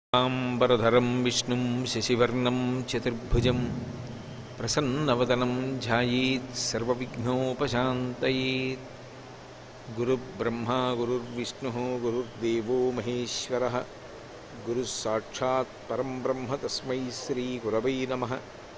ఆంబరధరం విష్ణుం శశివర్ణం చతుర్భుజం ప్రసన్నవదనం ధ్యాయేత్ సర్వవిఘ్నోపశాంతయేత్ గురుబ్రహ్మా గురుర్విష్ణుः గురుర్దేవో మహేశ్వరः గురుः సాక్షాత్ పరం బ్రహ్మ తస్మై శ్రీగురవై నమः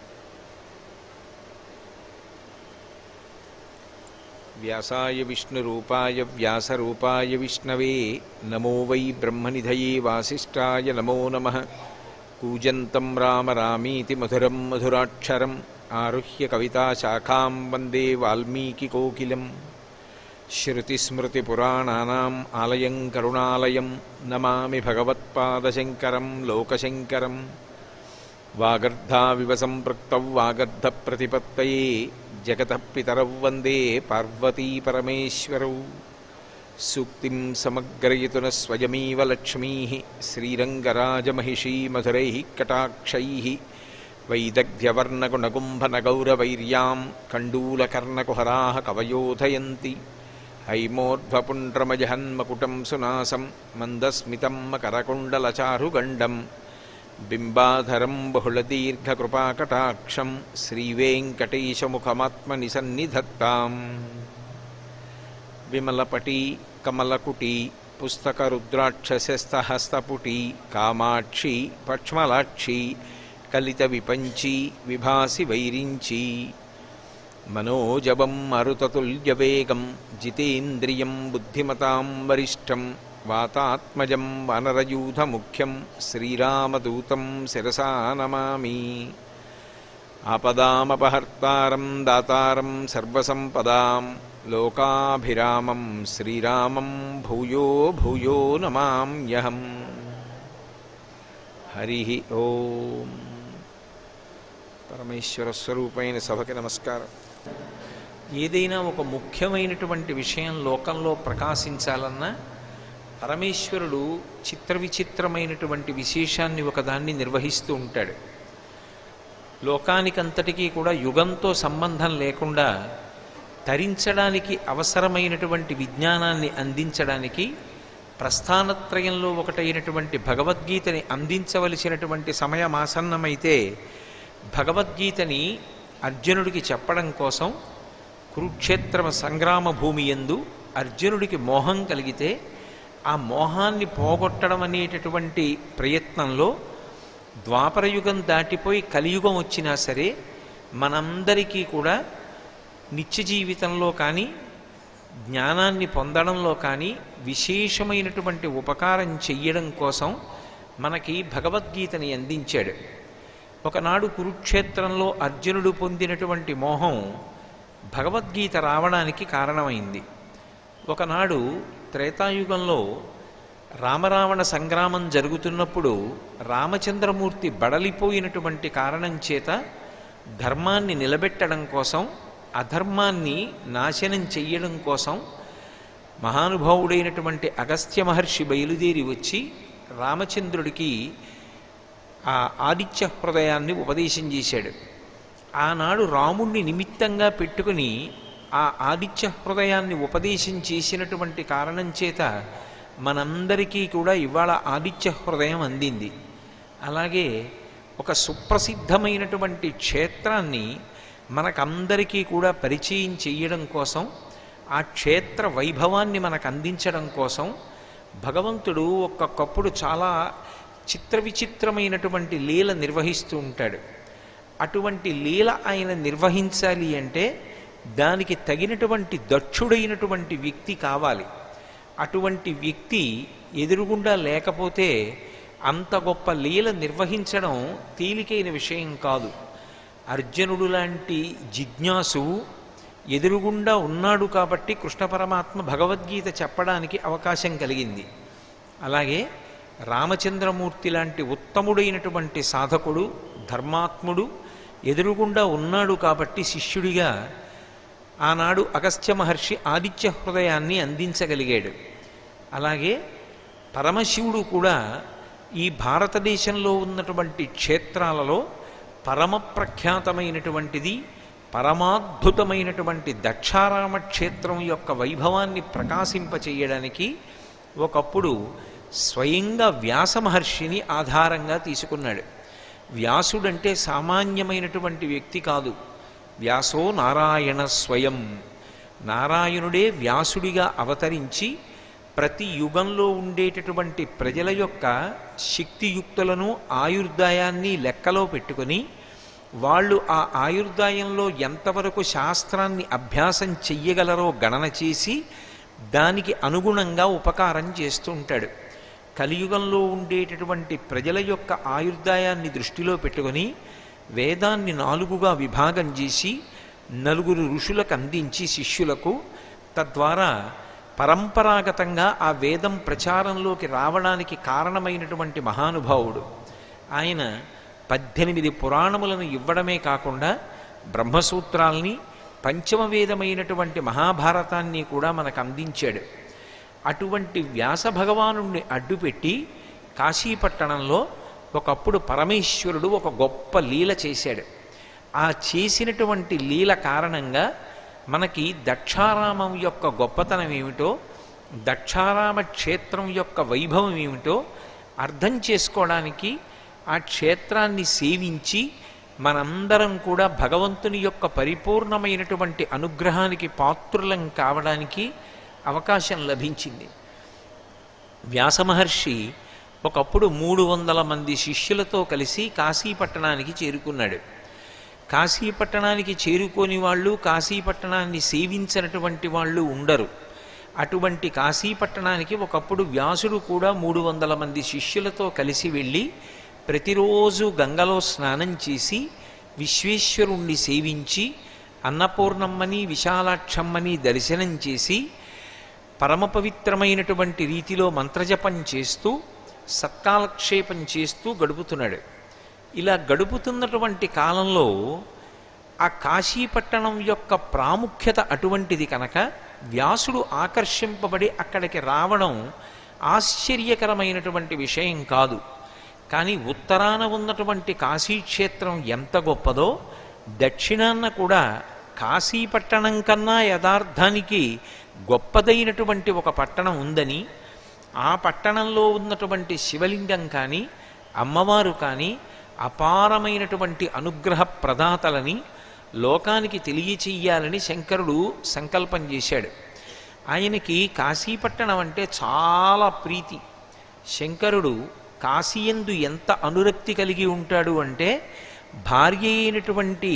వ్యాసాయ విష్ణురూపాయ వ్యాసరూపాయ విష్ణవే నమో వై బ్రహ్మనిధయే వాసిష్ఠాయ నమో నమః కూజంతం రామ రామీతి మధురం మధురాక్షరం ఆరుహ్య కవితాశాఖాం వందే వాల్మీకికోకిలం శృతిస్మృతిపురాణానాम् ఆలయం కరుణాలయం నమామి భగవత్పాదశంకరం లోకశంకరం వాగర్ధావివ సంపృక్తౌ వాగర్ధప్రతిపత్తయే జగతః పితరౌ వందే పార్వతీపరమేశ్వరౌ సూక్తిం సమగ్రయతున స్వయమీవ లక్ష్మీ శ్రీరంగరాజమహిషీ మధురైः కటాక్షైः వైదగ్ధ్యవర్ణగుణగుంభనగౌరవైర్యాం కండూలకర్ణకుహరాः కవయోధయంతి హైమోర్ధ్వపుండ్రమజహన్మకుటం సునాసం మందస్మితం మకరకుండలచారుగండం బింబాధరం బహుళదీర్ఘకృపాకటాక్షం శ్రీవేంకటేశముఖమాత్మని సన్నిధత్తాం విమలపటి కమలకుటి పుస్తకరుద్రాక్షసస్తహస్తపుటి కామాక్షి పక్ష్మలాక్షి కలిత విపంచి విభాసి వైరించి మనోజవం మరుతతుల్యవేగం జితేంద్రియం బుద్ధిమతాం వరిష్టం వాతాత్మజం వనరయూధముఖ్యం శ్రీరామదూతం శిరసా నమామి ఆపదామపహర్తారం దాతారం సర్వసంపదాం లోకాభిరామం శ్రీరామం భూయో భూయో నమామ్యహం హరి ఓం పరమేశ్వర స్వరూపైన సభకి నమస్కారం ఏదైనా ఒక ముఖ్యమైనటువంటి విషయం లోకంలో ప్రకాశించాలన్నా పరమేశ్వరుడు చిత్ర విచిత్రమైనటువంటి విశేషాన్ని ఒకదాన్ని నిర్వహిస్తూ ఉంటాడు లోకానికంతటికీ కూడా యుగంతో సంబంధం లేకుండా తరించడానికి అవసరమైనటువంటి విజ్ఞానాన్ని అందించడానికి ప్రస్థానత్రయంలో ఒకటైనటువంటి భగవద్గీతని అందించవలసినటువంటి సమయం ఆసన్నమైతే భగవద్గీతని అర్జునుడికి చెప్పడం కోసం కురుక్షేత్ర సంగ్రామ భూమి ఎందు అర్జునుడికి మోహం కలిగితే ఆ మోహాన్ని పోగొట్టడం అనేటటువంటి ప్రయత్నంలో ద్వాపరయుగం దాటిపోయి కలియుగం వచ్చినా సరే మనందరికీ కూడా నిత్య జీవితంలో కానీ జ్ఞానాన్ని పొందడంలో కానీ విశేషమైనటువంటి ఉపకారం చెయ్యడం కోసం మనకి భగవద్గీతని అందించాడు ఒకనాడు కురుక్షేత్రంలో అర్జునుడు పొందినటువంటి మోహం భగవద్గీత రావడానికి కారణమైంది ఒకనాడు త్రేతాయుగంలో రామరావణ సంగ్రామం జరుగుతున్నప్పుడు రామచంద్రమూర్తి బడలిపోయినటువంటి కారణం చేత ధర్మాన్ని నిలబెట్టడం కోసం అధర్మాన్ని నాశనం చెయ్యడం కోసం మహానుభావుడైనటువంటి అగస్త్య మహర్షి బయలుదేరి వచ్చి రామచంద్రుడికి ఆ ఆదిత్య హృదయాన్ని ఉపదేశం చేశాడు ఆనాడు రాముణ్ణి నిమిత్తంగా పెట్టుకుని ఆ ఆదిత్య హృదయాన్ని ఉపదేశం చేసినటువంటి కారణం చేత మనందరికీ కూడా ఇవాళ ఆదిత్య హృదయం అందింది అలాగే ఒక సుప్రసిద్ధమైనటువంటి క్షేత్రాన్ని మనకందరికీ కూడా పరిచయం చేయడం కోసం ఆ క్షేత్ర వైభవాన్ని మనకు అందించడం కోసం భగవంతుడు ఒక్కొక్కప్పుడు చాలా చిత్ర విచిత్రమైనటువంటి లీల నిర్వహిస్తూ ఉంటాడు అటువంటి లీల ఆయన నిర్వహించాలి అంటే దానికి తగినటువంటి దక్షుడైనటువంటి వ్యక్తి కావాలి అటువంటి వ్యక్తి ఎదురుగుండా లేకపోతే అంత గొప్ప లీల నిర్వహించడం తేలికైన విషయం కాదు అర్జునుడు లాంటి జిజ్ఞాసు ఎదురుగుండా ఉన్నాడు కాబట్టి కృష్ణ పరమాత్మ భగవద్గీత చెప్పడానికి అవకాశం కలిగింది అలాగే రామచంద్రమూర్తి లాంటి ఉత్తముడైనటువంటి సాధకుడు ధర్మాత్ముడు ఎదురుగుండా ఉన్నాడు కాబట్టి శిష్యుడిగా ఆనాడు అగస్త్య మహర్షి ఆదిత్య హృదయాన్ని అందించగలిగాడు అలాగే పరమశివుడు కూడా ఈ భారతదేశంలో ఉన్నటువంటి క్షేత్రాలలో పరమ ప్రఖ్యాతమైనటువంటిది పరమాద్భుతమైనటువంటి దక్షారామ క్షేత్రం యొక్క వైభవాన్ని ప్రకాశింపచేయడానికి ఒకప్పుడు స్వయంగా వ్యాస మహర్షిని ఆధారంగా తీసుకున్నాడు వ్యాసుడంటే సామాన్యమైనటువంటి వ్యక్తి కాదు వ్యాసో నారాయణ స్వయం నారాయణుడే వ్యాసుడిగా అవతరించి ప్రతి యుగంలో ఉండేటటువంటి ప్రజల యొక్క శక్తియుక్తులను ఆయుర్దాయాన్ని లెక్కలో పెట్టుకొని వాళ్ళు ఆ ఆయుర్దాయంలో ఎంతవరకు శాస్త్రాన్ని అభ్యాసం చెయ్యగలరో గణన చేసి దానికి అనుగుణంగా ఉపకారం చేస్తూ ఉంటాడు కలియుగంలో ఉండేటటువంటి ప్రజల యొక్క ఆయుర్దాయాన్ని దృష్టిలో పెట్టుకొని వేదాన్ని నాలుగుగా విభాగం చేసి నలుగురు ఋషులకు అందించి శిష్యులకు తద్వారా పరంపరాగతంగా ఆ వేదం ప్రచారంలోకి రావడానికి కారణమైనటువంటి మహానుభావుడు ఆయన పద్దెనిమిది పురాణములను ఇవ్వడమే కాకుండా బ్రహ్మసూత్రాల్ని పంచమ వేదమైనటువంటి మహాభారతాన్ని కూడా మనకు అందించాడు అటువంటి వ్యాస భగవానుణ్ణి అడ్డుపెట్టి కాశీపట్టణంలో ఒకప్పుడు పరమేశ్వరుడు ఒక గొప్ప లీల చేశాడు ఆ చేసినటువంటి లీల కారణంగా మనకి దక్షారామం యొక్క గొప్పతనం ఏమిటో దక్షారామ క్షేత్రం యొక్క వైభవం ఏమిటో అర్థం చేసుకోవడానికి ఆ క్షేత్రాన్ని సేవించి మనందరం కూడా భగవంతుని యొక్క పరిపూర్ణమైనటువంటి అనుగ్రహానికి పాత్రులం కావడానికి అవకాశం లభించింది వ్యాసమహర్షి ఒకప్పుడు మూడు వందల మంది శిష్యులతో కలిసి కాశీపట్టణానికి చేరుకున్నాడు కాశీపట్టణానికి చేరుకోని వాళ్ళు కాశీపట్టణాన్ని సేవించినటువంటి వాళ్ళు ఉండరు అటువంటి కాశీపట్టణానికి ఒకప్పుడు వ్యాసుడు కూడా మూడు వందల మంది శిష్యులతో కలిసి వెళ్ళి ప్రతిరోజు గంగలో స్నానం చేసి విశ్వేశ్వరుణ్ణి సేవించి అన్నపూర్ణమ్మని విశాలాక్షమ్మని దర్శనం చేసి పరమ పవిత్రమైనటువంటి రీతిలో మంత్రజపం చేస్తూ సత్కాలక్షేపం చేస్తూ గడుపుతున్నాడు ఇలా గడుపుతున్నటువంటి కాలంలో ఆ కాశీపట్టణం యొక్క ప్రాముఖ్యత అటువంటిది కనుక వ్యాసుడు ఆకర్షింపబడి అక్కడికి రావడం ఆశ్చర్యకరమైనటువంటి విషయం కాదు కానీ ఉత్తరాన ఉన్నటువంటి కాశీక్షేత్రం ఎంత గొప్పదో దక్షిణాన్న కూడా కాశీపట్టణం కన్నా యథార్థానికి గొప్పదైనటువంటి ఒక పట్టణం ఉందని ఆ పట్టణంలో ఉన్నటువంటి శివలింగం కానీ అమ్మవారు కానీ అపారమైనటువంటి అనుగ్రహ ప్రదాతలని లోకానికి తెలియచెయ్యాలని శంకరుడు సంకల్పం చేశాడు ఆయనకి కాశీపట్టణం అంటే చాలా ప్రీతి శంకరుడు కాశీయందు ఎంత అనురక్తి కలిగి ఉంటాడు అంటే భార్య అయినటువంటి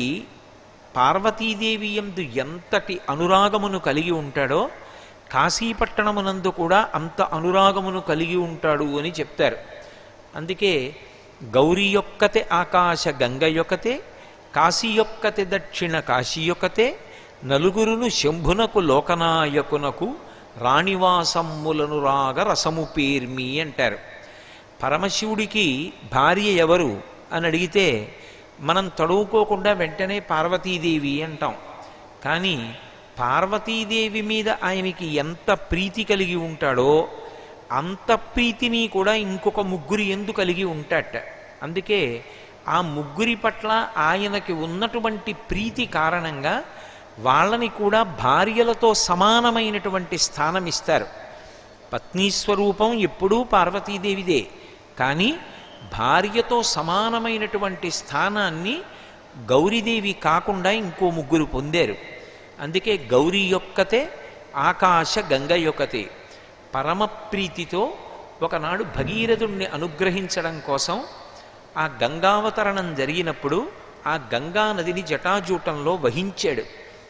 పార్వతీదేవి ఎందు ఎంతటి అనురాగమును కలిగి ఉంటాడో కాశీపట్టణమునందు కూడా అంత అనురాగమును కలిగి ఉంటాడు అని చెప్తారు అందుకే గౌరీ యొక్కతే ఆకాశ గంగ యొక్కతే కాశీ యొక్కతే దక్షిణ కాశీ యొక్కతే నలుగురును శంభునకు లోకనాయకునకు రాణివాసమ్ములను రాగ రసము పేర్మి అంటారు పరమశివుడికి భార్య ఎవరు అని అడిగితే మనం తడువుకోకుండా వెంటనే పార్వతీదేవి అంటాం కానీ పార్వతీదేవి మీద ఆయనకి ఎంత ప్రీతి కలిగి ఉంటాడో అంత ప్రీతిని కూడా ఇంకొక ముగ్గురి ఎందు కలిగి ఉంటాట అందుకే ఆ ముగ్గురి పట్ల ఆయనకి ఉన్నటువంటి ప్రీతి కారణంగా వాళ్ళని కూడా భార్యలతో సమానమైనటువంటి స్థానం ఇస్తారు పత్నీ స్వరూపం ఎప్పుడూ పార్వతీదేవిదే కానీ భార్యతో సమానమైనటువంటి స్థానాన్ని గౌరీదేవి కాకుండా ఇంకో ముగ్గురు పొందారు అందుకే గౌరీ యొక్కతే ఆకాశ గంగ యొక్కతే పరమ ప్రీతితో ఒకనాడు భగీరథుణ్ణి అనుగ్రహించడం కోసం ఆ గంగావతరణం జరిగినప్పుడు ఆ గంగా నదిని జటాజూటంలో వహించాడు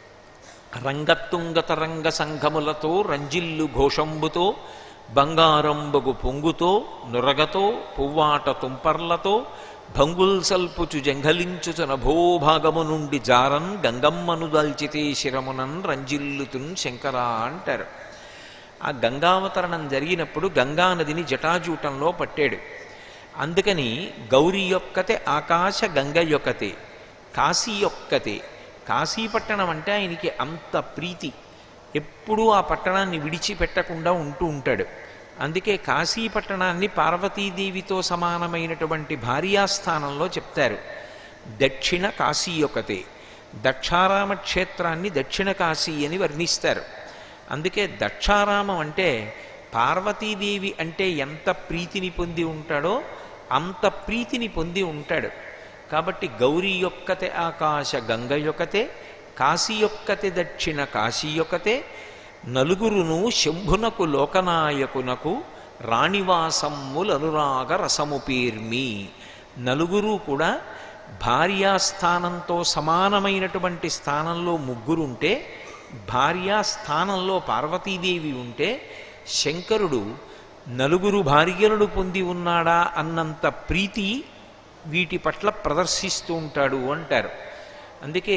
రంగతుంగతరంగ సంఘములతో రంజిల్లు ఘోషంబుతో బంగారంబగు పొంగుతో నురగతో పువ్వాట తుంపర్లతో భంగుల్ సల్పుచు జంఘలించుచు నభోభాగము నుండి జారన్ గంగమ్మను దల్చితే శిరమునన్ రంజిల్లుతున్ శంకర అంటారు ఆ గంగావతరణం జరిగినప్పుడు గంగానదిని జటాజూటంలో పట్టాడు అందుకని గౌరీ యొక్కతే ఆకాశ గంగ యొక్కతే కాశీ యొక్కతే కాశీపట్టణం అంటే ఆయనకి అంత ప్రీతి ఎప్పుడూ ఆ పట్టణాన్ని విడిచిపెట్టకుండా ఉంటూ ఉంటాడు అందుకే కాశీపట్టణాన్ని పార్వతీదేవితో సమానమైనటువంటి భార్యాస్థానంలో చెప్తారు దక్షిణ కాశీ యొక్కతే దక్షారామ క్షేత్రాన్ని దక్షిణ కాశీ అని వర్ణిస్తారు అందుకే దక్షారామం అంటే పార్వతీదేవి అంటే ఎంత ప్రీతిని పొంది ఉంటాడో అంత ప్రీతిని పొంది ఉంటాడు కాబట్టి గౌరీ యొక్కతే ఆకాశ గంగ యొక్కతే కాశీ యొక్కతే దక్షిణ కాశీ యొక్కతే నలుగురును శంభునకు లోకనాయకునకు రాణివాసమ్ములనురాగ రసము పేర్మి నలుగురు కూడా భార్యాస్థానంతో సమానమైనటువంటి స్థానంలో ముగ్గురుంటే భార్యా స్థానంలో పార్వతీదేవి ఉంటే శంకరుడు నలుగురు భార్యలను పొంది ఉన్నాడా అన్నంత ప్రీతి వీటి పట్ల ప్రదర్శిస్తూ ఉంటాడు అంటారు అందుకే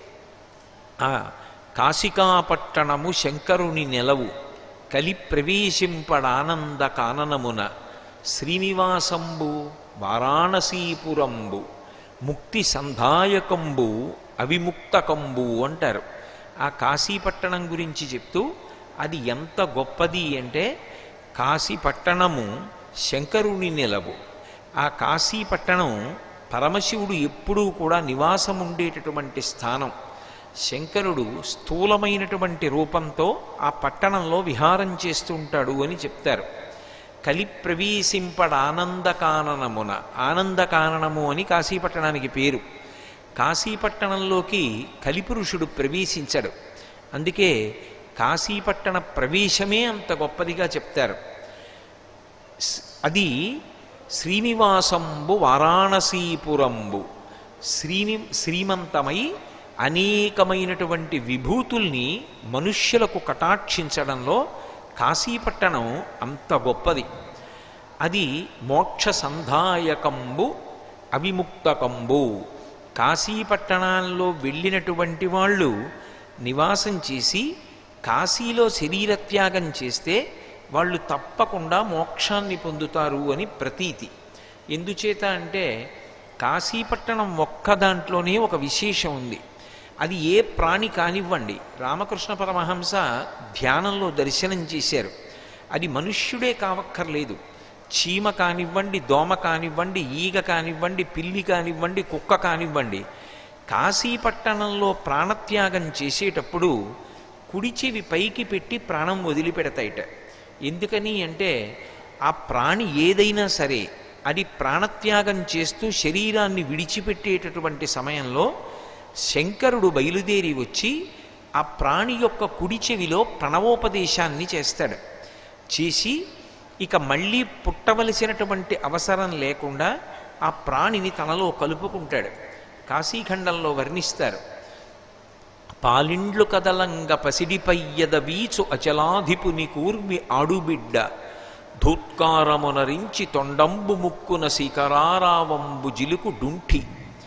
ఆ కాశికాపట్టణము శంకరుని నెలవు కలి ప్రవేశింపడానంద కాననమున శ్రీనివాసంబు వారాణసీపురంబు ముక్తి సంధాయకంబు అవిముక్తకంబు అంటారు ఆ కాశీపట్టణం గురించి చెప్తూ అది ఎంత గొప్పది అంటే కాశీపట్టణము శంకరుని నెలవు ఆ కాశీపట్టణం పరమశివుడు ఎప్పుడూ కూడా నివాసం ఉండేటటువంటి స్థానం శంకరుడు స్థూలమైనటువంటి రూపంతో ఆ పట్టణంలో విహారం చేస్తూ ఉంటాడు అని చెప్తారు కలి ప్రవేశింపడ ఆనందకాననమున ఆనందకాననము అని కాశీపట్టణానికి పేరు కాశీపట్టణంలోకి కలిపురుషుడు ప్రవేశించడు అందుకే కాశీపట్టణ ప్రవేశమే అంత గొప్పదిగా చెప్తారు స్- అది శ్రీనివాసంబు వారాణసీపురంబు శ్రీని శ్రీమంతమై అనేకమైనటువంటి విభూతుల్ని మనుష్యులకు కటాక్షించడంలో కాశీపట్టణం అంత గొప్పది అది మోక్ష సంధాయకంబు అవిముక్తకంబు కాశీపట్టణాల్లో వెళ్ళినటువంటి వాళ్ళు నివాసం చేసి కాశీలో శరీరత్యాగం చేస్తే వాళ్ళు తప్పకుండా మోక్షాన్ని పొందుతారు అని ప్రతీతి ఎందుచేత అంటే కాశీపట్టణం ఒక్క దాంట్లోనే ఒక విశేషం ఉంది అది ఏ ప్రాణి కానివ్వండి రామకృష్ణ పరమహంస ధ్యానంలో దర్శనం చేశారు అది మనుష్యుడే కావక్కర్లేదు చీమ కానివ్వండి దోమ కానివ్వండి ఈగ కానివ్వండి పిల్లి కానివ్వండి కుక్క కానివ్వండి కాశీపట్టణంలో ప్రాణత్యాగం చేసేటప్పుడు కుడి చెవి పైకి పెట్టి ప్రాణం వదిలిపెడతాయిట ఎందుకని అంటే ఆ ప్రాణి ఏదైనా సరే అది ప్రాణత్యాగం చేస్తూ శరీరాన్ని విడిచిపెట్టేటటువంటి సమయంలో శంకరుడు బయలుదేరి వచ్చి ఆ ప్రాణి యొక్క కుడి చెవిలో ప్రణవోపదేశాన్ని చేస్తాడు చేసి ఇక మళ్ళీ పుట్టవలసినటువంటి అవసరం లేకుండా ఆ ప్రాణిని తనలో కలుపుకుంటాడు కాశీఖండంలో వర్ణిస్తారు పాలిండ్లు కదలంగ పసిడిపయ్యద వీచు అచలాధిపుని కూర్మి ఆడుబిడ్డ ధూత్కారమునరించి తొండంబు ముక్కున శిఖరారావంబు జిలుకు డుంఠి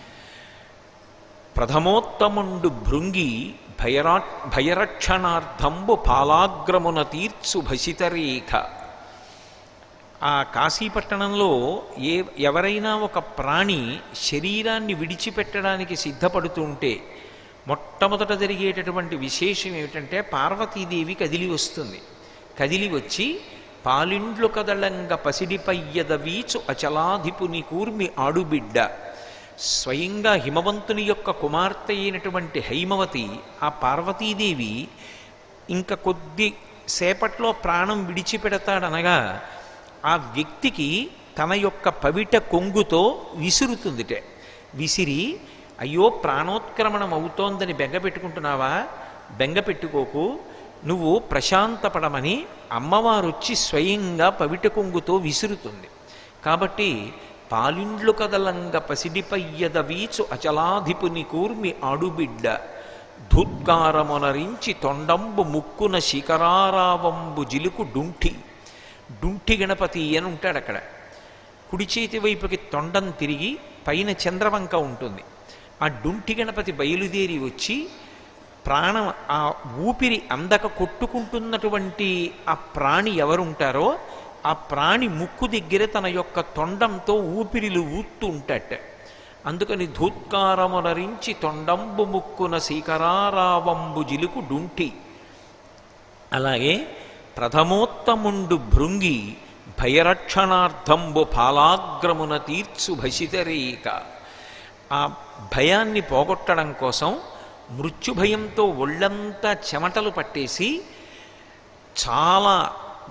ప్రథమోత్తముండు భృంగి భయరా భయరక్షణార్థంబు పాలాగ్రమున తీర్చు భసితరేఖ ఆ కాశీపట్టణంలో ఏ ఎవరైనా ఒక ప్రాణి శరీరాన్ని విడిచిపెట్టడానికి సిద్ధపడుతుంటే మొట్టమొదట జరిగేటటువంటి విశేషం ఏమిటంటే పార్వతీదేవి కదిలి వస్తుంది కదిలి వచ్చి పాలిండ్లు కదలంగ పసిడిపయ్యద వీచు అచలాధిపుని కూర్మి ఆడుబిడ్డ స్వయంగా హిమవంతుని యొక్క కుమార్తె అయినటువంటి హైమవతి ఆ పార్వతీదేవి ఇంకా కొద్ది సేపట్లో ప్రాణం విడిచిపెడతాడనగా ఆ వ్యక్తికి తన యొక్క పవిట కొంగుతో విసురుతుందిటే విసిరి అయ్యో ప్రాణోత్క్రమణం అవుతోందని బెంగ పెట్టుకుంటున్నావా బెంగ పెట్టుకోకు నువ్వు ప్రశాంతపడమని అమ్మవారు వచ్చి స్వయంగా పవిట కొంగుతో విసురుతుంది కాబట్టి పాలిండ్లు కదలంగ పసిడిపయ్యద వీచు అచలాధిపుని కూర్మి ఆడుబిడ్డ ధూత్కారమునరించి తొండంబు ముక్కున శిఖరారావంబు జిలుకు డుంఠి డుంఠి గణపతి అని ఉంటాడు అక్కడ కుడి చేతి వైపుకి తొండం తిరిగి పైన చంద్రవంక ఉంటుంది ఆ డుంఠి గణపతి బయలుదేరి వచ్చి ప్రాణం ఆ ఊపిరి అందక కొట్టుకుంటున్నటువంటి ఆ ప్రాణి ఎవరుంటారో ఆ ప్రాణి ముక్కు దగ్గర తన యొక్క తొండంతో ఊపిరిలు ఊత్తూ ఉంటాట అందుకని ధూత్కారమునరించి తొండంబు ముక్కున శీకరారావంబు జిలుకు డుంఠి అలాగే ప్రథమోత్తముండు భృంగి భయరక్షణార్థంబు ఫాలాగ్రమున తీర్చు భసితరేక ఆ భయాన్ని పోగొట్టడం కోసం మృత్యుభయంతో ఒళ్ళంతా చెమటలు పట్టేసి చాలా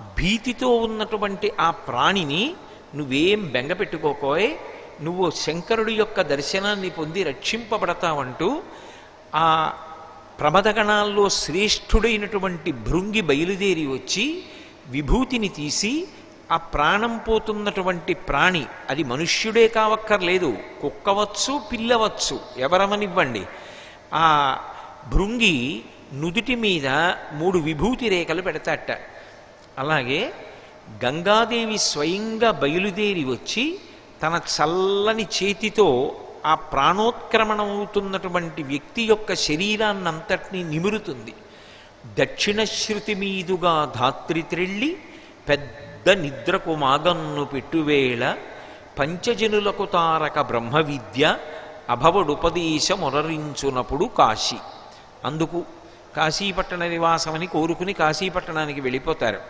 భీతితో ఉన్నటువంటి ఆ ప్రాణిని నువ్వేం బెంగ పెట్టుకోకోయ్ నువ్వు శంకరుడి యొక్క దర్శనాన్ని పొంది రక్షింపబడతావంటూ ఆ ప్రమదగణాల్లో శ్రేష్ఠుడైనటువంటి భృంగి బయలుదేరి వచ్చి విభూతిని తీసి ఆ ప్రాణం పోతున్నటువంటి ప్రాణి అది మనుష్యుడే కావక్కర్లేదు కుక్కవచ్చు పిల్లవచ్చు ఎవరమనివ్వండి ఆ భృంగి నుదుటి మీద మూడు విభూతి రేఖలు పెడతాట అలాగే గంగాదేవి స్వయంగా బయలుదేరి వచ్చి తన చల్లని చేతితో ఆ ప్రాణోత్క్రమణం అవుతున్నటువంటి వ్యక్తి యొక్క శరీరాన్నంతటినీ నిమురుతుంది దక్షిణ శృతి మీదుగా ధాత్రి త్రెళ్ళి పెద్ద నిద్రకు మాగన్ను పెట్టువేళ పంచజనులకు తారక బ్రహ్మ విద్య అభవడుపదేశ మొరరించునప్పుడు కాశీ అందుకు కాశీపట్టణ నివాసమని కోరుకుని కాశీపట్టణానికి వెళ్ళిపోతారు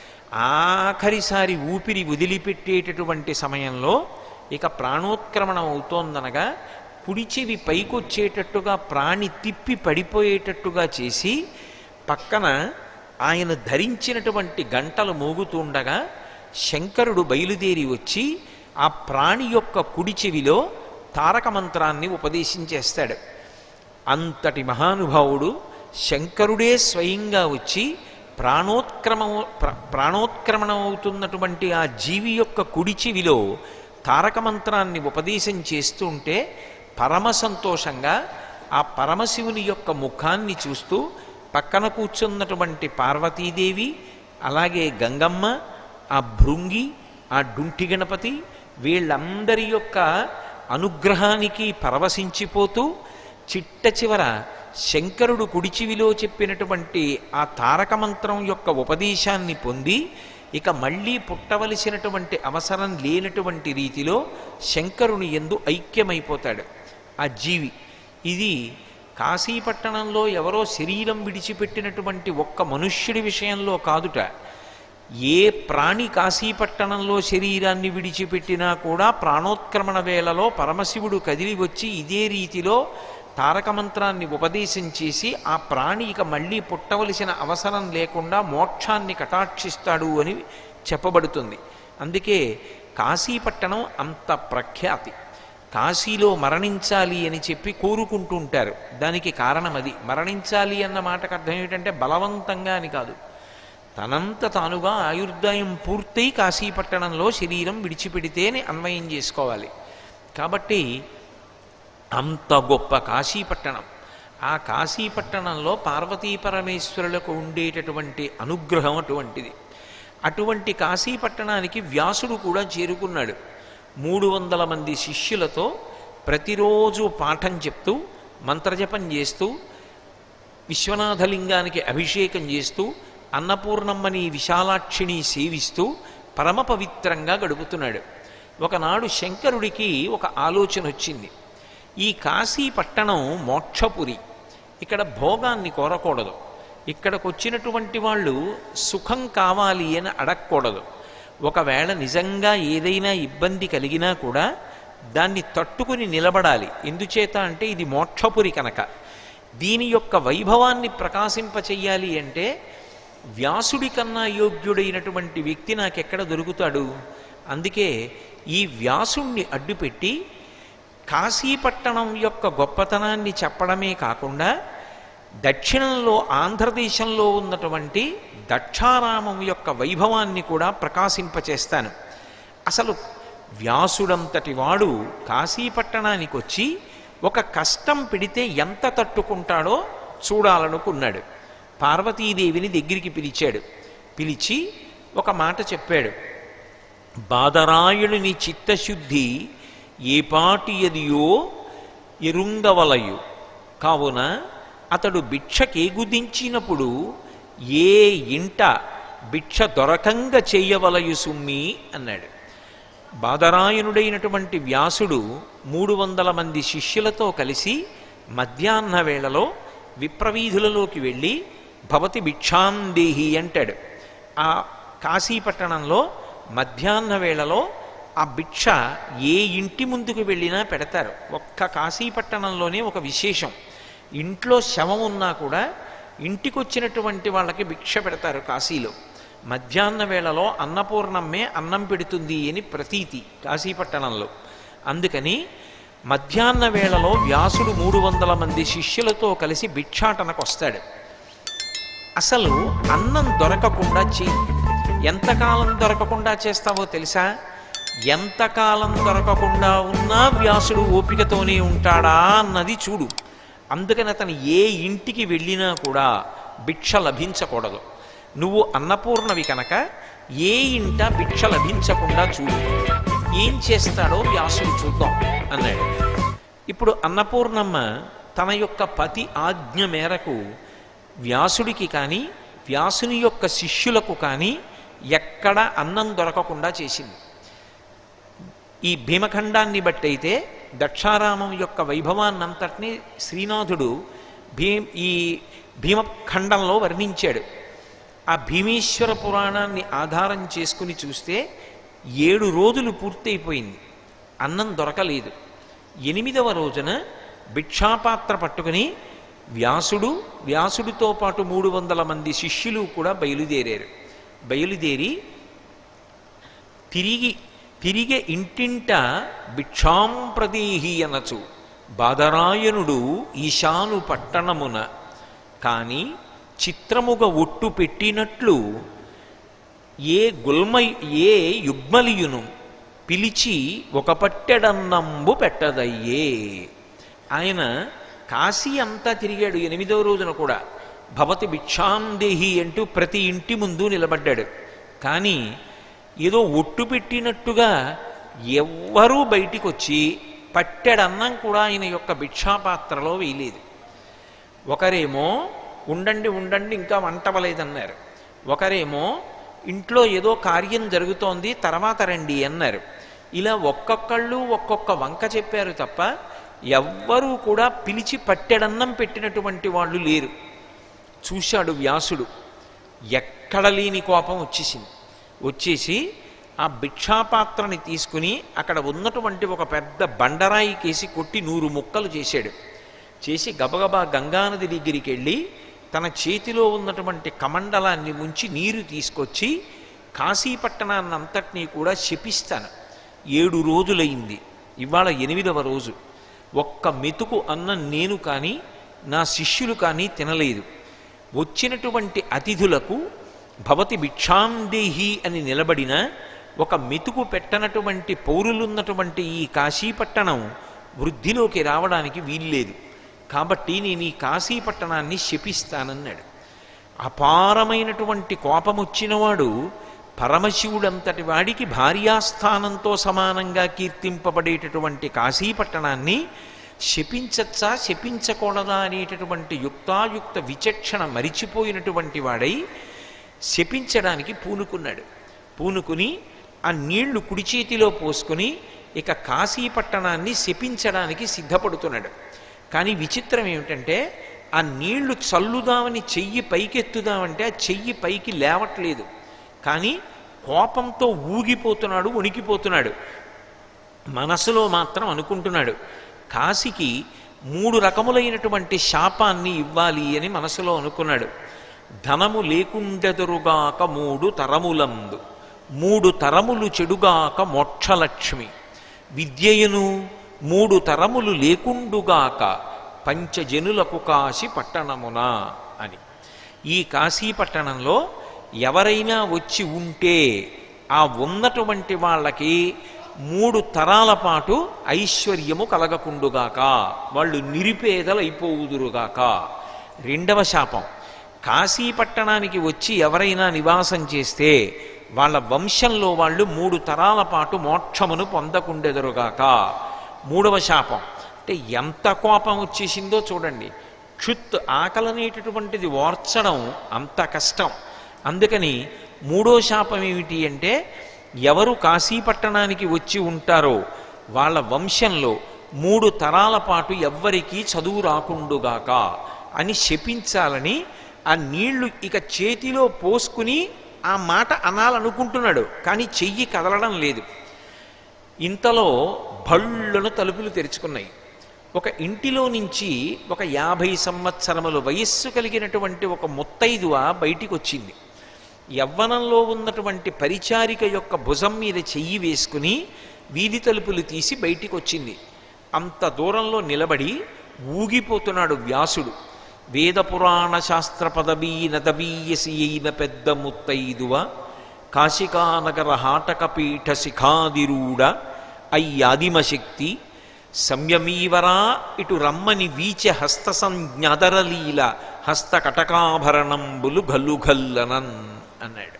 ఆఖరిసారి ఊపిరి వదిలిపెట్టేటటువంటి సమయంలో ఇక ప్రాణోత్క్రమణం అవుతోందనగా కుడి చెవి పైకొచ్చేటట్టుగా ప్రాణి తిప్పి పడిపోయేటట్టుగా చేసి పక్కన ఆయన ధరించినటువంటి గంటలు మోగుతుండగా శంకరుడు బయలుదేరి వచ్చి ఆ ప్రాణి యొక్క కుడి చెవిలో తారక మంత్రాన్ని ఉపదేశించేస్తాడు అంతటి మహానుభావుడు శంకరుడే స్వయంగా వచ్చి ప్రాణోత్క్రమం ప్ర- ప్రాణోత్క్రమణం అవుతున్నటువంటి ఆ జీవి యొక్క కుడి చెవిలో తారక మంత్రాన్ని ఉపదేశం చేస్తూ ఉంటే పరమ సంతోషంగా ఆ పరమశివుని యొక్క ముఖాన్ని చూస్తూ పక్కన కూర్చున్నటువంటి పార్వతీదేవి అలాగే గంగమ్మ ఆ భృంగి ఆ డుంటి గణపతి వీళ్ళందరి యొక్క అనుగ్రహానికి పరవశించిపోతూ చిట్ట చివర శంకరుడు కుడిచివిలో చెప్పినటువంటి ఆ తారక మంత్రం యొక్క ఉపదేశాన్ని పొంది ఇక మళ్ళీ పుట్టవలసినటువంటి అవసరం లేనటువంటి రీతిలో శంకరుని ఎందు ఐక్యమైపోతాడు ఆ జీవి ఇది కాశీపట్టణంలో ఎవరో శరీరం విడిచిపెట్టినటువంటి ఒక్క మనుష్యుడి విషయంలో కాదుట ఏ ప్రాణి కాశీపట్టణంలో శరీరాన్ని విడిచిపెట్టినా కూడా ప్రాణోత్క్రమణ వేళలో పరమశివుడు కదిలి వచ్చి ఇదే రీతిలో తారక మంత్రాన్ని ఉపదేశం చేసి ఆ ప్రాణి ఇక మళ్ళీ పుట్టవలసిన అవసరం లేకుండా మోక్షాన్ని కటాక్షిస్తాడు అని చెప్పబడుతుంది అందుకే కాశీపట్టణం అంత ప్రఖ్యాతి కాశీలో మరణించాలి అని చెప్పి కోరుకుంటూ ఉంటారు దానికి కారణం అది మరణించాలి అన్న మాటకు అర్థం ఏమిటంటే బలవంతంగా అని కాదు తనంత తానుగా ఆయుర్దాయం పూర్తయి కాశీపట్టణంలో శరీరం విడిచిపెడితే అని అన్వయం చేసుకోవాలి కాబట్టి అంత గొప్ప కాశీపట్టణం ఆ కాశీపట్టణంలో పార్వతీ పరమేశ్వరులకు ఉండేటటువంటి అనుగ్రహం అటువంటిది అటువంటి కాశీపట్టణానికి వ్యాసుడు కూడా చేరుకున్నాడు మూడు వందల మంది శిష్యులతో ప్రతిరోజు పాఠం చెప్తూ మంత్రజపం చేస్తూ విశ్వనాథలింగానికి అభిషేకం చేస్తూ అన్నపూర్ణమ్మని విశాలాక్షిని సేవిస్తూ పరమ పవిత్రంగా గడుపుతున్నాడు ఒకనాడు శంకరుడికి ఒక ఆలోచన వచ్చింది ఈ కాశీ పట్టణం మోక్షపురి ఇక్కడ భోగాన్ని కోరకూడదు ఇక్కడికి వచ్చినటువంటి వాళ్ళు సుఖం కావాలి అని అడగకూడదు ఒకవేళ నిజంగా ఏదైనా ఇబ్బంది కలిగినా కూడా దాన్ని తట్టుకుని నిలబడాలి ఎందుచేత అంటే ఇది మోక్షపురి కనుక దీని యొక్క వైభవాన్ని ప్రకాశింపచెయ్యాలి అంటే వ్యాసుడి కన్నా యోగ్యుడైనటువంటి వ్యక్తి నాకెక్కడ దొరుకుతాడు అందుకే ఈ వ్యాసుణ్ణి అడ్డుపెట్టి కాశీపట్టణం యొక్క గొప్పతనాన్ని చెప్పడమే కాకుండా దక్షిణంలో ఆంధ్రదేశంలో ఉన్నటువంటి దక్షారామం యొక్క వైభవాన్ని కూడా ప్రకాశింపచేస్తాను అసలు వ్యాసుడంతటి వాడు కాశీపట్టణానికి వచ్చి ఒక కష్టం పెడితే ఎంత తట్టుకుంటాడో చూడాలనుకున్నాడు పార్వతీదేవిని దగ్గరికి పిలిచాడు పిలిచి ఒక మాట చెప్పాడు బాదరాయుడిని చిత్తశుద్ధి ఏపాటి ఎదియో ఎరుంగవలయు కావున అతడు భిక్షకేగుదించినప్పుడు ఏ ఇంట భిక్ష దొరకంగా చెయ్యవలయు సుమ్మి అన్నాడు బాదరాయణుడైనటువంటి వ్యాసుడు మూడు వందల మంది శిష్యులతో కలిసి మధ్యాహ్న వేళలో విప్రవీధులలోకి వెళ్ళి భవతి భిక్షాందేహి అంటాడు ఆ కాశీపట్టణంలో మధ్యాహ్న వేళలో ఆ భిక్ష ఏ ఇంటి ముందుకు వెళ్ళినా పెడతారు ఒక్క కాశీపట్టణంలోనే ఒక విశేషం ఇంట్లో శవం ఉన్నా కూడా ఇంటికొచ్చినటువంటి వాళ్ళకి భిక్ష పెడతారు కాశీలో మధ్యాహ్న వేళలో అన్నపూర్ణమ్మే అన్నం పెడుతుంది అని ప్రతీతి కాశీపట్టణంలో అందుకని మధ్యాహ్న వేళలో వ్యాసుడు మూడు వందల మంది శిష్యులతో కలిసి భిక్షాటనకు వస్తాడు అసలు అన్నం దొరకకుండా చెయ్యి ఎంతకాలం దొరకకుండా చేస్తావో తెలుసా ఎంతకాలం దొరకకుండా ఉన్నా వ్యాసుడు ఓపికతోనే ఉంటాడా అన్నది చూడు అందుకని అతను ఏ ఇంటికి వెళ్ళినా కూడా భిక్ష లభించకూడదు నువ్వు అన్నపూర్ణవి కనుక ఏ ఇంట భిక్ష లభించకుండా చూడు ఏం చేస్తాడో వ్యాసుడు చూద్దాం అన్నాడు ఇప్పుడు అన్నపూర్ణమ్మ తన యొక్క పతి ఆజ్ఞ మేరకు వ్యాసుడికి కానీ వ్యాసుని యొక్క శిష్యులకు కానీ ఎక్కడ అన్నం దొరకకుండా చేసింది ఈ భీమఖండాన్ని బట్టి అయితే దక్షారామం యొక్క వైభవాన్నంతటినీ శ్రీనాథుడు భీ ఈ భీమఖండంలో వర్ణించాడు ఆ భీమేశ్వర పురాణాన్ని ఆధారం చేసుకుని చూస్తే ఏడు రోజులు పూర్తయిపోయింది అన్నం దొరకలేదు ఎనిమిదవ రోజున భిక్షాపాత్ర పట్టుకుని వ్యాసుడు వ్యాసుడితో పాటు మూడు వందల మంది శిష్యులు కూడా బయలుదేరారు బయలుదేరి తిరిగి తిరిగే ఇంటింట భిక్షాం ప్రదీహి అనచు బాదరాయణుడు ఈశాను పట్టణమున కాని చిత్రముగా ఒట్టు పెట్టినట్లు ఏ గుల్మ ఏ యుగ్మలియును పిలిచి ఒక పట్టెడన్నంబు పెట్టదయ్యే ఆయన కాశీ అంతా తిరిగాడు ఎనిమిదవ రోజున కూడా భవతి భిక్షాందేహి అంటూ ప్రతి ఇంటి ముందు నిలబడ్డాడు కానీ ఏదో ఒట్టు పెట్టినట్టుగా ఎవ్వరూ బయటికి వచ్చి పట్టెడన్నం కూడా ఆయన యొక్క భిక్షాపాత్రలో వేయలేదు ఒకరేమో ఉండండి ఉండండి ఇంకా వంటవలేదన్నారు ఒకరేమో ఇంట్లో ఏదో కార్యం జరుగుతోంది తర్వాత రండి అన్నారు ఇలా ఒక్కొక్కళ్ళు ఒక్కొక్క వంక చెప్పారు తప్ప ఎవ్వరూ కూడా పిలిచి పట్టెడన్నం పెట్టినటువంటి వాళ్ళు లేరు చూశాడు వ్యాసుడు ఎక్కడ లేని కోపం వచ్చేసింది వచ్చేసి ఆ భిక్షాపాత్రని తీసుకుని అక్కడ ఉన్నటువంటి ఒక పెద్ద బండరాయి కేసి కొట్టి నూరు ముక్కలు చేశాడు చేసి గబగబా గంగానది దగ్గరికి వెళ్ళి తన చేతిలో ఉన్నటువంటి కమండలాన్ని ముంచి నీరు తీసుకొచ్చి కాశీపట్టణాన్ని అంతటినీ కూడా శపిస్తాను ఏడు రోజులైంది ఇవాళ ఎనిమిదవ రోజు ఒక్క మెతుకు అన్నం నేను కానీ నా శిష్యులు కానీ తినలేదు వచ్చినటువంటి అతిథులకు భవతి భిక్షాందేహి అని నిలబడిన ఒక మెతుకు పెట్టనటువంటి పౌరులున్నటువంటి ఈ కాశీపట్టణం వృద్ధిలోకి రావడానికి వీల్లేదు కాబట్టి నేను ఈ కాశీపట్టణాన్ని శపిస్తానన్నాడు అపారమైనటువంటి కోపం వచ్చినవాడు పరమశివుడంతటి వాడికి భార్యాస్థానంతో సమానంగా కీర్తింపబడేటటువంటి కాశీపట్టణాన్ని శపించచ్చా శపించకూడదా అనేటటువంటి యుక్తాయుక్త విచక్షణ మరిచిపోయినటువంటి వాడై శపించడానికి పూనుకున్నాడు పూనుకుని ఆ నీళ్లు కుడి చేతిలో పోసుకుని ఇక కాశీపట్టణాన్ని శపించడానికి సిద్ధపడుతున్నాడు కానీ విచిత్రం ఏమిటంటే ఆ నీళ్లు చల్లుదామని చెయ్యి పైకెత్తుదామంటే ఆ చెయ్యి పైకి లేవట్లేదు కానీ కోపంతో ఊగిపోతున్నాడు వణికిపోతున్నాడు మనసులో మాత్రం అనుకుంటున్నాడు కాశీకి మూడు రకములైనటువంటి శాపాన్ని ఇవ్వాలి అని మనసులో అనుకున్నాడు ధనము లేకుండెదురుగాక మూడు తరములందు మూడు తరములు చెడుగాక మోక్షలక్ష్మి విద్యయును మూడు తరములు లేకుండుగాక పంచజనులకు కాశీ పట్టణమున అని ఈ కాశీ పట్టణంలో ఎవరైనా వచ్చి ఉంటే ఆ ఉన్నటువంటి వాళ్ళకి మూడు తరాల పాటు ఐశ్వర్యము కలగకుండుగాక వాళ్ళు నిరుపేదలైపోవుదురుగాక రెండవ శాపం కాశీ పట్టణానికి వచ్చి ఎవరైనా నివాసం చేస్తే వాళ్ళ వంశంలో వాళ్ళు మూడు తరాల పాటు మోక్షమును పొందకుండెదరుగాక మూడవ శాపం అంటే ఎంత కోపం వచ్చేసిందో చూడండి క్షుత్ ఆకలనేటటువంటిది ఓర్చడం అంత కష్టం అందుకని మూడో శాపం ఏమిటి అంటే ఎవరు కాశీపట్టణానికి వచ్చి ఉంటారో వాళ్ళ వంశంలో మూడు తరాల పాటు ఎవ్వరికీ చదువు రాకుండుగాక అని శపించాలని ఆ నీళ్లు ఇక చేతిలో పోసుకుని ఆ మాట అనాలనుకుంటున్నాడు కానీ చెయ్యి కదలడం లేదు ఇంతలో భళ్ళను తలుపులు తెరుచుకున్నాయి ఒక ఇంటిలో నుంచి ఒక యాభై సంవత్సరముల వయస్సు కలిగినటువంటి ఒక ముత్తైదువ బయటికి వచ్చింది యవ్వనంలో ఉన్నటువంటి పరిచారిక యొక్క భుజం మీద చెయ్యి వేసుకుని వీధి తలుపులు తీసి బయటికి వచ్చింది అంత దూరంలో నిలబడి ఊగిపోతున్నాడు వ్యాసుడు వేద పురాణ శాస్త్ర పదవీ నదవీయసి అయిన పెద్ద ముత్తైదువ కాశికానగర హాటక పీఠ శిఖాదిరూఢ అయ్యాదిమశక్తి సంయమీవరా ఇటు రమ్మని వీచ హస్త సంజ్ఞాదరలీల హస్త కటకాభరణంబులు గల్లు గల్లనన్ అన్నాడు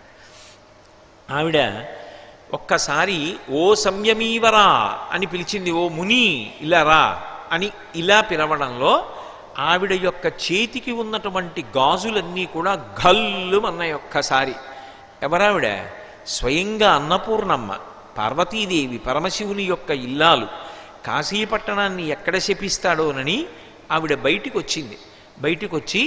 ఆవిడ ఒక్కసారి ఓ సంయమీవరా అని పిలిచింది ఓ ముని ఇలా రా అని ఇలా పిలవడంలో ఆవిడ యొక్క చేతికి ఉన్నటువంటి గాజులన్నీ కూడా గల్లు అన్నాయి ఒక్కసారి ఎవరావిడ స్వయంగా అన్నపూర్ణమ్మ పార్వతీదేవి పరమశివుని యొక్క ఇల్లాలు కాశీపట్టణాన్ని ఎక్కడ శపిస్తాడోనని ఆవిడ బయటికి వచ్చింది బయటికి వచ్చి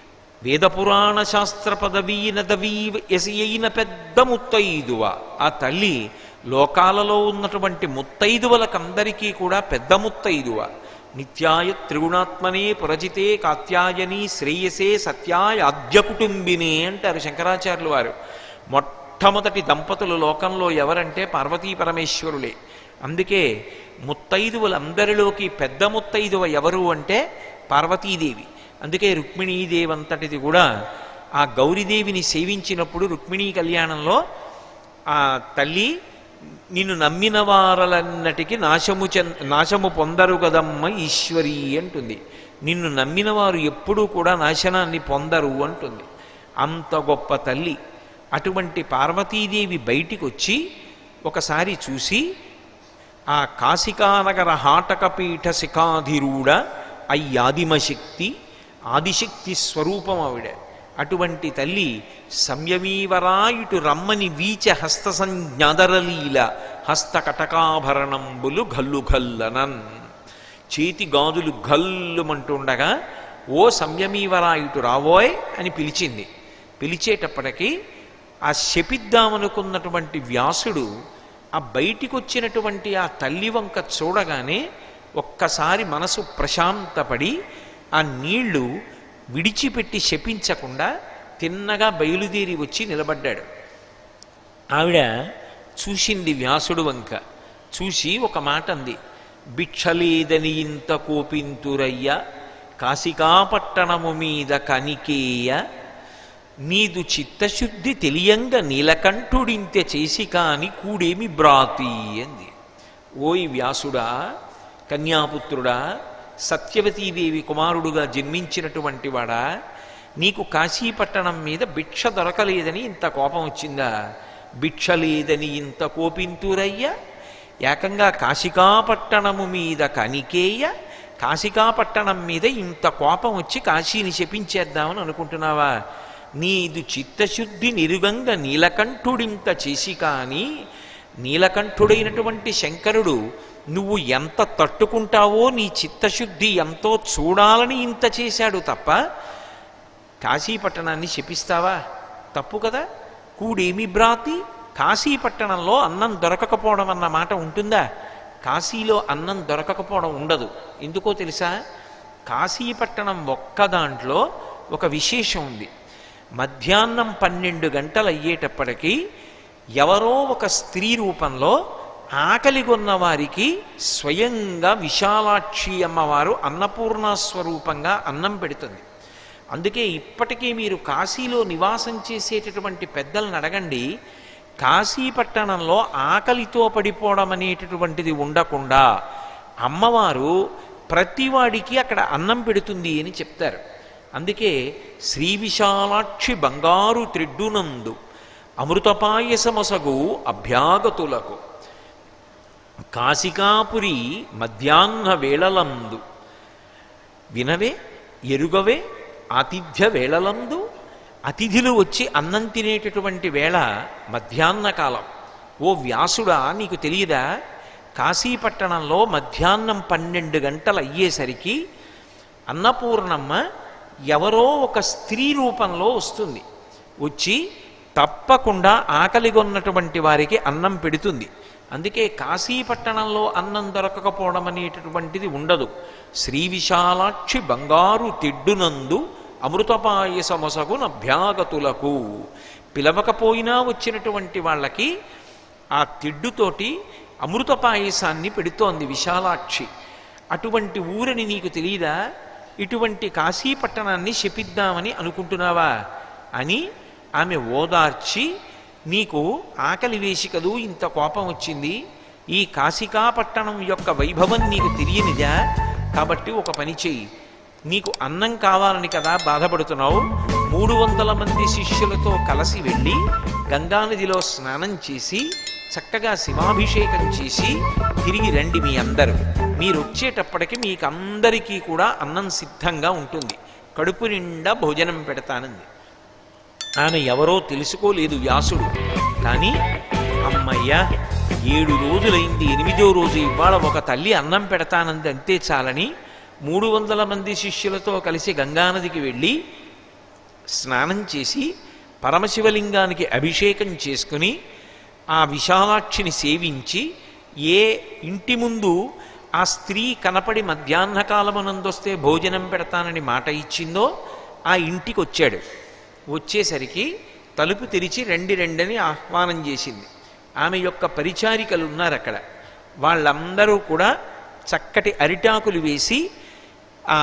వేదపురాణ శాస్త్ర పదవీ నదవీ ఎసి అయిన పెద్ద ముత్తైదువ ఆ తల్లి లోకాలలో ఉన్నటువంటి ముత్తైదువలకందరికీ కూడా పెద్ద ముత్తైదువ నిత్యాయ త్రిగుణాత్మనే పురజితే కాత్యాయని శ్రేయసే సత్యాయ ఆద్య కుటుంబినే అంటారు శంకరాచార్యులు వారు మొట్టమొదటి దంపతులు లోకంలో ఎవరంటే పార్వతీ పరమేశ్వరులే అందుకే ముత్తైదువులందరిలోకి పెద్ద ముత్తైదువ ఎవరు అంటే పార్వతీదేవి అందుకే రుక్మిణీదేవి అంతటిది కూడా ఆ గౌరీదేవిని సేవించినప్పుడు రుక్మిణీ కళ్యాణంలో ఆ తల్లి నిన్ను నమ్మిన వారలన్నటికి నాశము చెన్ నాశము పొందరు కదమ్మ ఈశ్వరి అంటుంది నిన్ను నమ్మిన వారు ఎప్పుడూ కూడా నాశనాన్ని పొందరు అంటుంది అంత గొప్ప తల్లి అటువంటి పార్వతీదేవి బయటికి వచ్చి ఒకసారి చూసి ఆ కాశికానగర హాటకపీఠ శిఖాధిరూఢ అయ్యాదిమశక్తి ఆదిశక్తి స్వరూపం ఆవిడ అటువంటి తల్లి సంయమీవరాయుటు రమ్మని వీచ హస్త సంజ్ఞాదరలీల హస్త కటకాభరణంబులు గల్లు గల్లనన్ చేతి గాజులు గల్లుమంటుండగా ఓ సంయమీవరాయుటు రావోయ్ అని పిలిచింది పిలిచేటప్పటికి ఆ శపిద్దామనుకున్నటువంటి వ్యాసుడు ఆ బయటికి వచ్చినటువంటి ఆ తల్లి వంక చూడగానే ఒక్కసారి మనసు ప్రశాంతపడి ఆ నీళ్లు విడిచిపెట్టి శపించకుండా తిన్నగా బయలుదేరి వచ్చి నిలబడ్డాడు ఆవిడ చూసింది వ్యాసుడు వంక చూసి ఒక మాట అంది భిక్షలేదని ఇంత కోపింతురయ్య కాశికాపట్టణము మీద కనికేయ నీదు చిత్తశుద్ధి తెలియంగ నీలకంఠుడింతె చేసి కాని కూడేమి బ్రాతి అంది ఓయ్ వ్యాసుడా కన్యాపుత్రుడా సత్యవతీదేవి కుమారుడుగా జన్మించినటువంటి వాడా నీకు కాశీపట్టణం మీద భిక్ష దొరకలేదని ఇంత కోపం వచ్చిందా భిక్ష లేదని ఇంత కోపింతురయ్యా ఏకంగా కాశికాపట్టణము మీద కనికేయ కాశికాపట్టణం మీద ఇంత కోపం వచ్చి కాశీని శపించేద్దామని అనుకుంటున్నావా నీదు చిత్తశుద్ధి నిరుగంగ నీలకంఠుడింత చేసి కానీ నీలకంఠుడైనటువంటి శంకరుడు నువ్వు ఎంత తట్టుకుంటావో నీ చిత్తశుద్ధి ఎంతో చూడాలని ఇంత చేశాడు తప్ప కాశీపట్టణాన్ని శపిస్తావా తప్పు కదా కూడేమి బ్రాతి కాశీపట్టణంలో అన్నం దొరకకపోవడం అన్న మాట ఉంటుందా కాశీలో అన్నం దొరకకపోవడం ఉండదు ఎందుకో తెలుసా కాశీపట్టణం ఒక్క దాంట్లో ఒక విశేషం ఉంది మధ్యాహ్నం పన్నెండు గంటలు అయ్యేటప్పటికీ ఎవరో ఒక స్త్రీ రూపంలో ఆకలిగొన్న వారికి స్వయంగా విశాలాక్షి అమ్మవారు అన్నపూర్ణ స్వరూపంగా అన్నం పెడుతుంది అందుకే ఇప్పటికీ మీరు కాశీలో నివాసం చేసేటటువంటి పెద్దలను అడగండి కాశీపట్టణంలో ఆకలితో పడిపోవడం అనేటటువంటిది ఉండకుండా అమ్మవారు ప్రతివాడికి అక్కడ అన్నం పెడుతుంది అని చెప్తారు అందుకే శ్రీ విశాలాక్షి బంగారు త్రిడ్డునందు అమృతపాయసమొసగు అభ్యాగతులకు కాశికాపురి మధ్యాహ్న వేళలందు వినవే ఎరుగవే ఆతిథ్య వేళలందు అతిథులు వచ్చి అన్నం తినేటటువంటి వేళ మధ్యాహ్న కాలం ఓ వ్యాసుడా నీకు తెలియదా కాశీపట్టణంలో మధ్యాహ్నం పన్నెండు గంటలు అయ్యేసరికి అన్నపూర్ణమ్మ ఎవరో ఒక స్త్రీ రూపంలో వస్తుంది వచ్చి తప్పకుండా ఆకలిగొన్నటువంటి వారికి అన్నం పెడుతుంది అందుకే కాశీపట్టణంలో అన్నం దొరకకపోవడం అనేటటువంటిది ఉండదు శ్రీ విశాలాక్షి బంగారు తిడ్డునందు అమృతపాయసమొసగు నభ్యాగతులకు పిలవకపోయినా వచ్చినటువంటి వాళ్ళకి ఆ తిడ్డుతోటి అమృత పాయసాన్ని పెడుతోంది విశాలాక్షి అటువంటి ఊరిని నీకు తెలియదా ఇటువంటి కాశీపట్టణాన్ని శపిద్దామని అనుకుంటున్నావా అని ఆమె ఓదార్చి నీకు ఆకలి వేసి కదూ ఇంత కోపం వచ్చింది ఈ కాశికాపట్టణం యొక్క వైభవం నీకు తెలియనిదా కాబట్టి ఒక పని చెయ్యి నీకు అన్నం కావాలని కదా బాధపడుతున్నావు మూడు వందల మంది శిష్యులతో కలిసి వెళ్ళి గంగానదిలో స్నానం చేసి చక్కగా శివాభిషేకం చేసి తిరిగి రండి మీ అందరూ మీరు వచ్చేటప్పటికి మీకు అందరికీ కూడా అన్నం సిద్ధంగా ఉంటుంది కడుపు నిండా భోజనం పెడతానంది ఆమె ఎవరో తెలుసుకోలేదు వ్యాసుడు కానీ అమ్మయ్యా ఏడు రోజులైంది ఎనిమిదో రోజు ఇవాళ ఒక తల్లి అన్నం పెడతానంది అంతే చాలని మూడు వందల మంది శిష్యులతో కలిసి గంగానదికి వెళ్ళి స్నానం చేసి పరమశివలింగానికి అభిషేకం చేసుకుని ఆ విశాలాక్షిని సేవించి ఏ ఇంటి ముందు ఆ స్త్రీ కనపడి మధ్యాహ్న కాలమునందొస్తే భోజనం పెడతానని మాట ఇచ్చిందో ఆ ఇంటికి వచ్చాడు వచ్చేసరికి తలుపు తెరిచి రెండి రెండని ఆహ్వానం చేసింది ఆమె యొక్క పరిచారికలు ఉన్నారు అక్కడ వాళ్ళందరూ కూడా చక్కటి అరిటాకులు వేసి ఆ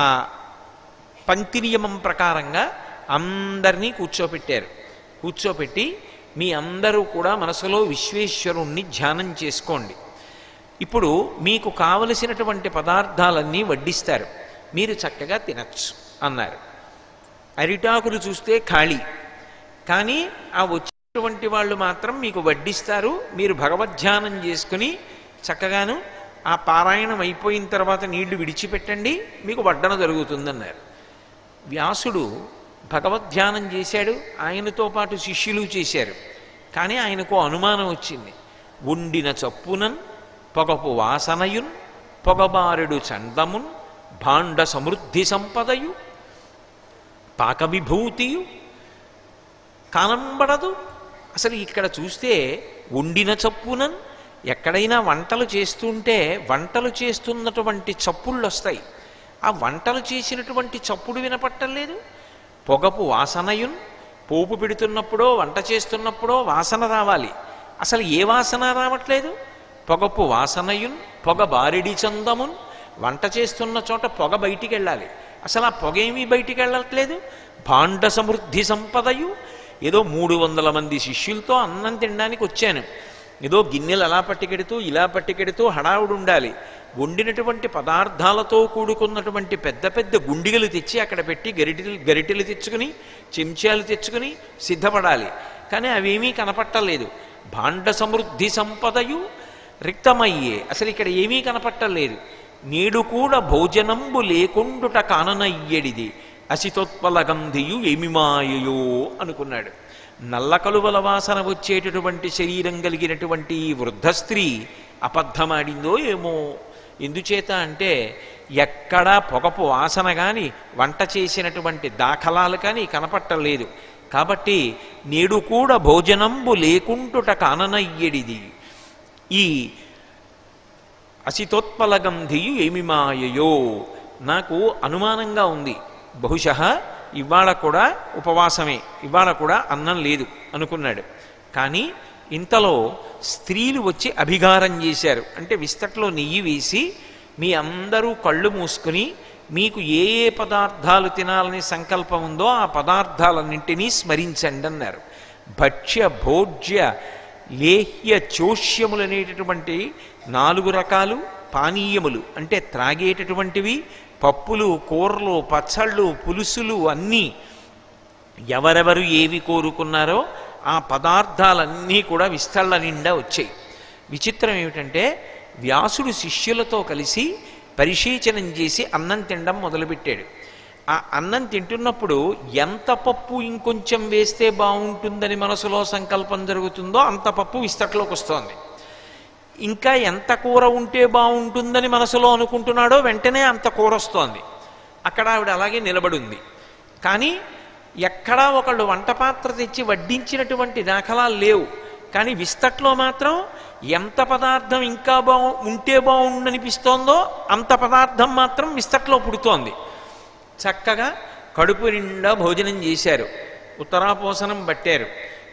పంక్తి నియమం ప్రకారంగా అందరినీ కూర్చోపెట్టారు కూర్చోపెట్టి మీ అందరూ కూడా మనసులో విశ్వేశ్వరుణ్ణి ధ్యానం చేసుకోండి ఇప్పుడు మీకు కావలసినటువంటి పదార్థాలన్నీ వడ్డిస్తారు మీరు చక్కగా తినచ్చు అన్నారు అరిటాకులు చూస్తే ఖాళీ కానీ ఆ వచ్చేటువంటి వాళ్ళు మాత్రం మీకు వడ్డిస్తారు మీరు భగవద్ధ్యానం చేసుకుని చక్కగాను ఆ పారాయణం అయిపోయిన తర్వాత నీళ్లు విడిచిపెట్టండి మీకు వడ్డన జరుగుతుందన్నారు వ్యాసుడు భగవద్ధ్యానం చేశాడు ఆయనతో పాటు శిష్యులు చేశారు కానీ ఆయనకు అనుమానం వచ్చింది ఉండిన చప్పునన్ పొగపు వాసనయున్ పొగబారుడు చందమున్ భాండ సమృద్ధి సంపదయు పాక విభూతియు కానంబడదు అసలు ఇక్కడ చూస్తే వండిన చప్పునన్ ఎక్కడైనా వంటలు చేస్తుంటే వంటలు చేస్తున్నటువంటి చప్పుళ్ళు వస్తాయి ఆ వంటలు చేసినటువంటి చప్పుడు వినపట్టలేదు పొగపు వాసనయున్ పోపు పెడుతున్నప్పుడో వంట చేస్తున్నప్పుడో వాసన రావాలి అసలు ఏ వాసన రావట్లేదు పొగపు వాసనయున్ పొగ బారిడి చందమున్ వంట చేస్తున్న చోట పొగ బయటికి వెళ్ళాలి అసలు ఆ పొగ ఏమీ బయటికి వెళ్ళట్లేదు భాండ సమృద్ధి సంపదయు ఏదో మూడు వందల మంది శిష్యులతో అన్నం తినడానికి వచ్చాను ఏదో గిన్నెలు అలా పట్టుకెడుతూ ఇలా పట్టుకెడుతూ హడావుడు ఉండాలి వండినటువంటి పదార్థాలతో కూడుకున్నటువంటి పెద్ద పెద్ద గుండిగలు తెచ్చి అక్కడ పెట్టి గరిటెలు గరిటెలు తెచ్చుకుని చెంచాలు తెచ్చుకుని సిద్ధపడాలి కానీ అవేమీ కనపట్టలేదు భాండ సమృద్ధి సంపదయు రిక్తమయ్యే అసలు ఇక్కడ ఏమీ కనపట్టలేదు నేడు కూడా భోజనంబు లేకుండుట కాననయ్యడిది అసితోత్పల గంధియు ఏమి మాయయో అనుకున్నాడు నల్ల కలువల వాసన వచ్చేటటువంటి శరీరం కలిగినటువంటి ఈ వృద్ధ స్త్రీ అబద్ధమాడిందో ఏమో ఎందుచేత అంటే ఎక్కడా పొగపు వాసన కానీ వంట చేసినటువంటి దాఖలాలు కానీ కనపట్టలేదు కాబట్టి నేడు కూడా భోజనంబు లేకుంటుట కాననయ్యడిది ఈ అసితోత్పలగంధియు ఏమి మాయయో నాకు అనుమానంగా ఉంది బహుశ ఇవాళ కూడా ఉపవాసమే ఇవాళ కూడా అన్నం లేదు అనుకున్నాడు కానీ ఇంతలో స్త్రీలు వచ్చి అభిగారం చేశారు అంటే విస్తట్లో నెయ్యి వేసి మీ అందరూ కళ్ళు మూసుకుని మీకు ఏ ఏ పదార్థాలు తినాలని సంకల్పం ఉందో ఆ పదార్థాలన్నింటినీ స్మరించండి అన్నారు భక్ష్య భోజ్య లేహ్య చోష్యములు అనేటటువంటి నాలుగు రకాలు పానీయములు అంటే త్రాగేటటువంటివి పప్పులు కూరలు పచ్చళ్ళు పులుసులు అన్నీ ఎవరెవరు ఏవి కోరుకున్నారో ఆ పదార్థాలన్నీ కూడా విస్తళ్ళ నిండా వచ్చాయి విచిత్రం ఏమిటంటే వ్యాసుడు శిష్యులతో కలిసి పరిశీచనం చేసి అన్నం తినడం మొదలుపెట్టాడు ఆ అన్నం తింటున్నప్పుడు ఎంత పప్పు ఇంకొంచెం వేస్తే బాగుంటుందని మనసులో సంకల్పం జరుగుతుందో అంత పప్పు విస్తట్లోకి వస్తోంది ఇంకా ఎంత కూర ఉంటే బాగుంటుందని మనసులో అనుకుంటున్నాడో వెంటనే అంత కూర వస్తోంది అక్కడ ఆవిడ అలాగే నిలబడింది కానీ ఎక్కడా ఒకళ్ళు వంట పాత్ర తెచ్చి వడ్డించినటువంటి దాఖలాలు లేవు కానీ విస్తట్లో మాత్రం ఎంత పదార్థం ఇంకా బాగు ఉంటే బాగుండనిపిస్తోందో అంత పదార్థం మాత్రం విస్తట్లో పుడుతోంది చక్కగా కడుపు నిండా భోజనం చేశారు ఉత్తరాపోసనం పట్టారు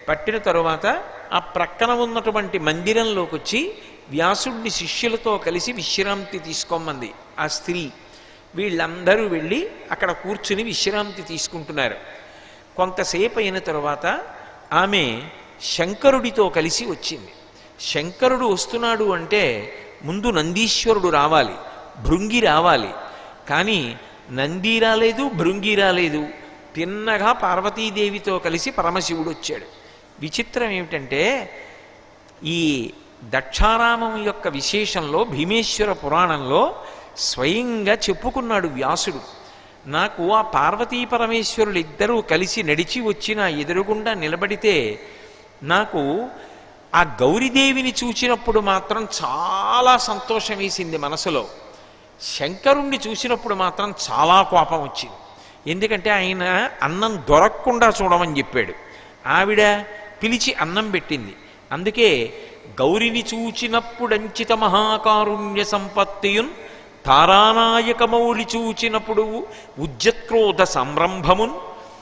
పట్టిన తరువాత ఆ ప్రక్కన ఉన్నటువంటి మందిరంలోకి వచ్చి వ్యాసుడిని శిష్యులతో కలిసి విశ్రాంతి తీసుకోమంది ఆ స్త్రీ వీళ్ళందరూ వెళ్ళి అక్కడ కూర్చుని విశ్రాంతి తీసుకుంటున్నారు కొంతసేపు అయిన తరువాత ఆమె శంకరుడితో కలిసి వచ్చింది శంకరుడు వస్తున్నాడు అంటే ముందు నందీశ్వరుడు రావాలి భృంగి రావాలి కానీ నంది రాలేదు భృంగి రాలేదు తిన్నగా పార్వతీదేవితో కలిసి పరమశివుడు వచ్చాడు విచిత్రం ఏమిటంటే ఈ దక్షారామం యొక్క విశేషంలో భీమేశ్వర పురాణంలో స్వయంగా చెప్పుకున్నాడు వ్యాసుడు నాకు ఆ పార్వతీ పరమేశ్వరులు ఇద్దరూ కలిసి నడిచి వచ్చిన ఎదురుగుండా నిలబడితే నాకు ఆ గౌరీదేవిని చూచినప్పుడు మాత్రం చాలా సంతోషం వేసింది మనసులో శంకరుణ్ణి చూసినప్పుడు మాత్రం చాలా కోపం వచ్చింది ఎందుకంటే ఆయన అన్నం దొరకకుండా చూడమని చెప్పాడు ఆవిడ పిలిచి అన్నం పెట్టింది అందుకే గౌరిని చూచినప్పుడంచిత మహాకారుణ్య సంపత్తియున్ తారానాయకమౌలి చూచినప్పుడు ఉజ్జత్క్రోధ సంరంభమున్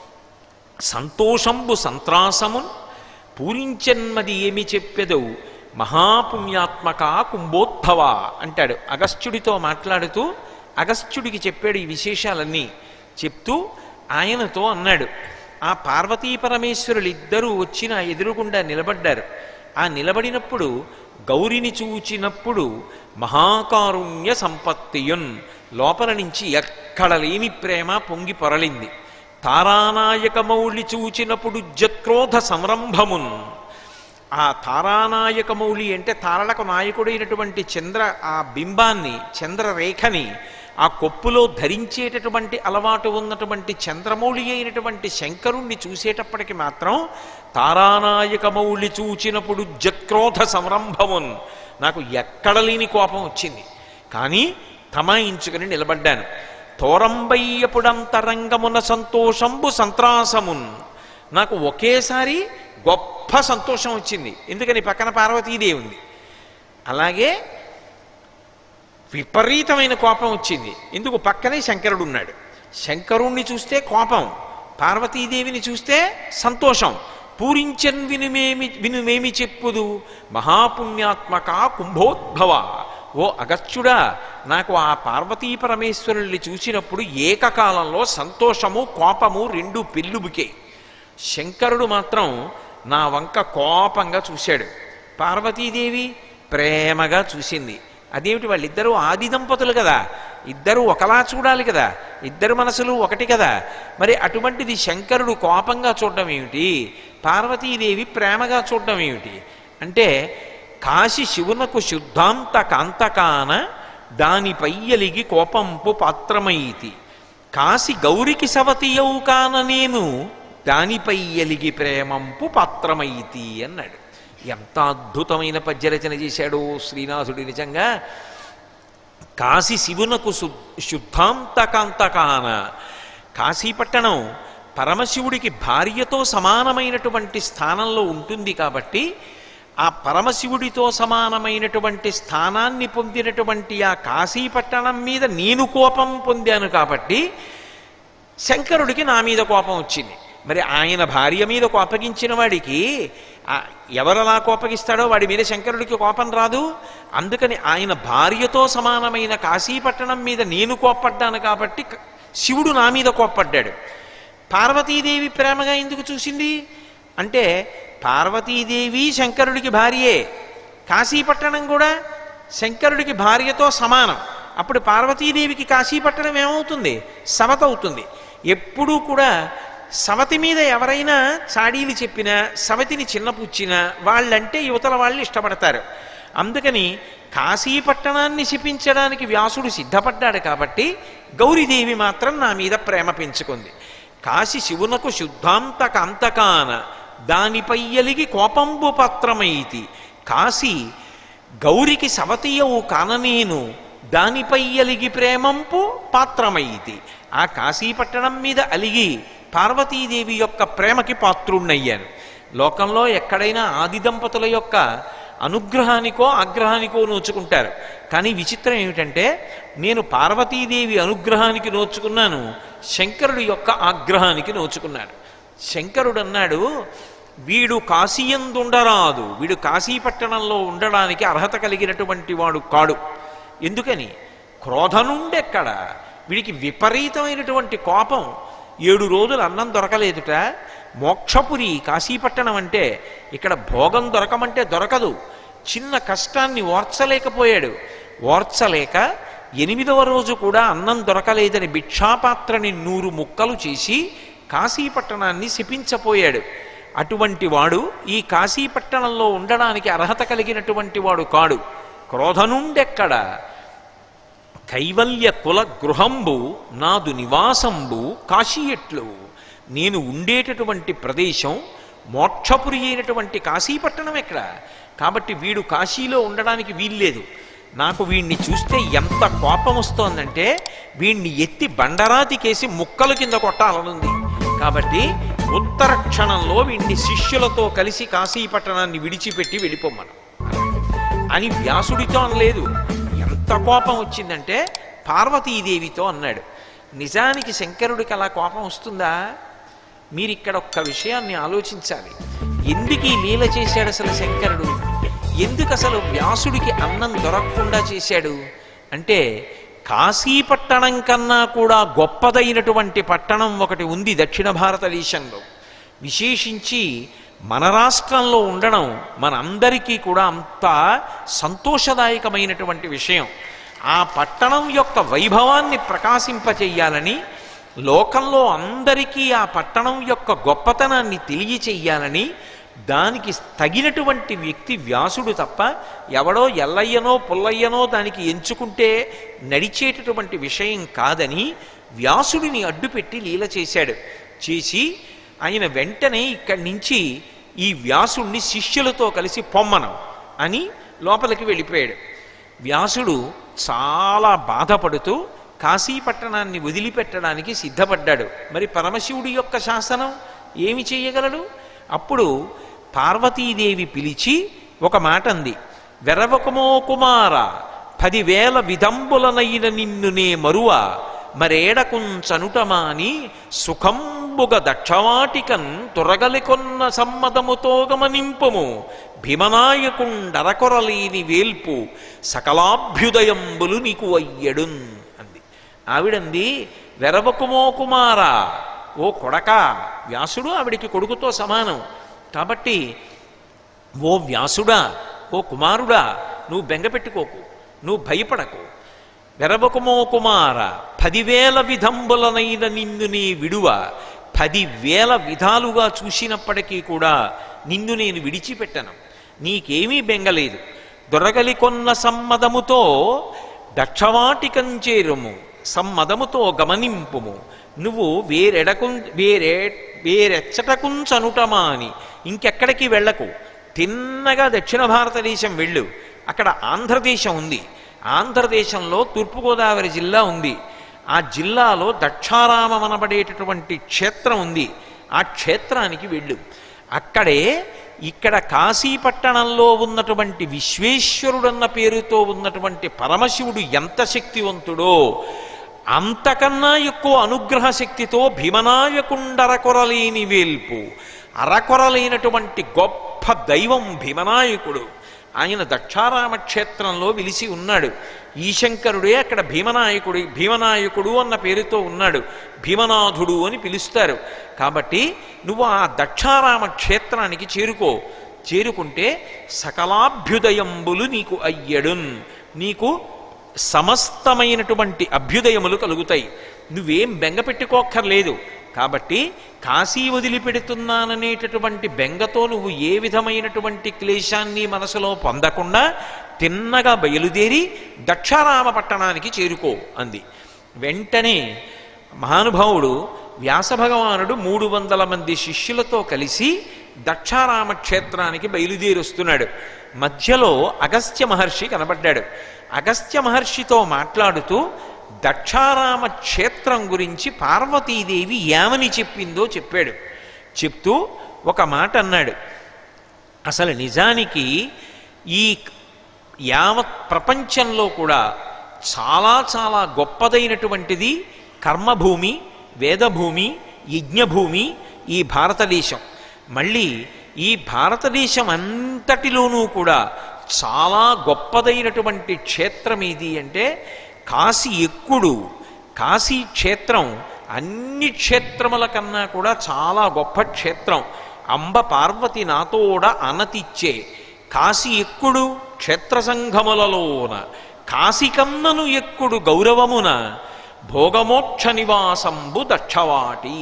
సంతోషంబు సంత్రాసమున్ పూరించన్మది ఏమి చెప్పెదవు మహాపుణ్యాత్మక కుంభోద్భవ అంటాడు అగస్త్యుడితో మాట్లాడుతూ అగస్త్యుడికి చెప్పాడు ఈ విశేషాలన్నీ చెప్తూ ఆయనతో అన్నాడు ఆ పార్వతీ పరమేశ్వరులు ఇద్దరూ వచ్చి నా ఎదురుగుండా నిలబడ్డారు ఆ నిలబడినప్పుడు గౌరిని చూచినప్పుడు మహాకారుణ్య సంపత్తియున్ లోపల నుంచి ఎక్కడ లేని ప్రేమ పొంగి పొరలింది తారానాయకమౌళి చూచినప్పుడు జక్రోధ సంరంభమున్ ఆ తారానాయకమౌళి అంటే తారలకు నాయకుడైనటువంటి చంద్ర ఆ బింబాన్ని చంద్రరేఖని ఆ కొప్పులో ధరించేటటువంటి అలవాటు ఉన్నటువంటి చంద్రమౌళి అయినటువంటి శంకరుణ్ణి చూసేటప్పటికి మాత్రం తారానాయకమౌళి చూచినప్పుడు జక్రోధ సంరంభమున్ నాకు ఎక్కడ లేని కోపం వచ్చింది కానీ తమాయించుకుని నిలబడ్డాను తోరంబయ్యపుడంతరంగమున సంతోషంబు సంత్రాసమున్ నాకు ఒకేసారి గొప్ప సంతోషం వచ్చింది ఎందుకని పక్కన పార్వతీదేవి ఉంది అలాగే విపరీతమైన కోపం వచ్చింది ఎందుకు పక్కనే శంకరుడు ఉన్నాడు శంకరుణ్ణి చూస్తే కోపం పార్వతీదేవిని చూస్తే సంతోషం పూరించన్ వినుమేమి వినుమేమి చెప్పుదు మహాపుణ్యాత్మక కుంభోద్భవ ఓ అగత్యుడా నాకు ఆ పార్వతీ పరమేశ్వరుల్ని చూసినప్పుడు ఏకకాలంలో సంతోషము కోపము రెండు పెళ్ళుబుకే శంకరుడు మాత్రం నా వంక కోపంగా చూశాడు పార్వతీదేవి ప్రేమగా చూసింది అదేమిటి వాళ్ళిద్దరూ ఆది దంపతులు కదా ఇద్దరు ఒకలా చూడాలి కదా ఇద్దరు మనసులు ఒకటి కదా మరి అటువంటిది శంకరుడు కోపంగా చూడడం ఏమిటి పార్వతీదేవి ప్రేమగా చూడడం ఏమిటి అంటే కాశి శివునకు శుద్ధాంత కాంతకాన దానిపై ఎలిగి కోపంపు పాత్రమైతి కాసి గౌరికి సవతియవు కాన నేను దానిపై ఎలిగి ప్రేమంపు పాత్రమైతి అన్నాడు ఎంత అద్భుతమైన పద్యరచన చేశాడు శ్రీనాథుడి నిజంగా కాశీ శివునకు సు శుద్ధాంతకాంతకాన కాశీపట్టణం పరమశివుడికి భార్యతో సమానమైనటువంటి స్థానంలో ఉంటుంది కాబట్టి ఆ పరమశివుడితో సమానమైనటువంటి స్థానాన్ని పొందినటువంటి ఆ కాశీపట్టణం మీద నేను కోపం పొందాను కాబట్టి శంకరుడికి నా మీద కోపం వచ్చింది మరి ఆయన భార్య మీద కోపగించిన వాడికి ఆ ఎవరలా కోపగిస్తాడో వాడి మీద శంకరుడికి కోపం రాదు అందుకని ఆయన భార్యతో సమానమైన కాశీపట్టణం మీద నేను కోప్పడ్డాను కాబట్టి క- శివుడు నా మీద కోప్పడ్డాడు పార్వతీదేవి ప్రేమగా ఎందుకు చూసింది అంటే పార్వతీదేవి శంకరుడికి భార్యే కాశీపట్టణం కూడా శంకరుడికి భార్యతో సమానం అప్పుడు పార్వతీదేవికి కాశీపట్టణం ఏమవుతుంది సవత అవుతుంది ఎప్పుడూ కూడా సవతి మీద ఎవరైనా చాడీలు చెప్పినా సవతిని చిన్నపుచ్చినా వాళ్ళంటే యువతల వాళ్ళు ఇష్టపడతారు అందుకని కాశీపట్టణాన్ని శపించడానికి వ్యాసుడు సిద్ధపడ్డాడు కాబట్టి గౌరీదేవి మాత్రం నా మీద ప్రేమ పెంచుకుంది కాశీ శివునకు శుద్ధాంత కాంతకాన దానిపై ఎలిగి కోపంబు పత్రమైతి కాశీ గౌరికి సవతియవు కాననేను దానిపై అలిగి ప్రేమంపు పాత్రమైతి ఆ కాశీపట్టణం మీద అలిగి పార్వతీదేవి యొక్క ప్రేమకి పాత్రుణ్ణయ్యాను లోకంలో ఎక్కడైనా ఆది దంపతుల యొక్క అనుగ్రహానికో ఆగ్రహానికో నోచుకుంటారు కానీ విచిత్రం ఏమిటంటే నేను పార్వతీదేవి అనుగ్రహానికి నోచుకున్నాను శంకరుడి యొక్క ఆగ్రహానికి నోచుకున్నాను శంకరుడు అన్నాడు వీడు కాశీయందుండరాదు వీడు కాశీపట్టణంలో ఉండడానికి అర్హత కలిగినటువంటి వాడు కాడు ఎందుకని క్రోధనుండెక్కడ వీడికి విపరీతమైనటువంటి కోపం ఏడు రోజులు అన్నం దొరకలేదుట మోక్షపురి కాశీపట్టణం అంటే ఇక్కడ భోగం దొరకమంటే దొరకదు చిన్న కష్టాన్ని ఓర్చలేకపోయాడు ఓర్చలేక ఎనిమిదవ రోజు కూడా అన్నం దొరకలేదని భిక్షాపాత్రని నూరు ముక్కలు చేసి కాశీపట్టణాన్ని శపించపోయాడు అటువంటి వాడు ఈ కాశీపట్టణంలో ఉండడానికి అర్హత కలిగినటువంటి వాడు కాడు క్రోధనుండెక్కడ కైవల్య కుల గృహంబు నాదు నివాసంబు కాశీయట్లు నేను ఉండేటటువంటి ప్రదేశం మోక్షపురి అయినటువంటి కాశీపట్టణం ఎక్కడ కాబట్టి వీడు కాశీలో ఉండడానికి వీల్లేదు నాకు వీణ్ణి చూస్తే ఎంత కోపం వస్తోందంటే వీణ్ణి ఎత్తి బండరాతికేసి ముక్కలు కింద కొట్టాలనుంది కాబట్టి ఉత్తర క్షణంలో వీణ్ణి శిష్యులతో కలిసి కాశీపట్టణాన్ని విడిచిపెట్టి వెళ్ళిపోమ్మను అని వ్యాసుడితో అనలేదు ఎంత కోపం వచ్చిందంటే పార్వతీదేవితో అన్నాడు నిజానికి శంకరుడికి అలా కోపం వస్తుందా మీరు ఇక్కడ ఒక్క విషయాన్ని ఆలోచించాలి ఎందుకు ఈ లీల చేశాడు అసలు శంకరుడు ఎందుకు అసలు వ్యాసుడికి అన్నం దొరకకుండా చేశాడు అంటే కాశీపట్టణం కన్నా కూడా గొప్పదైనటువంటి పట్టణం ఒకటి ఉంది దక్షిణ భారతదేశంలో విశేషించి మన రాష్ట్రంలో ఉండడం మనందరికీ కూడా అంత సంతోషదాయకమైనటువంటి విషయం ఆ పట్టణం యొక్క వైభవాన్ని ప్రకాశింపచేయాలని లోకంలో అందరికీ ఆ పట్టణం యొక్క గొప్పతనాన్ని తెలియచెయ్యాలని దానికి తగినటువంటి వ్యక్తి వ్యాసుడు తప్ప ఎవడో ఎల్లయ్యనో పుల్లయ్యనో దానికి ఎంచుకుంటే నడిచేటటువంటి విషయం కాదని వ్యాసుడిని అడ్డుపెట్టి లీల చేశాడు చేసి ఆయన వెంటనే ఇక్కడి నుంచి ఈ వ్యాసుణ్ణి శిష్యులతో కలిసి పొమ్మనం అని లోపలికి వెళ్ళిపోయాడు వ్యాసుడు చాలా బాధపడుతూ కాశీపట్టణాన్ని వదిలిపెట్టడానికి సిద్ధపడ్డాడు మరి పరమశివుడి యొక్క శాసనం ఏమి చేయగలడు అప్పుడు పార్వతీదేవి పిలిచి ఒక మాట అంది వెరవకమో కుమార పదివేల విధంబులనైన నిన్ను నే మరువ మరేడకుంచనుటమాని సుఖంబుగ దక్షవాటికన్ తురగలికొన్న సమ్మదముతో గమనింపము భీమనాయకుండరకొరలేని వేల్పు సకలాభ్యుదయంబులు నీకు అయ్యడున్ అంది ఆవిడంది వెరవకుమో కుమారా ఓ కొడక వ్యాసుడు ఆవిడికి కొడుకుతో సమానం కాబట్టి ఓ వ్యాసుడా ఓ కుమారుడా నువ్వు బెంగపెట్టుకోకు నువ్వు భయపడకు వెరవకుమో కుమార పదివేల విధంబులనైన నిన్ను నీ విడువ పదివేల విధాలుగా చూసినప్పటికీ కూడా నిన్ను నేను విడిచిపెట్టను నీకేమీ బెంగలేదు దొరగలి కొన్న సమ్మదముతో దక్షవాటికం చేరుము సమ్మదముతో గమనింపుము నువ్వు వేరెడకు వేరే వేరెచ్చటకుంచనుటమా అని ఇంకెక్కడికి వెళ్ళకు తిన్నగా దక్షిణ భారతదేశం వెళ్ళు అక్కడ ఆంధ్రదేశం ఉంది ఆంధ్రదేశంలో తూర్పుగోదావరి జిల్లా ఉంది ఆ జిల్లాలో దక్షారామం అనబడేటటువంటి క్షేత్రం ఉంది ఆ క్షేత్రానికి వెళ్ళు అక్కడే ఇక్కడ కాశీపట్టణంలో ఉన్నటువంటి విశ్వేశ్వరుడన్న పేరుతో ఉన్నటువంటి పరమశివుడు ఎంత శక్తివంతుడో అంతకన్నా ఎక్కువ అనుగ్రహ శక్తితో భీమనాయకుండరకొరలేని వేల్పు అరకొరలేనటువంటి గొప్ప దైవం భీమనాయకుడు ఆయన దక్షారామ క్షేత్రంలో విలిసి ఉన్నాడు ఈశంకరుడే అక్కడ భీమనాయకుడు భీమనాయకుడు అన్న పేరుతో ఉన్నాడు భీమనాథుడు అని పిలుస్తారు కాబట్టి నువ్వు ఆ దక్షారామ క్షేత్రానికి చేరుకో చేరుకుంటే సకలాభ్యుదయంబులు నీకు అయ్యడున్ నీకు సమస్తమైనటువంటి అభ్యుదయములు కలుగుతాయి నువ్వేం బెంగపెట్టుకోక్కర్లేదు కాబట్టి కాశీ వదిలిపెడుతున్నాననేటటువంటి బెంగతో నువ్వు ఏ విధమైనటువంటి క్లేశాన్ని మనసులో పొందకుండా తిన్నగా బయలుదేరి దక్షారామ పట్టణానికి చేరుకో అంది వెంటనే మహానుభావుడు వ్యాసభగవానుడు మూడు వందల మంది శిష్యులతో కలిసి దక్షారామ క్షేత్రానికి బయలుదేరొస్తున్నాడు మధ్యలో అగస్త్య మహర్షి కనబడ్డాడు అగస్త్య మహర్షితో మాట్లాడుతూ దక్షారామ క్షేత్రం గురించి పార్వతీదేవి ఏమని చెప్పిందో చెప్పాడు చెప్తూ ఒక మాట అన్నాడు అసలు నిజానికి ఈ యావత్ ప్రపంచంలో కూడా చాలా చాలా గొప్పదైనటువంటిది కర్మభూమి వేదభూమి యజ్ఞభూమి ఈ భారతదేశం మళ్ళీ ఈ భారతదేశం అంతటిలోనూ కూడా చాలా గొప్పదైనటువంటి క్షేత్రం ఏది అంటే కాశీ ఎక్కుడు కాశీ క్షేత్రం అన్ని క్షేత్రముల కన్నా కూడా చాలా గొప్ప క్షేత్రం అంబ పార్వతి నాతోడ అనతిచ్చే కాశీ ఎక్కుడు క్షేత్ర సంఘములలోన కాశికన్నను ఎక్కుడు గౌరవమున భోగమోక్ష నివాసంబు దక్షవాటి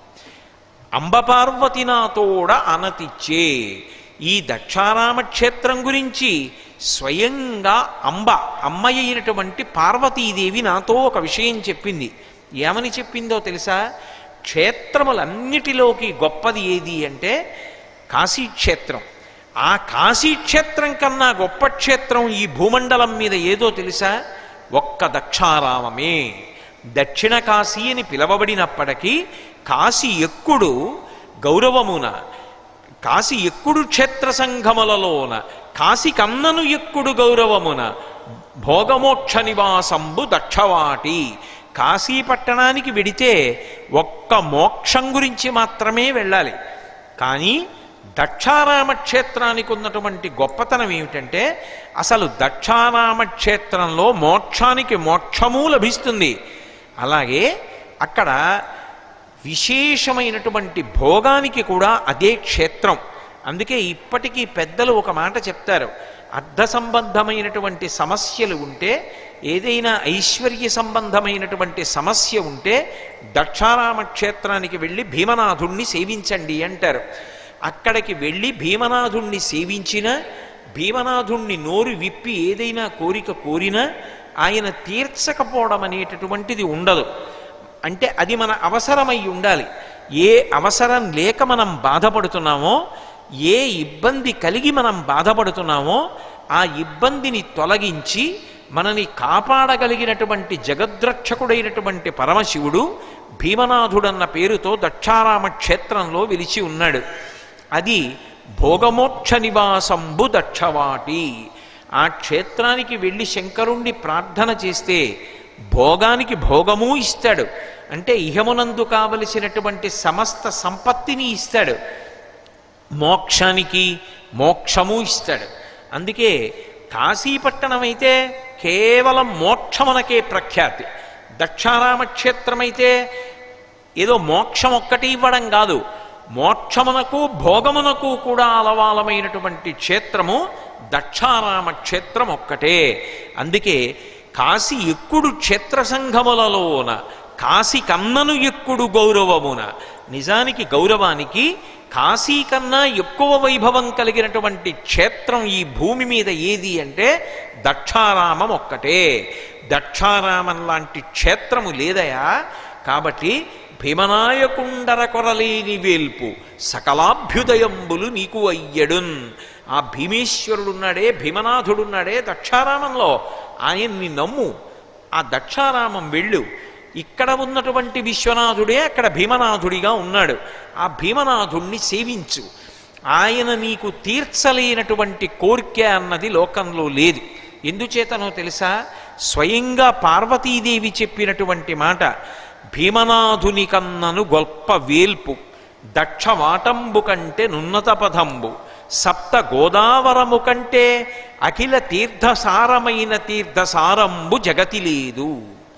అంబపార్వతి నాతోడ అనతిచ్చే ఈ దక్షారామ క్షేత్రం గురించి స్వయంగా అంబ అమ్మ అయినటువంటి పార్వతీదేవి నాతో ఒక విషయం చెప్పింది ఏమని చెప్పిందో తెలుసా క్షేత్రములన్నిటిలోకి గొప్పది ఏది అంటే కాశీక్షేత్రం ఆ కాశీక్షేత్రం కన్నా గొప్ప క్షేత్రం ఈ భూమండలం మీద ఏదో తెలుసా ఒక్క దక్షారామమే దక్షిణ కాశీ అని పిలవబడినప్పటికీ కాశీ ఎక్కుడు గౌరవమున కాశీ ఎక్కుడు క్షేత్ర సంఘములలోన కాశీ కన్నను ఎక్కుడు గౌరవమున భోగమోక్ష నివాసంబు దక్షవాటి కాశీ పట్టణానికి వెడితే ఒక్క మోక్షం గురించి మాత్రమే వెళ్ళాలి కానీ దక్షారామ క్షేత్రానికి ఉన్నటువంటి గొప్పతనం ఏమిటంటే అసలు దక్షారామ క్షేత్రంలో మోక్షానికి మోక్షము లభిస్తుంది అలాగే అక్కడ విశేషమైనటువంటి భోగానికి కూడా అదే క్షేత్రం అందుకే ఇప్పటికీ పెద్దలు ఒక మాట చెప్తారు అర్ధ సంబంధమైనటువంటి సమస్యలు ఉంటే ఏదైనా ఐశ్వర్య సంబంధమైనటువంటి సమస్య ఉంటే దక్షారామ క్షేత్రానికి వెళ్ళి భీమనాథుణ్ణి సేవించండి అంటారు అక్కడికి వెళ్ళి భీమనాథుణ్ణి సేవించిన భీమనాథుణ్ణి నోరు విప్పి ఏదైనా కోరిక కోరినా ఆయన తీర్చకపోవడం అనేటటువంటిది ఉండదు అంటే అది మన అవసరమై ఉండాలి ఏ అవసరం లేక మనం బాధపడుతున్నామో ఏ ఇబ్బంది కలిగి మనం బాధపడుతున్నామో ఆ ఇబ్బందిని తొలగించి మనని కాపాడగలిగినటువంటి జగద్రక్షకుడైనటువంటి పరమశివుడు భీమనాథుడన్న పేరుతో దక్షారామ క్షేత్రంలో వెలిచి ఉన్నాడు అది భోగమోక్ష నివాసంబు దక్షవాటి ఆ క్షేత్రానికి వెళ్ళి శంకరుణ్ణి ప్రార్థన చేస్తే భోగానికి భోగము ఇస్తాడు అంటే ఇహమునందు కావలసినటువంటి సమస్త సంపత్తిని ఇస్తాడు మోక్షానికి మోక్షము ఇస్తాడు అందుకే కాశీపట్టణం అయితే కేవలం మోక్షమునకే ప్రఖ్యాతి దక్షారామ క్షేత్రమైతే ఏదో మోక్షం ఒక్కటి ఇవ్వడం కాదు మోక్షమునకు భోగమునకు కూడా అలవాలమైనటువంటి క్షేత్రము దక్షారామ క్షేత్రం ఒక్కటే అందుకే కాశీ ఎక్కుడు క్షేత్ర సంఘములలోన కాశీ కన్నను ఎక్కుడు గౌరవమున నిజానికి గౌరవానికి కాశీ కన్నా ఎక్కువ వైభవం కలిగినటువంటి క్షేత్రం ఈ భూమి మీద ఏది అంటే దక్షారామం ఒక్కటే దక్షారామం లాంటి క్షేత్రము లేదయా కాబట్టి భీమనాయకుండర కొరలేని వేల్పు సకలాభ్యుదయంబులు నీకు అయ్యడున్ ఆ భీమేశ్వరుడున్నాడే భీమనాథుడున్నాడే దక్షారామంలో ఆయన్ని నమ్ము ఆ దక్షారామం వెళ్ళు ఇక్కడ ఉన్నటువంటి విశ్వనాథుడే అక్కడ భీమనాథుడిగా ఉన్నాడు ఆ భీమనాథుణ్ణి సేవించు ఆయన నీకు తీర్చలేనటువంటి కోరిక అన్నది లోకంలో లేదు ఎందుచేతనో తెలుసా స్వయంగా పార్వతీదేవి చెప్పినటువంటి మాట భీమనాథుని కన్నను గొప్ప వేల్పు దక్షవాటంబు కంటే నున్నత పదంబు సప్త గోదావరము కంటే అఖిల తీర్థసారమైన తీర్థసారంబు జగతి లేదు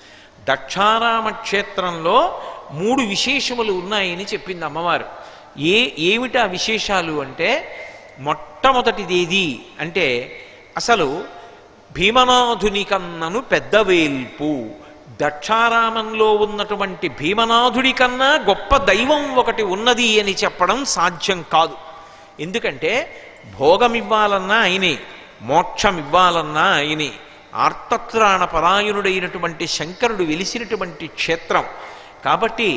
దక్షారామ క్షేత్రంలో మూడు విశేషములు ఉన్నాయని చెప్పింది అమ్మవారు ఏ ఏమిటా విశేషాలు అంటే మొట్టమొదటిదేది అంటే అసలు భీమనాథుని కన్నను పెద్ద వేల్పు దక్షారామంలో ఉన్నటువంటి భీమనాథుడి కన్నా గొప్ప దైవం ఒకటి ఉన్నది అని చెప్పడం సాధ్యం కాదు ఎందుకంటే భోగం ఇవ్వాలన్నా ఆయనే మోక్షం ఇవ్వాలన్నా ఆయనే ఆర్తత్రాణ పరాయణుడైనటువంటి శంకరుడు వెలిసినటువంటి క్షేత్రం కాబట్టి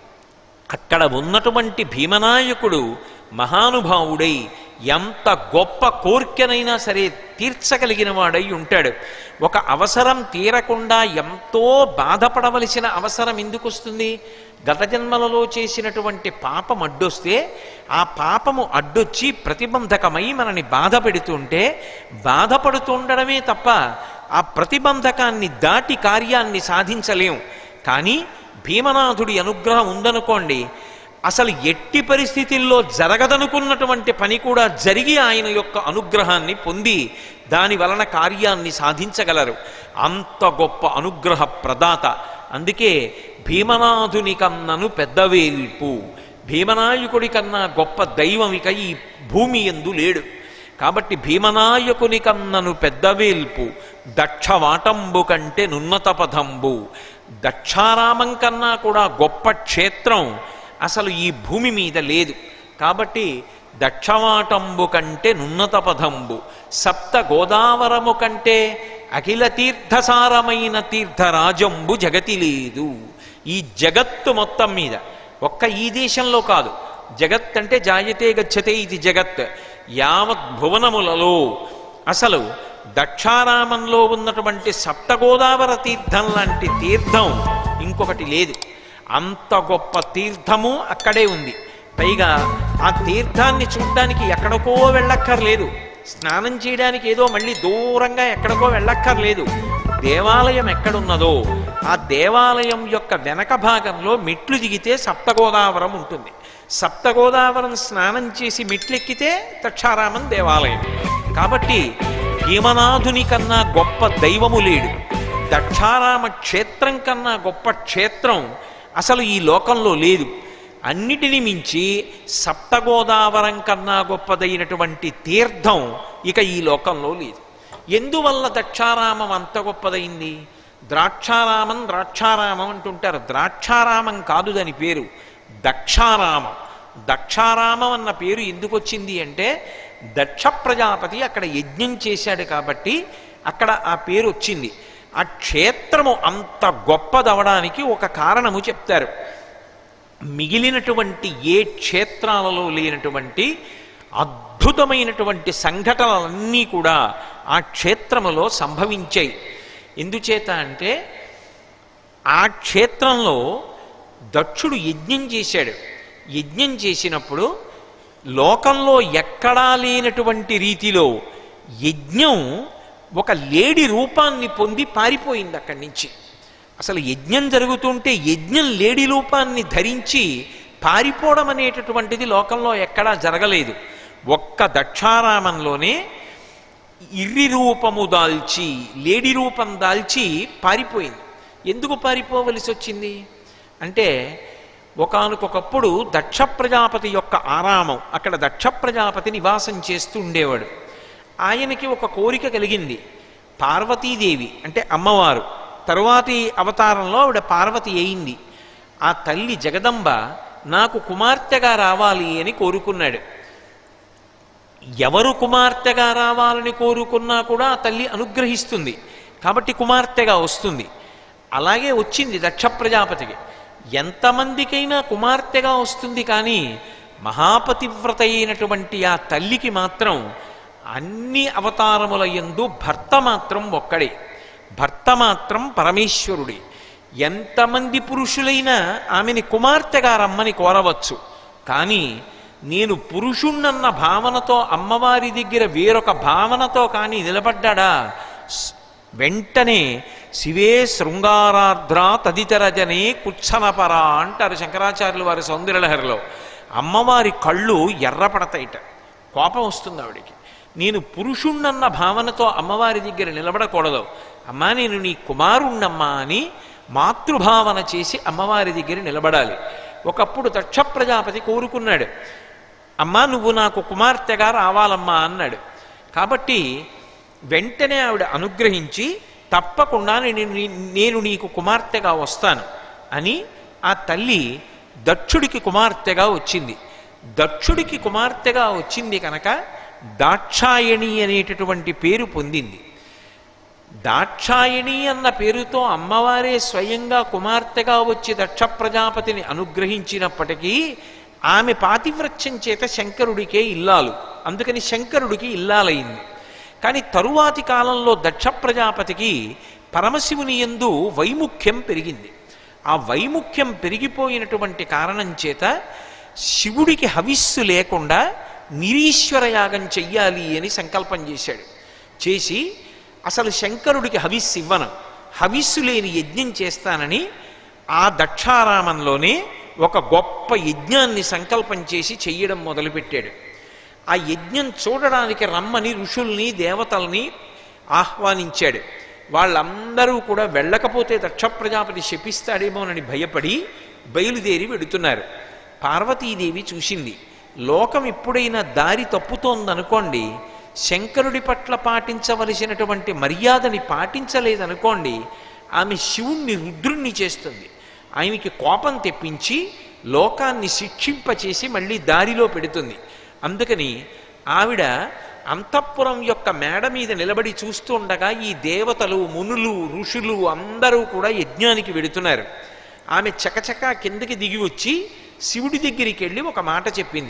అక్కడ ఉన్నటువంటి భీమనాయకుడు మహానుభావుడై ఎంత గొప్ప కోర్కెనైనా సరే తీర్చగలిగిన వాడై ఉంటాడు ఒక అవసరం తీరకుండా ఎంతో బాధపడవలసిన అవసరం ఎందుకు వస్తుంది గత జన్మలలో చేసినటువంటి పాపం అడ్డొస్తే ఆ పాపము అడ్డొచ్చి ప్రతిబంధకమై మనని బాధ పెడుతుంటే బాధపడుతుండడమే తప్ప ఆ ప్రతిబంధకాన్ని దాటి కార్యాన్ని సాధించలేం కానీ భీమనాథుడి అనుగ్రహం ఉందనుకోండి అసలు ఎట్టి పరిస్థితుల్లో జరగదనుకున్నటువంటి పని కూడా జరిగి ఆయన యొక్క అనుగ్రహాన్ని పొంది దాని వలన కార్యాన్ని సాధించగలరు అంత గొప్ప అనుగ్రహ ప్రదాత అందుకే భీమనాథుని కన్నను పెద్దవేల్పు భీమనాయకుడి కన్నా గొప్ప దైవం ఇక ఈ భూమి ఎందు లేడు కాబట్టి భీమనాయకుని కన్నను పెద్దవేల్పు దక్షవాటంబు కంటే నున్నత పదంబు దక్షారామం కన్నా కూడా గొప్ప క్షేత్రం అసలు ఈ భూమి మీద లేదు కాబట్టి దక్షవాటంబు కంటే నున్నత పదంబు సప్త గోదావరము కంటే అఖిల తీర్థసారమైన తీర్థరాజంబు జగతి లేదు ఈ జగత్తు మొత్తం మీద ఒక్క ఈ దేశంలో కాదు జగత్ అంటే జాయతే గచ్చతే ఇది జగత్ యావత్ భువనములలో అసలు దక్షారామంలో ఉన్నటువంటి సప్తగోదావర తీర్థం లాంటి తీర్థం ఇంకొకటి లేదు అంత గొప్ప తీర్థము అక్కడే ఉంది పైగా ఆ తీర్థాన్ని చూడడానికి ఎక్కడికో వెళ్ళక్కర్లేదు స్నానం చేయడానికి ఏదో మళ్ళీ దూరంగా ఎక్కడికో వెళ్ళక్కర్లేదు దేవాలయం ఎక్కడున్నదో ఆ దేవాలయం యొక్క వెనక భాగంలో మెట్లు దిగితే సప్తగోదావరం ఉంటుంది సప్తగోదావరం స్నానం చేసి మెట్లెక్కితే దక్షారామం దేవాలయం కాబట్టి భీమనాథుని కన్నా గొప్ప దైవము లేడు దక్షారామ క్షేత్రం కన్నా గొప్ప క్షేత్రం అసలు ఈ లోకంలో లేదు అన్నిటిని మించి సప్తగోదావరం కన్నా గొప్పదైనటువంటి తీర్థం ఇక ఈ లోకంలో లేదు ఎందువల్ల దక్షారామం అంత గొప్పదైంది ద్రాక్షారామం ద్రాక్షారామం అంటుంటారు ద్రాక్షారామం కాదు దాని పేరు దక్షారామం దక్షారామం అన్న పేరు ఎందుకు వచ్చింది అంటే దక్ష ప్రజాపతి అక్కడ యజ్ఞం చేశాడు కాబట్టి అక్కడ ఆ పేరు వచ్చింది ఆ క్షేత్రము అంత గొప్పదవడానికి ఒక కారణము చెప్తారు మిగిలినటువంటి ఏ క్షేత్రాలలో లేనటువంటి అద్భుతమైనటువంటి సంఘటనలన్నీ కూడా ఆ క్షేత్రములో సంభవించాయి ఎందుచేత అంటే ఆ క్షేత్రంలో దక్షుడు యజ్ఞం చేశాడు యజ్ఞం చేసినప్పుడు లోకంలో ఎక్కడా లేనటువంటి రీతిలో యజ్ఞం ఒక లేడి రూపాన్ని పొంది పారిపోయింది అక్కడి నుంచి అసలు యజ్ఞం జరుగుతుంటే యజ్ఞం లేడి రూపాన్ని ధరించి పారిపోవడం అనేటటువంటిది లోకంలో ఎక్కడా జరగలేదు ఒక్క దక్షారామంలోనే ఇర్రి రూపము దాల్చి లేడి రూపం దాల్చి పారిపోయింది ఎందుకు పారిపోవలసి వచ్చింది అంటే ఒకానొకప్పుడు దక్ష ప్రజాపతి యొక్క ఆరామం అక్కడ దక్ష ప్రజాపతి నివాసం చేస్తూ ఉండేవాడు ఆయనకి ఒక కోరిక కలిగింది పార్వతీదేవి అంటే అమ్మవారు తరువాతి అవతారంలో ఆవిడ పార్వతి అయింది ఆ తల్లి జగదంబ నాకు కుమార్తెగా రావాలి అని కోరుకున్నాడు ఎవరు కుమార్తెగా రావాలని కోరుకున్నా కూడా ఆ తల్లి అనుగ్రహిస్తుంది కాబట్టి కుమార్తెగా వస్తుంది అలాగే వచ్చింది దక్ష ప్రజాపతికి ఎంతమందికైనా కుమార్తెగా వస్తుంది కానీ మహాపతివ్రత అయినటువంటి ఆ తల్లికి మాత్రం అన్ని అవతారముల యందు భర్త మాత్రం ఒక్కడే భర్త మాత్రం పరమేశ్వరుడే ఎంతమంది పురుషులైనా ఆమెని కుమార్తెగా రమ్మని కోరవచ్చు కానీ నేను పురుషుణ్ణన్న భావనతో అమ్మవారి దగ్గర వేరొక భావనతో కానీ నిలబడ్డాడా స్- వెంటనే శివే శృంగారార్ద్ర తదితరజనే కుచ్చనపరా అంటారు శంకరాచార్యులు వారి సౌందర్యలహరిలో అమ్మవారి కళ్ళు ఎర్రపడతాయిట కోపం వస్తుంది ఆవిడికి నేను పురుషుణ్ణన్న భావనతో అమ్మవారి దగ్గర నిలబడకూడదు అమ్మా నేను నీ కుమారుణ్ణమ్మా అని మాతృభావన చేసి అమ్మవారి దగ్గర నిలబడాలి ఒకప్పుడు దక్ష ప్రజాపతి కోరుకున్నాడు అమ్మా నువ్వు నాకు కుమార్తెగా రావాలమ్మా అన్నాడు కాబట్టి వెంటనే ఆవిడ అనుగ్రహించి తప్పకుండా నేను నీ- నేను నీకు కుమార్తెగా వస్తాను అని ఆ తల్లి దక్షుడికి కుమార్తెగా వచ్చింది దక్షుడికి కుమార్తెగా వచ్చింది కనుక దాక్షాయణి అనేటటువంటి పేరు పొందింది దాక్షాయణి అన్న పేరుతో అమ్మవారే స్వయంగా కుమార్తెగా వచ్చి దక్ష ప్రజాపతిని అనుగ్రహించినప్పటికీ ఆమె పాతివ్రత్యం చేత శంకరుడికే ఇల్లాలు అందుకని శంకరుడికి ఇల్లాలైంది కానీ తరువాతి కాలంలో దక్ష ప్రజాపతికి పరమశివుని యందు వైముఖ్యం పెరిగింది ఆ వైముఖ్యం పెరిగిపోయినటువంటి కారణం చేత శివుడికి హవిస్సు లేకుండా నిరీశ్వర యాగం చెయ్యాలి అని సంకల్పం చేశాడు చేసి అసలు శంకరుడికి హవిస్సు ఇవ్వను హవిస్సు లేని యజ్ఞం చేస్తానని ఆ దక్షారామంలోనే ఒక గొప్ప యజ్ఞాన్ని సంకల్పం చేసి చెయ్యడం మొదలుపెట్టాడు ఆ యజ్ఞం చూడడానికి రమ్మని ఋషుల్ని దేవతల్ని ఆహ్వానించాడు వాళ్ళందరూ కూడా వెళ్ళకపోతే దక్ష ప్రజాపతి శపిస్తాడేమోనని భయపడి బయలుదేరి వెడుతున్నారు పార్వతీదేవి చూసింది లోకం ఎప్పుడైనా దారి తప్పుతోందనుకోండి శంకరుడి పట్ల పాటించవలసినటువంటి మర్యాదని పాటించలేదనుకోండి ఆమె శివుణ్ణి రుద్రుణ్ణి చేస్తుంది ఆయనకి కోపం తెప్పించి లోకాన్ని శిక్షింపచేసి మళ్ళీ దారిలో పెడుతుంది అందుకని ఆవిడ అంతఃపురం యొక్క మేడ మీద నిలబడి చూస్తూ ఉండగా ఈ దేవతలు మునులు ఋషులు అందరూ కూడా యజ్ఞానికి వెడుతున్నారు ఆమె చకచకా కిందకి దిగి వచ్చి శివుడి దగ్గరికి వెళ్ళి ఒక మాట చెప్పింది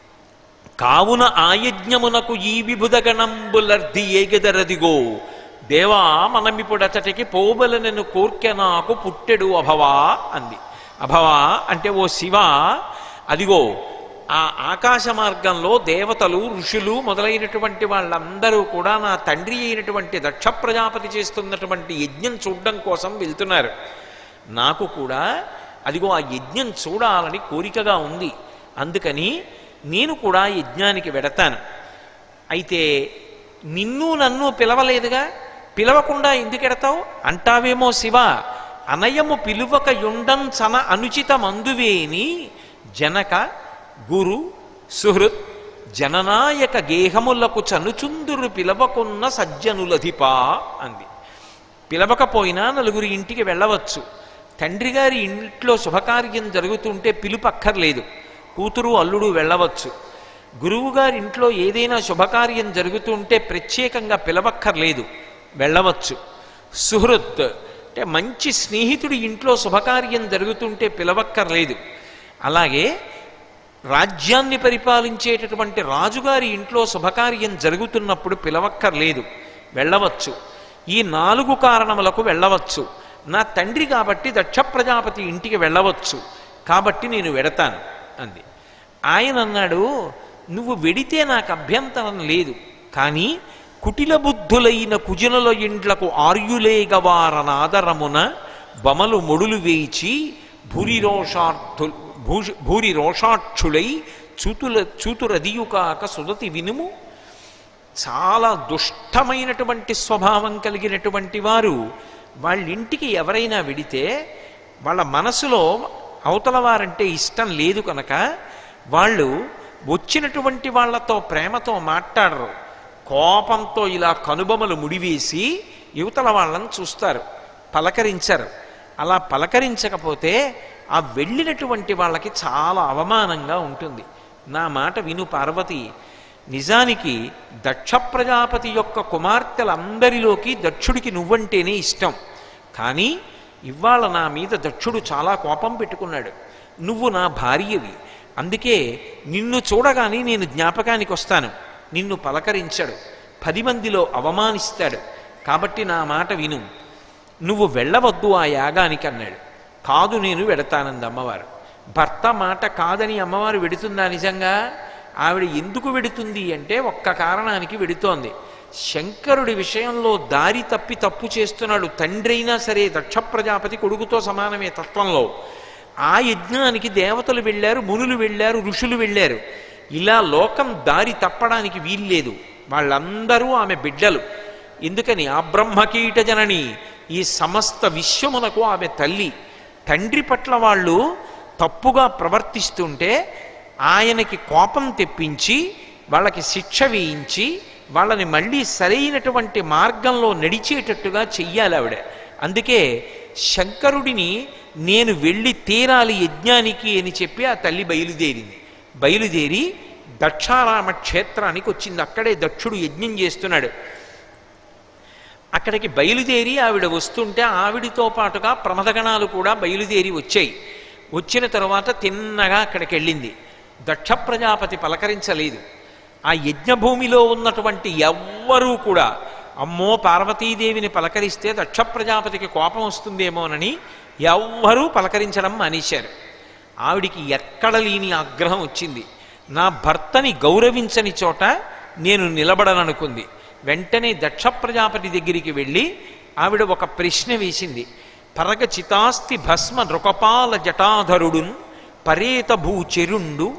కావున ఆయజ్ఞమునకు ఈ విభుదగణంబులర్ధి ఏగెదరదిగో దేవా మనమిప్పుడతటికి పోబలనెను కోర్కె నాకు పుట్టెడు అభవా అంది అభవా అంటే ఓ శివ అదిగో ఆ ఆకాశ మార్గంలో దేవతలు ఋషులు మొదలైనటువంటి వాళ్ళందరూ కూడా నా తండ్రి అయినటువంటి దక్ష ప్రజాపతి చేస్తున్నటువంటి యజ్ఞం చూడడం కోసం వెళ్తున్నారు నాకు కూడా అదిగో ఆ యజ్ఞం చూడాలని కోరికగా ఉంది అందుకని నేను కూడా యజ్ఞానికి వెడతాను అయితే నిన్ను నన్ను పిలవలేదుగా పిలవకుండా ఎందుకు ఎడతావు అంటావేమో శివ అనయము పిలువక యుండంచన అనుచిత మందువేని జనక గురు సుహృత్ జననాయక గేహములకు చనుచుందురు పిలవకున్న సజ్జనులధిపా అంది పిలవకపోయినా నలుగురి ఇంటికి వెళ్ళవచ్చు తండ్రి గారి ఇంట్లో శుభకార్యం జరుగుతుంటే పిలుపక్కర్లేదు కూతురు అల్లుడు వెళ్ళవచ్చు గురువుగారి ఇంట్లో ఏదైనా శుభకార్యం జరుగుతుంటే ప్రత్యేకంగా పిలవక్కర్లేదు వెళ్ళవచ్చు సుహృత్ అంటే మంచి స్నేహితుడి ఇంట్లో శుభకార్యం జరుగుతుంటే పిలవక్కర్లేదు అలాగే రాజ్యాన్ని పరిపాలించేటటువంటి రాజుగారి ఇంట్లో శుభకార్యం జరుగుతున్నప్పుడు పిలవక్కర్లేదు వెళ్ళవచ్చు ఈ నాలుగు కారణములకు వెళ్ళవచ్చు నా తండ్రి కాబట్టి దక్ష ప్రజాపతి ఇంటికి వెళ్ళవచ్చు కాబట్టి నేను వెడతాను అంది ఆయన అన్నాడు నువ్వు వెడితే నాకు అభ్యంతరం లేదు కానీ కుటిల బుద్ధులైన కుజనుల ఇండ్లకు ఆర్యులేగవారనాదరమున బమలు మొడులు వేచి భూరి రోషార్థు భూష భూరి రోషాక్షులై చూతుల చూతురదియుకాక సుదతి వినుము చాలా దుష్టమైనటువంటి స్వభావం కలిగినటువంటి వారు వాళ్ళ ఇంటికి ఎవరైనా వెడితే వాళ్ళ మనసులో అవతల వారంటే ఇష్టం లేదు కనుక వాళ్ళు వచ్చినటువంటి వాళ్ళతో ప్రేమతో మాట్లాడరు కోపంతో ఇలా కనుబొమలు ముడివేసి యువతల వాళ్ళని చూస్తారు పలకరించరు అలా పలకరించకపోతే ఆ వెళ్ళినటువంటి వాళ్ళకి చాలా అవమానంగా ఉంటుంది నా మాట విను పార్వతి నిజానికి దక్ష ప్రజాపతి యొక్క కుమార్తెలందరిలోకి దక్షుడికి నువ్వంటేనే ఇష్టం కానీ ఇవాళ నా మీద దక్షుడు చాలా కోపం పెట్టుకున్నాడు నువ్వు నా భార్యవి అందుకే నిన్ను చూడగానే నేను జ్ఞాపకానికి వస్తాను నిన్ను పలకరించాడు పది మందిలో అవమానిస్తాడు కాబట్టి నా మాట విను నువ్వు వెళ్ళవద్దు ఆ యాగానికి అన్నాడు కాదు నేను వెడతానంది అమ్మవారు భర్త మాట కాదని అమ్మవారు వెడుతుందా నిజంగా ఆవిడ ఎందుకు వెడుతుంది అంటే ఒక్క కారణానికి వెడుతోంది శంకరుడి విషయంలో దారి తప్పి తప్పు చేస్తున్నాడు తండ్రి అయినా సరే దక్ష ప్రజాపతి కొడుకుతో సమానమే తత్వంలో ఆ యజ్ఞానికి దేవతలు వెళ్ళారు మునులు వెళ్ళారు ఋషులు వెళ్ళారు ఇలా లోకం దారి తప్పడానికి వీల్లేదు వాళ్ళందరూ ఆమె బిడ్డలు ఎందుకని ఆ బ్రహ్మకీట జనని ఈ సమస్త విశ్వమునకు ఆమె తల్లి తండ్రి పట్ల వాళ్ళు తప్పుగా ప్రవర్తిస్తుంటే ఆయనకి కోపం తెప్పించి వాళ్ళకి శిక్ష వేయించి వాళ్ళని మళ్ళీ సరైనటువంటి మార్గంలో నడిచేటట్టుగా చెయ్యాలి ఆవిడ అందుకే శంకరుడిని నేను వెళ్ళి తీరాలి యజ్ఞానికి అని చెప్పి ఆ తల్లి బయలుదేరింది బయలుదేరి దక్షారామ క్షేత్రానికి వచ్చింది అక్కడే దక్షుడు యజ్ఞం చేస్తున్నాడు అక్కడికి బయలుదేరి ఆవిడ వస్తుంటే ఆవిడితో పాటుగా ప్రమదగణాలు కూడా బయలుదేరి వచ్చాయి వచ్చిన తరువాత తిన్నగా అక్కడికి వెళ్ళింది దక్ష ప్రజాపతి పలకరించలేదు ఆ యజ్ఞభూమిలో ఉన్నటువంటి ఎవ్వరూ కూడా అమ్మో పార్వతీదేవిని పలకరిస్తే దక్ష ప్రజాపతికి కోపం వస్తుందేమోనని ఎవ్వరూ పలకరించడం మానేశారు ఆవిడికి ఎక్కడ లేని ఆగ్రహం వచ్చింది నా భర్తని గౌరవించని చోట నేను నిలబడననుకుంది వెంటనే దక్ష ప్రజాపతి దగ్గరికి వెళ్ళి ఆవిడ ఒక ప్రశ్న వేసింది పరగ చితాస్తి భస్మ నృకపాల జటాధరుడున్ పరేత భూచెరుండు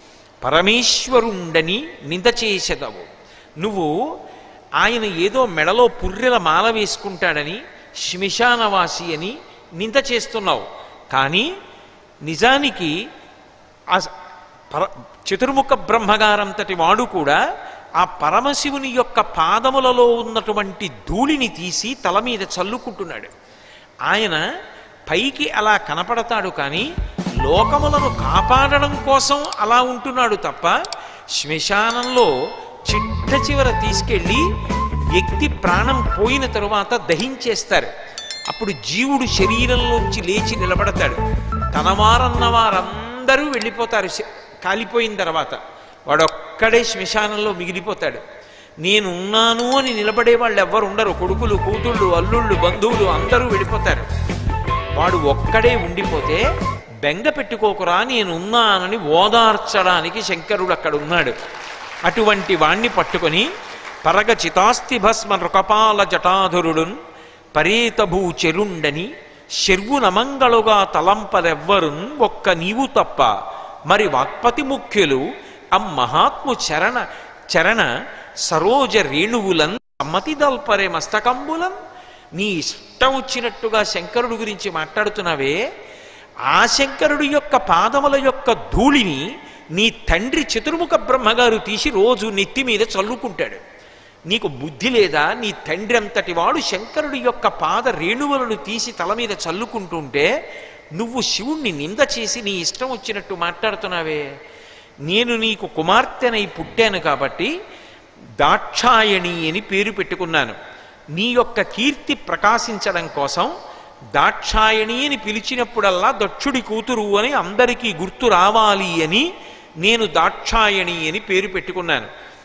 పరమేశ్వరుండని నింద చేసెదవు నువ్వు ఆయన ఏదో మెడలో పుర్రెల మాల వేసుకుంటాడని శ్మశానవాసి అని నింద చేస్తున్నావు కానీ నిజానికి ఆ పర చతుర్ముఖ బ్రహ్మగారంతటి వాడు కూడా ఆ పరమశివుని యొక్క పాదములలో ఉన్నటువంటి ధూళిని తీసి తల మీద చల్లుకుంటున్నాడు ఆయన పైకి అలా కనపడతాడు కానీ లోకములను కాపాడడం కోసం అలా ఉంటున్నాడు తప్ప శ్మశానంలో చిట్ట చివర తీసుకెళ్ళి వ్యక్తి ప్రాణం పోయిన తరువాత దహించేస్తారు అప్పుడు జీవుడు శరీరంలోంచి లేచి నిలబడతాడు తన వారన్న వారందరూ వెళ్ళిపోతారు శ- కాలిపోయిన తర్వాత వాడొక్కడే శ్మశానంలో మిగిలిపోతాడు నేనున్నాను అని నిలబడే వాళ్ళు ఎవ్వరు ఉండరు కొడుకులు కూతుళ్ళు అల్లుళ్ళు బంధువులు అందరూ వెళ్ళిపోతారు వాడు ఒక్కడే ఉండిపోతే బెంగ పెట్టుకోకురా నేనున్నానని ఓదార్చడానికి శంకరుడు అక్కడ ఉన్నాడు అటువంటి వాణ్ణి పట్టుకొని పరగ చితాస్తి భస్మ నృకపాల జటాధురుడున్ పరేతభూ చెరుండని శర్వు నమంగళుగా తలంపరెవ్వరున్ ఒక్క నీవు తప్ప మరి వాక్పతి ముఖ్యులు అమ్మహాత్ము చరణ చరణ సరోజ రేణువులన్ సమ్మతి దల్పరే మస్తకంబులం నీ ఇష్టం వచ్చినట్టుగా శంకరుడు గురించి మాట్లాడుతున్నావే ఆ శంకరుడు యొక్క పాదముల యొక్క ధూళిని నీ తండ్రి చతుర్ముఖ బ్రహ్మగారు తీసి రోజు నెత్తి మీద చల్లుకుంటాడు నీకు బుద్ధి లేదా నీ తండ్రి అంతటి వాడు శంకరుడి యొక్క పాద రేణువులను తీసి తల మీద చల్లుకుంటుంటే నువ్వు శివుణ్ణి నింద చేసి నీ ఇష్టం వచ్చినట్టు మాట్లాడుతున్నావే నేను నీకు కుమార్తెనై పుట్టాను కాబట్టి దాక్షాయణి అని పేరు పెట్టుకున్నాను నీ యొక్క కీర్తి ప్రకాశించడం కోసం దాక్షాయణి అని పిలిచినప్పుడల్లా దక్షుడి కూతురు అని అందరికీ గుర్తు రావాలి అని నేను దాక్షాయణి అని పేరు పెట్టుకున్నాను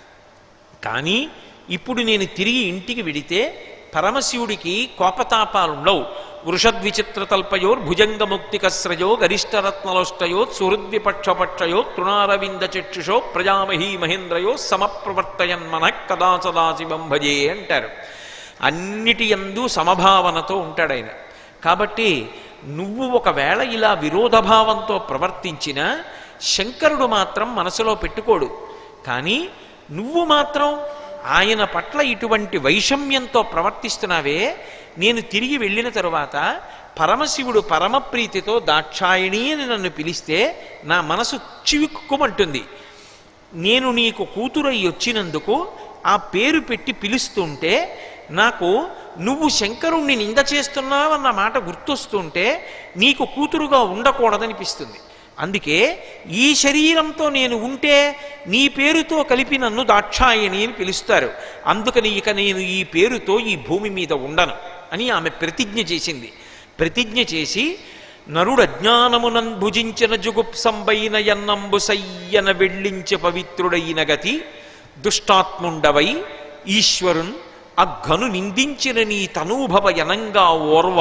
కానీ ఇప్పుడు నేను తిరిగి ఇంటికి వెడితే పరమశివుడికి కోపతాపాలుండవు వృషద్విచిత్రతల్పయోర్ భుజంగముక్తికస్రయో గరిష్టరత్నలోష్టయో సుహృద్విపక్షపక్షయో తృణారవింద చక్షుషో ప్రజామహీ మహేంద్రయో సమప్రవర్తయన్మన కదాచదాశివం భజే అంటారు అన్నిటి యందు సమభావనతో ఉంటాడు ఆయన కాబట్టి నువ్వు ఒకవేళ ఇలా విరోధభావంతో ప్రవర్తించినా శంకరుడు మాత్రం మనసులో పెట్టుకోడు కానీ నువ్వు మాత్రం ఆయన పట్ల ఇటువంటి వైషమ్యంతో ప్రవర్తిస్తున్నావే నేను తిరిగి వెళ్ళిన తరువాత పరమశివుడు పరమప్రీతితో దాక్షాయణి అని నన్ను పిలిస్తే నా మనసు చివుక్కుమంటుంది నేను నీకు కూతురై వచ్చినందుకు ఆ పేరు పెట్టి పిలుస్తుంటే నాకు నువ్వు శంకరుణ్ణి నింద చేస్తున్నావన్న మాట గుర్తొస్తుంటే నీకు కూతురుగా ఉండకూడదనిపిస్తుంది అందుకే ఈ శరీరంతో నేను ఉంటే నీ పేరుతో కలిపి నన్ను దాక్షాయణి అని పిలుస్తారు అందుకని ఇక నేను ఈ పేరుతో ఈ భూమి మీద ఉండను అని ఆమె ప్రతిజ్ఞ చేసింది ప్రతిజ్ఞ చేసి నరుడు అజ్ఞానమునం భుజించిన జుగుప్సంబైన ఎన్నంబు సయ్యన వెళ్ళించే పవిత్రుడైన గతి దుష్టాత్ముండవై ఈశ్వరున్ అఘను నిందించిన నీ తనూభవ యనంగా ఓర్వ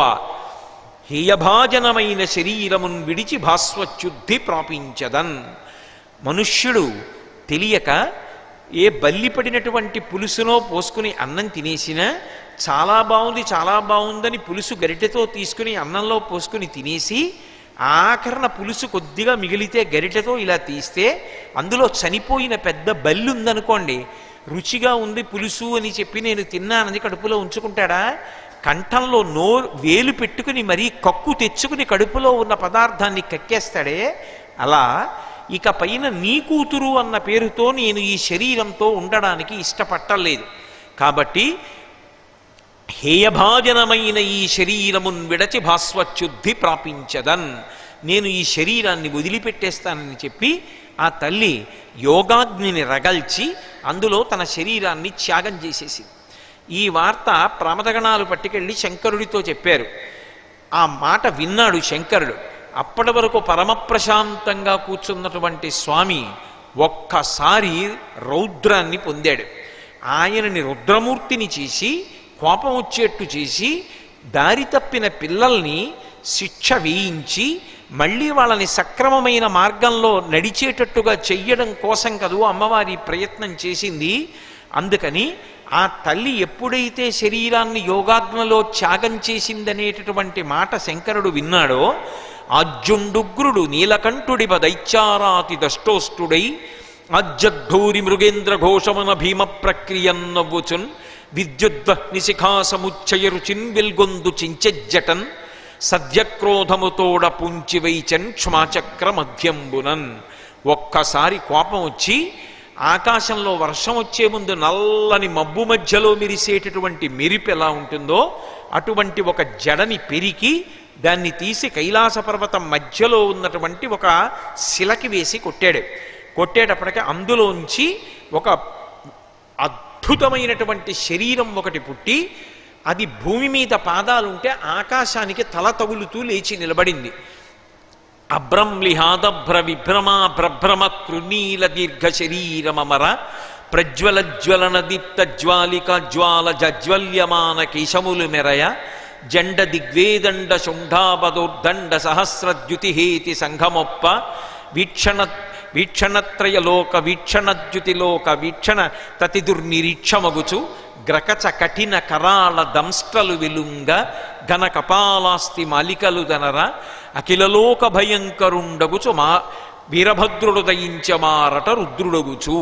హేయభాజనమైన శరీరమున్ విడిచి భాస్వచ్యుద్ధి ప్రాపించదన్ మనుష్యుడు తెలియక ఏ బల్లి పడినటువంటి పులుసునో పోసుకుని అన్నం తినేసినా చాలా బాగుంది చాలా బాగుందని పులుసు గరిటెతో తీసుకుని అన్నంలో పోసుకుని తినేసి ఆఖరణ పులుసు కొద్దిగా మిగిలితే గరిటెతో ఇలా తీస్తే అందులో చనిపోయిన పెద్ద బల్లి ఉందనుకోండి రుచిగా ఉంది పులుసు అని చెప్పి నేను తిన్నానని కడుపులో ఉంచుకుంటాడా కంఠంలో నో వేలు పెట్టుకుని మరీ కక్కు తెచ్చుకుని కడుపులో ఉన్న పదార్థాన్ని కక్కేస్తాడే అలా ఇక పైన నీ కూతురు అన్న పేరుతో నేను ఈ శరీరంతో ఉండడానికి ఇష్టపట్టలేదు కాబట్టి హేయభాజనమైన ఈ శరీరమున్ విడచి భాస్వచ్యుద్ధి ప్రాపించదన్ నేను ఈ శరీరాన్ని వదిలిపెట్టేస్తానని చెప్పి ఆ తల్లి యోగాగ్నిని రగల్చి అందులో తన శరీరాన్ని త్యాగం చేసేసింది ఈ వార్త ప్రమదగణాలు పట్టుకెళ్ళి శంకరుడితో చెప్పారు ఆ మాట విన్నాడు శంకరుడు అప్పటి వరకు పరమప్రశాంతంగా కూర్చున్నటువంటి స్వామి ఒక్కసారి రౌద్రాన్ని పొందాడు ఆయనని రుద్రమూర్తిని చేసి కోపం వచ్చేట్టు చేసి దారి తప్పిన పిల్లల్ని శిక్ష వేయించి మళ్ళీ వాళ్ళని సక్రమమైన మార్గంలో నడిచేటట్టుగా చెయ్యడం కోసం కదూ అమ్మవారి ప్రయత్నం చేసింది అందుకని ఆ తల్లి ఎప్పుడైతే శరీరాన్ని యోగాగ్నలో త్యాగం చేసిందనేటటువంటి మాట శంకరుడు విన్నాడో ఆజ్యుండుగ్రుడు నీలకంఠుడివ దైత్యారాతి దష్టోష్టుడై ఆజ్జగ్ధూరి మృగేంద్ర ఘోషమన భీమ ప్రక్రియన్నవ్వుచున్ విద్యుద్వహ్ని శిఖాసముచ్చయ రుచిన్ వెల్గొందు చించెజ్జటన్ సద్యక్రోధముతోడ పుంచివైచన్ క్షమాచక్ర మధ్యంబునన్ ఒక్కసారి కోపం వచ్చి ఆకాశంలో వర్షం వచ్చే ముందు నల్లని మబ్బు మధ్యలో మెరిసేటటువంటి మెరిపు ఎలా ఉంటుందో అటువంటి ఒక జడని పెరికి దాన్ని తీసి కైలాస పర్వతం మధ్యలో ఉన్నటువంటి ఒక శిలకి వేసి కొట్టాడు కొట్టేటప్పటికి అందులోంచి ఒక అద్భుతమైనటువంటి శరీరం ఒకటి పుట్టి అది భూమి మీద పాదాలుంటే ఆకాశానికి తల తగులుతూ లేచి నిలబడింది అభ్రంలిహాదభ్ర విభ్రమా భ్రభ్రమ కృనీల దీర్ఘ శరీరమర ప్రజ్వల జ్వలన దీప్త జ్వాలిక జ్వాల జజ్వల్యమాన కేశములు మెరయ జండ దిగ్వేదండ శుంఠాపదోర్దండ సహస్రద్యుతిహేతి సంఘమొప్ప వీక్షణ వీక్షణత్రయలోక వీక్షణద్యుతిలోక వీక్షణ తతిదుర్నిరీక్షమగుచు గ్రకచ కఠిన కరాళ దంస్ట్రలు వెలుంగ ఘన కపాలాస్తి మాలికలు దనర అఖిలలోక భయంకరుండగుచు మా వీరభద్రుడు దయించమారట రుద్రుడగుచు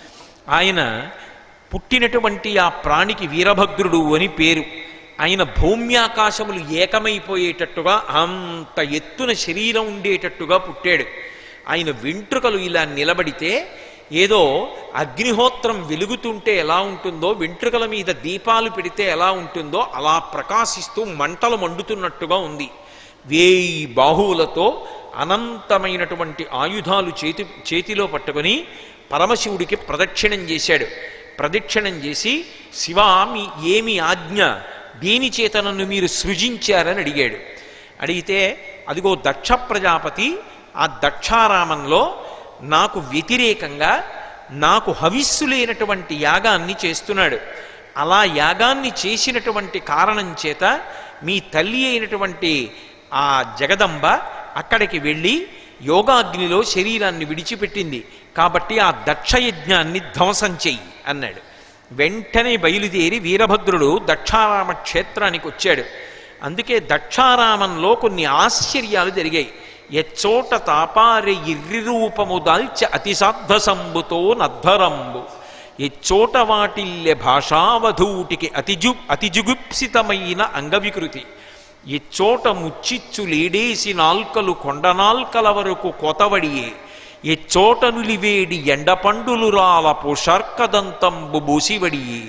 ఆయన పుట్టినటువంటి ఆ ప్రాణికి వీరభద్రుడు అని పేరు ఆయన భౌమ్యాకాశములు ఏకమైపోయేటట్టుగా అంత ఎత్తున శరీరం ఉండేటట్టుగా పుట్టాడు ఆయన వెంట్రుకలు ఇలా నిలబడితే ఏదో అగ్నిహోత్రం వెలుగుతుంటే ఎలా ఉంటుందో వెంట్రుకల మీద దీపాలు పెడితే ఎలా ఉంటుందో అలా ప్రకాశిస్తూ మంటలు మండుతున్నట్టుగా ఉంది వేయి బాహువులతో అనంతమైనటువంటి ఆయుధాలు చేతి చేతిలో పట్టుకొని పరమశివుడికి ప్రదక్షిణం చేశాడు ప్రదక్షిణం చేసి శివ మీ ఏమి ఆజ్ఞ దేని చేత నన్ను మీరు సృజించారని అడిగాడు అడిగితే అదిగో దక్ష ప్రజాపతి ఆ దక్షారామంలో నాకు వ్యతిరేకంగా నాకు హవిస్సు లేనటువంటి యాగాన్ని చేస్తున్నాడు అలా యాగాన్ని చేసినటువంటి కారణం చేత మీ తల్లి అయినటువంటి ఆ జగదంబ అక్కడికి వెళ్ళి యోగాగ్నిలో శరీరాన్ని విడిచిపెట్టింది కాబట్టి ఆ దక్షయజ్ఞాన్ని ధ్వంసం చెయ్యి అన్నాడు వెంటనే బయలుదేరి వీరభద్రుడు దక్షారామ క్షేత్రానికి వచ్చాడు అందుకే దక్షారామంలో కొన్ని ఆశ్చర్యాలు జరిగాయి ఎచ్చోట తాపారె ఇర్రి రూపము దాల్చె అతిసాద్ధ సంబుతో నద్ధరంబు ఎచ్చోట వాటిల్లె భాషావధూటికి అతిజు అతిజుగుప్సితమైన అంగవికృతి ఎచ్చోట ముచ్చిచ్చు లేడేసి నాల్కలు కొండనాల్కల వరకు కొతవడియే ఎచ్చోట నులివేడి ఎండపండులు రాల పుషర్కదంతంబు బూసివడియే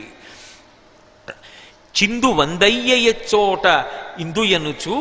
చిందు వందయ్య ఎచ్చోట ఇందుయనుచు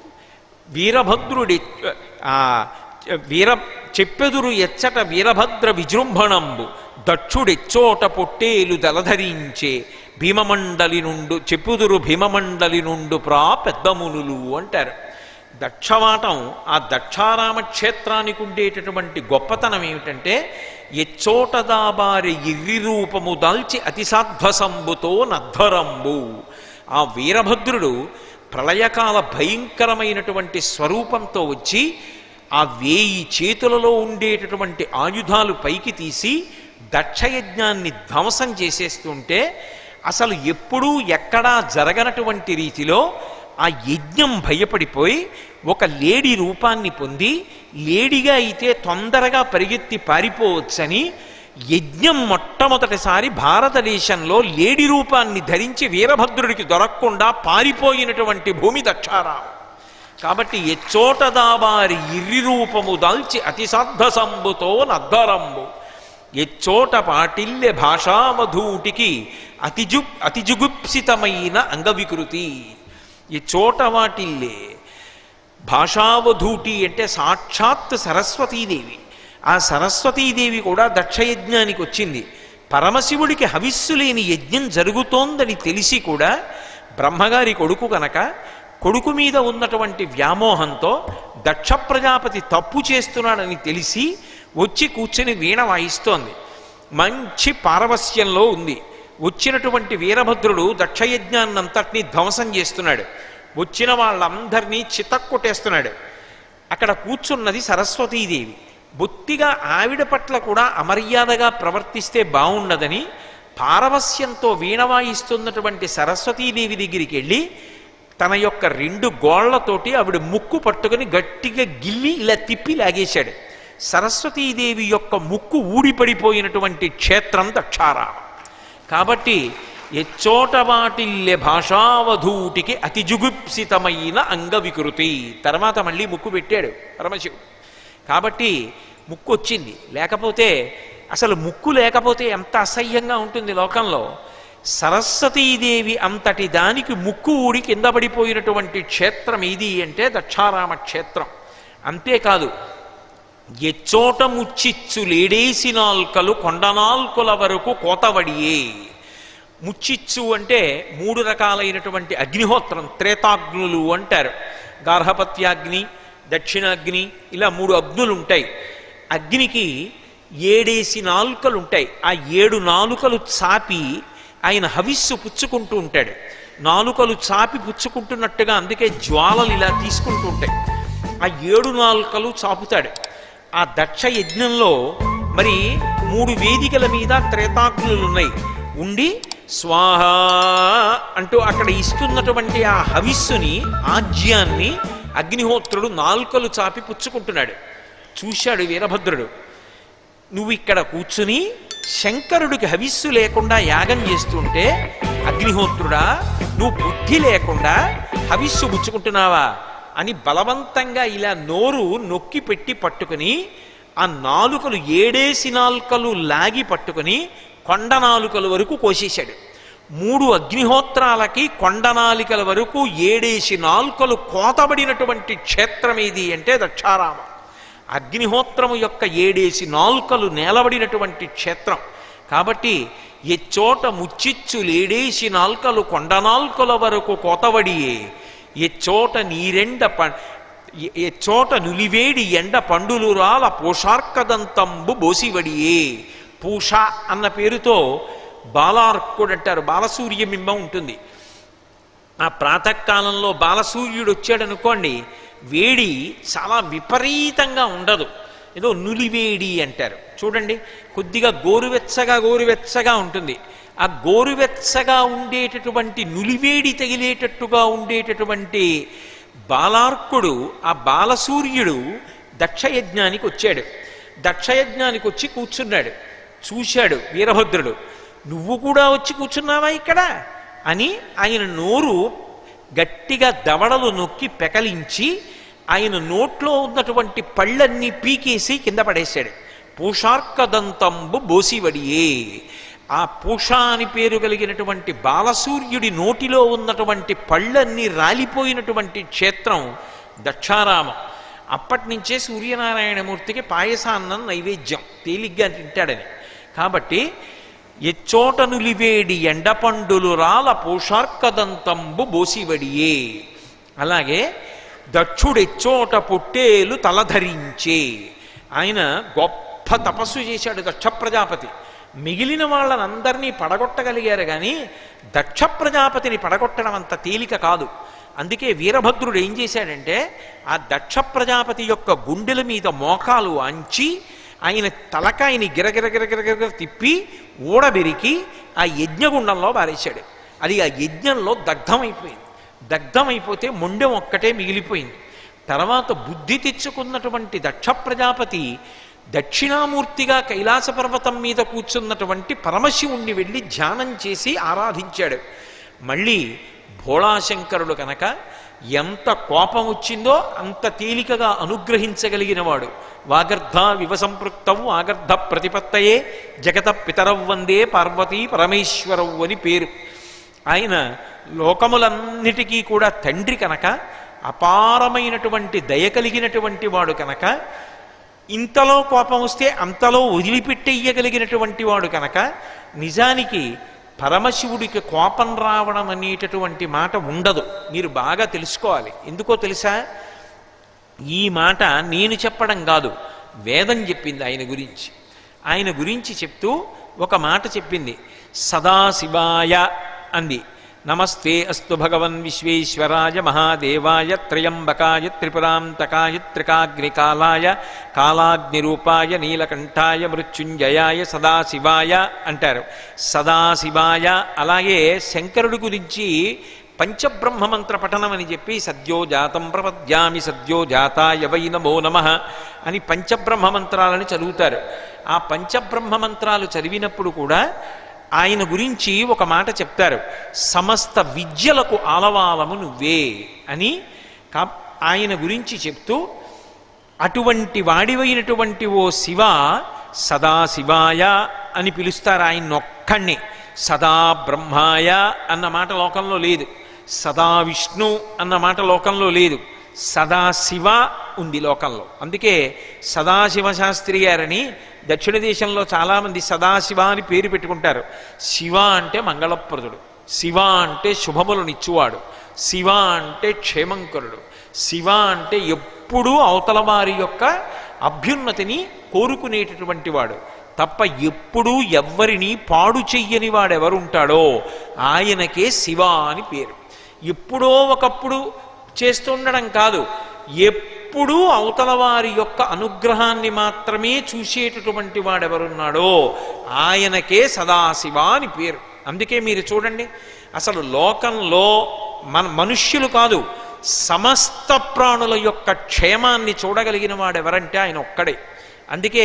వీరభద్రుడి ఆ వీర చెప్పెదురు ఎచ్చట వీరభద్ర విజృంభణంబు దక్షుడెచ్చోట పొట్టేలు దలధరించే భీమమండలి నుండు చెప్పుదురు భీమమండలి నుండు ప్రా పెద్దమునులు అంటారు దక్షవాటం ఆ దక్షారామ క్షేత్రానికి ఉండేటటువంటి గొప్పతనం ఏమిటంటే ఎచ్చోట దాబారి ఇర్రి రూపము దాల్చి అతిసాధ్వసంబుతో నద్ధరంబు ఆ వీరభద్రుడు ప్రళయకాల భయంకరమైనటువంటి స్వరూపంతో వచ్చి ఆ వేయి చేతులలో ఉండేటటువంటి ఆయుధాలు పైకి తీసి దక్షయజ్ఞాన్ని ధ్వంసం చేసేస్తుంటే అసలు ఎప్పుడూ ఎక్కడా జరగనటువంటి రీతిలో ఆ యజ్ఞం భయపడిపోయి ఒక లేడీ రూపాన్ని పొంది లేడీగా అయితే తొందరగా పరిగెత్తి పారిపోవచ్చని యజ్ఞం మొట్టమొదటిసారి భారతదేశంలో లేడి రూపాన్ని ధరించి వీరభద్రుడికి దొరకకుండా పారిపోయినటువంటి భూమి దక్షారాం కాబట్టి ఎచ్చోట దాబారి ఇర్రి రూపము దాల్చి అతిసాద్ధ సంబుతో నద్దరంబు ఎచ్చోట పాటిల్లె భాషావధూటికి అతిజు అతిజుగుప్సితమైన అంగవికృతి ఈ చోట వాటిల్లే భాషావధూటి అంటే సాక్షాత్ సరస్వతీదేవి ఆ సరస్వతీదేవి కూడా దక్షయజ్ఞానికి వచ్చింది పరమశివుడికి హవిస్సు లేని యజ్ఞం జరుగుతోందని తెలిసి కూడా బ్రహ్మగారి కొడుకు కనుక కొడుకు మీద ఉన్నటువంటి వ్యామోహంతో దక్ష ప్రజాపతి తప్పు చేస్తున్నాడని తెలిసి వచ్చి కూర్చొని వీణ వాయిస్తోంది మంచి పారవస్యంలో ఉంది వచ్చినటువంటి వీరభద్రుడు దక్షయజ్ఞాన్నంతటినీ ధ్వంసం చేస్తున్నాడు వచ్చిన వాళ్ళందరినీ చితక్కొట్టేస్తున్నాడు అక్కడ కూర్చున్నది సరస్వతీదేవి బొత్తిగా ఆవిడ పట్ల కూడా అమర్యాదగా ప్రవర్తిస్తే బాగుండదని పారవస్యంతో వీణ వాయిస్తున్నటువంటి సరస్వతీదేవి దగ్గరికి వెళ్ళి తన యొక్క రెండు గోళ్లతోటి ఆవిడ ముక్కు పట్టుకొని గట్టిగా గిల్లి ఇలా తిప్పి లాగేశాడు సరస్వతీదేవి యొక్క ముక్కు ఊడిపడిపోయినటువంటి క్షేత్రం దక్షారామం కాబట్టి ఎచ్చోట వాటిల్లె భాషావధూటికి అతి జుగుప్సితమైన అంగవికృతి తర్వాత మళ్ళీ ముక్కు పెట్టాడు పరమశివుడు కాబట్టి ముక్కు వచ్చింది లేకపోతే అసలు ముక్కు లేకపోతే ఎంత అసహ్యంగా ఉంటుంది లోకంలో సరస్వతీదేవి అంతటి దానికి ముక్కు ఊడి కింద పడిపోయినటువంటి క్షేత్రం ఏది అంటే దక్షారామ క్షేత్రం అంతేకాదు ఎచ్చోట ముచ్చిచ్చు లేడేసి నాల్కలు కొండనాల్కుల వరకు కోతవడియే ముచ్చిచ్చు అంటే మూడు రకాలైనటువంటి అగ్నిహోత్రం త్రేతాగ్నులు అంటారు గార్హపత్యాగ్ని దక్షిణాగ్ని ఇలా మూడు అగ్నులు ఉంటాయి అగ్నికి ఏడేసి నాలుకలు ఉంటాయి ఆ ఏడు నాలుకలు చాపి ఆయన హవిస్సు పుచ్చుకుంటూ ఉంటాడు నాలుకలు చాపి పుచ్చుకుంటున్నట్టుగా అందుకే జ్వాలలు ఇలా తీసుకుంటూ ఉంటాయి ఆ ఏడు నాలుకలు చాపుతాడు ఆ దక్ష యజ్ఞంలో మరి మూడు వేదికల మీద త్రేతాగ్నులు ఉన్నాయి ఉండి స్వాహ అంటూ అక్కడ ఇస్తున్నటువంటి ఆ హవిస్సుని ఆజ్యాన్ని అగ్నిహోత్రుడు నాల్కలు చాపి పుచ్చుకుంటున్నాడు చూశాడు వీరభద్రుడు నువ్వు ఇక్కడ కూర్చుని శంకరుడికి హవిస్సు లేకుండా యాగం చేస్తుంటే అగ్నిహోత్రుడా నువ్వు బుద్ధి లేకుండా హవిస్సు పుచ్చుకుంటున్నావా అని బలవంతంగా ఇలా నోరు నొక్కి పెట్టి పట్టుకుని ఆ నాలుకలు ఏడేసి నాలుకలు లాగి పట్టుకుని కొండ నాలుకల వరకు కోసేశాడు మూడు అగ్నిహోత్రాలకి కొండ నాలికల వరకు ఏడేసి నాలుకలు కోతబడినటువంటి క్షేత్రం ఏది అంటే దక్షారామం అగ్నిహోత్రము యొక్క ఏడేసి నాల్కలు నేలబడినటువంటి క్షేత్రం కాబట్టి ఎచ్చోట ముచ్చిచ్చు లేడేసి నాల్కలు కొండనాల్కల వరకు కోతవడియే ఎచ్చోట నీరెండ ప ఎ- ఎచ్చోట నులివేడి ఎండ పండులు రాల పోషార్కదంతంబు బోసివడియే పూష అన్న పేరుతో బాలార్కుడు అంటారు బాలసూర్యబింబం ఉంటుంది ఆ ప్రాతకాలంలో బాలసూర్యుడు వచ్చాడనుకోండి వేడి చాలా విపరీతంగా ఉండదు ఏదో నులివేడి అంటారు చూడండి కొద్దిగా గోరువెచ్చగా గోరువెచ్చగా ఉంటుంది ఆ గోరువెచ్చగా ఉండేటటువంటి నులివేడి తగిలేటట్టుగా ఉండేటటువంటి బాలార్కుడు ఆ బాలసూర్యుడు దక్షయజ్ఞానికి వచ్చాడు దక్షయజ్ఞానికి వచ్చి కూర్చున్నాడు చూశాడు వీరభద్రుడు నువ్వు కూడా వచ్చి కూర్చున్నావా ఇక్కడ అని ఆయన నోరు గట్టిగా దవడలు నొక్కి పెకలించి ఆయన నోట్లో ఉన్నటువంటి పళ్ళన్నీ పీకేసి కింద పడేశాడు పూషార్కదంతంబు బోసివడియే ఆ పూష అని పేరు కలిగినటువంటి బాలసూర్యుడి నోటిలో ఉన్నటువంటి పళ్ళన్నీ రాలిపోయినటువంటి క్షేత్రం దక్షారామం అప్పటి నుంచే సూర్యనారాయణమూర్తికి పాయసాన్నం నైవేద్యం తేలిగ్గా తింటాడని కాబట్టి ఎచ్చోట నులివేడి ఎండపండులు రాల పూషార్కదంతంబు బోసివడియే అలాగే దక్షుడెచ్చోట పొట్టేలు తలధరించే ఆయన గొప్ప తపస్సు చేశాడు దక్ష ప్రజాపతి మిగిలిన వాళ్ళనందరినీ పడగొట్టగలిగారు కానీ దక్ష ప్రజాపతిని పడగొట్టడం అంత తేలిక కాదు అందుకే వీరభద్రుడు ఏం చేశాడంటే ఆ దక్ష ప్రజాపతి యొక్క గుండెల మీద మోకాలు అంచి ఆయన తలకాయని గిరగిర గిరగిరగిర తిప్పి ఊడబెరికి ఆ యజ్ఞగుండంలో బారేశాడు అది ఆ యజ్ఞంలో దగ్ధమైపోయింది దగ్ధమైపోతే మొండెం ఒక్కటే మిగిలిపోయింది తర్వాత బుద్ధి తెచ్చుకున్నటువంటి దక్ష ప్రజాపతి దక్షిణామూర్తిగా కైలాస పర్వతం మీద కూర్చున్నటువంటి పరమశివుణ్ణి వెళ్ళి ధ్యానం చేసి ఆరాధించాడు మళ్ళీ భోళాశంకరుడు కనుక ఎంత కోపం వచ్చిందో అంత తేలికగా అనుగ్రహించగలిగినవాడు వాగర్ధ వివసంపృక్తవు ఆగర్ధ ప్రతిపత్తయే జగత పితరవ్ వందే పార్వతీ పరమేశ్వరవు అని పేరు ఆయన లోకములన్నిటికీ కూడా తండ్రి కనుక అపారమైనటువంటి దయ కలిగినటువంటి వాడు కనుక ఇంతలో కోపం వస్తే అంతలో వదిలిపెట్టేయగలిగినటువంటి వాడు కనుక నిజానికి పరమశివుడికి కోపం రావడం అనేటటువంటి మాట ఉండదు మీరు బాగా తెలుసుకోవాలి ఎందుకో తెలుసా ఈ మాట నేను చెప్పడం కాదు వేదం చెప్పింది ఆయన గురించి ఆయన గురించి చెప్తూ ఒక మాట చెప్పింది సదాశివాయ అంది నమస్తే అస్తు భగవన్ విశ్వేశ్వరాయ మహాదేవాయ త్రయంబకాయ త్రిపురాంతకాయ త్రికాగ్నికాలాయ కాలాగ్నిరూపాయ నీలకంఠాయ మృత్యుంజయాయ సదాశివాయ అంటారు సదాశివాయ అలాగే శంకరుడి గురించి పంచబ్రహ్మ మంత్ర పఠనం అని చెప్పి సద్యో జాతం ప్రపద్యామి సద్యో జాతాయ వై నమో నమ అని పంచబ్రహ్మ మంత్రాలను చదువుతారు ఆ పంచబ్రహ్మ మంత్రాలు చదివినప్పుడు కూడా ఆయన గురించి ఒక మాట చెప్తారు సమస్త విద్యలకు ఆలవాలము నువ్వే అని కా ఆయన గురించి చెప్తూ అటువంటి వాడివైనటువంటి ఓ శివ సదాశివాయ అని పిలుస్తారు ఆయన ఒక్కడిని సదా బ్రహ్మాయ అన్న మాట లోకంలో లేదు సదా విష్ణు అన్న మాట లోకంలో లేదు సదాశివ ఉంది లోకంలో అందుకే సదాశివ శాస్త్రి గారని దక్షిణ దేశంలో చాలామంది సదాశివ అని పేరు పెట్టుకుంటారు శివ అంటే మంగళప్రదుడు శివ అంటే శుభములనిచ్చువాడు శివ అంటే క్షేమంకరుడు శివ అంటే ఎప్పుడూ అవతల వారి యొక్క అభ్యున్నతిని కోరుకునేటటువంటి వాడు తప్ప ఎప్పుడూ ఎవ్వరిని పాడు చెయ్యని వాడెవరుంటాడో ఆయనకే శివ అని పేరు ఎప్పుడో ఒకప్పుడు చేస్తుండడం కాదు ఎప్పుడూ అవతల వారి యొక్క అనుగ్రహాన్ని మాత్రమే చూసేటటువంటి వాడెవరున్నాడో ఆయనకే సదాశివ అని పేరు అందుకే మీరు చూడండి అసలు లోకంలో మన మనుష్యులు కాదు సమస్త ప్రాణుల యొక్క క్షేమాన్ని చూడగలిగిన వాడెవరంటే ఆయన ఒక్కడే అందుకే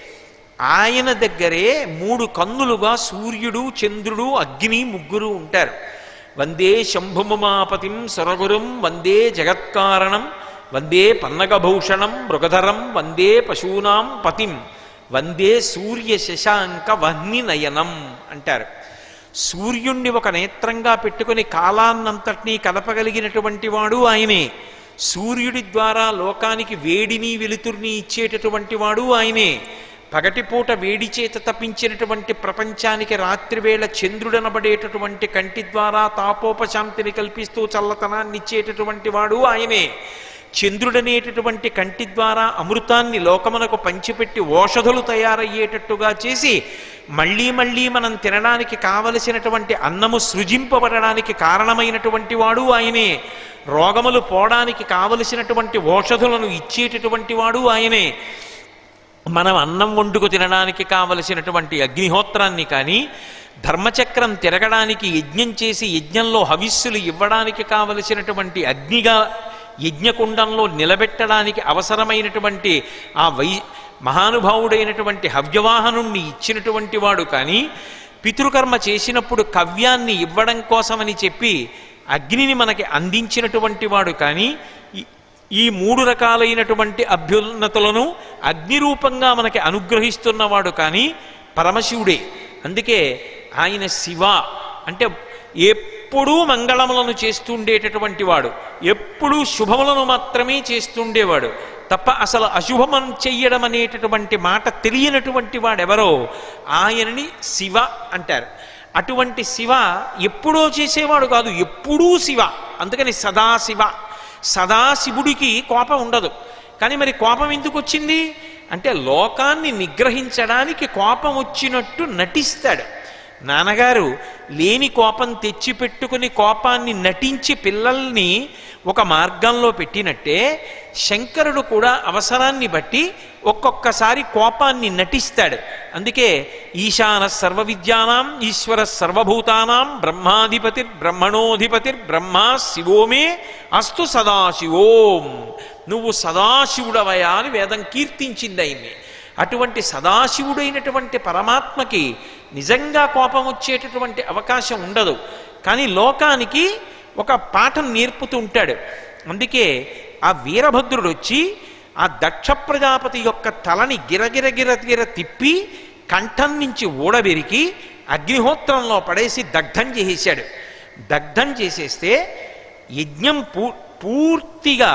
ఆయన దగ్గరే మూడు కన్నులుగా సూర్యుడు చంద్రుడు అగ్ని ముగ్గురు ఉంటారు వందే శంభుమమాపతిం సురగురుం వందే జగత్కారణం వందే పన్నగభూషణం మృగధరం వందే పశూనాం పతిం వందే సూర్య శశాంక వహ్ని నయనం అంటారు సూర్యుణ్ణి ఒక నేత్రంగా పెట్టుకుని కాలాన్నంతటినీ కలపగలిగినటువంటి వాడు ఆయనే సూర్యుడి ద్వారా లోకానికి వేడిని వెలుతుర్ని ఇచ్చేటటువంటి వాడు ఆయనే పగటిపూట వేడి చేత తప్పించినటువంటి ప్రపంచానికి రాత్రివేళ చంద్రుడనబడేటటువంటి కంటి ద్వారా తాపోపశాంతిని కల్పిస్తూ చల్లతనాన్ని ఇచ్చేటటువంటి వాడు ఆయనే చంద్రుడనేటటువంటి కంటి ద్వారా అమృతాన్ని లోకమునకు పంచిపెట్టి ఓషధులు తయారయ్యేటట్టుగా చేసి మళ్ళీ మళ్ళీ మనం తినడానికి కావలసినటువంటి అన్నము సృజింపబడడానికి కారణమైనటువంటి వాడు ఆయనే రోగములు పోవడానికి కావలసినటువంటి ఓషధులను ఇచ్చేటటువంటి వాడు ఆయనే మనం అన్నం వండుకు తినడానికి కావలసినటువంటి అగ్నిహోత్రాన్ని కానీ ధర్మచక్రం తిరగడానికి యజ్ఞం చేసి యజ్ఞంలో హవిస్సులు ఇవ్వడానికి కావలసినటువంటి అగ్నిగా యజ్ఞకుండంలో నిలబెట్టడానికి అవసరమైనటువంటి ఆ వై మహానుభావుడైనటువంటి హవ్యవాహనుణ్ణి ఇచ్చినటువంటి వాడు కానీ పితృకర్మ చేసినప్పుడు కవ్యాన్ని ఇవ్వడం కోసమని చెప్పి అగ్నిని మనకి అందించినటువంటి వాడు కానీ ఈ- ఈ మూడు రకాలైనటువంటి అభ్యున్నతులను అగ్ని రూపంగా మనకి అనుగ్రహిస్తున్నవాడు కానీ పరమశివుడే అందుకే ఆయన శివ అంటే ఎప్పుడూ మంగళములను చేస్తుండేటటువంటి వాడు ఎప్పుడూ శుభములను మాత్రమే చేస్తుండేవాడు తప్ప అసలు అశుభమం చెయ్యడం అనేటటువంటి మాట తెలియనటువంటి వాడెవరో ఆయనని శివ అంటారు అటువంటి శివ ఎప్పుడో చేసేవాడు కాదు ఎప్పుడూ శివ అందుకని సదాశివ సదాశివుడికి కోపం ఉండదు కానీ మరి కోపం ఎందుకు వచ్చింది అంటే లోకాన్ని నిగ్రహించడానికి కోపం వచ్చినట్టు నటిస్తాడు నాన్నగారు లేని కోపం తెచ్చిపెట్టుకుని కోపాన్ని నటించి పిల్లల్ని ఒక మార్గంలో పెట్టినట్టే శంకరుడు కూడా అవసరాన్ని బట్టి ఒక్కొక్కసారి కోపాన్ని నటిస్తాడు అందుకే ఈశాన సర్వ విద్యానాం ఈశ్వర సర్వభూతానాం బ్రహ్మాధిపతిర్ బ్రహ్మణోధిపతిర్ బ్రహ్మ శివోమే అస్తు సదాశివోం నువ్వు సదాశివుడవయా అని వేదం కీర్తించింది ఆయన్ని అటువంటి సదాశివుడైనటువంటి పరమాత్మకి నిజంగా కోపం వచ్చేటటువంటి అవకాశం ఉండదు కానీ లోకానికి ఒక పాఠం నేర్పుతూ ఉంటాడు అందుకే ఆ వీరభద్రుడు వచ్చి ఆ దక్ష ప్రజాపతి యొక్క తలని గిరగిర గిరగిర తిప్పి కంఠం నుంచి ఊడబెరికి అగ్నిహోత్రంలో పడేసి దగ్ధం చేసేశాడు దగ్ధం చేసేస్తే యజ్ఞం పూ పూర్తిగా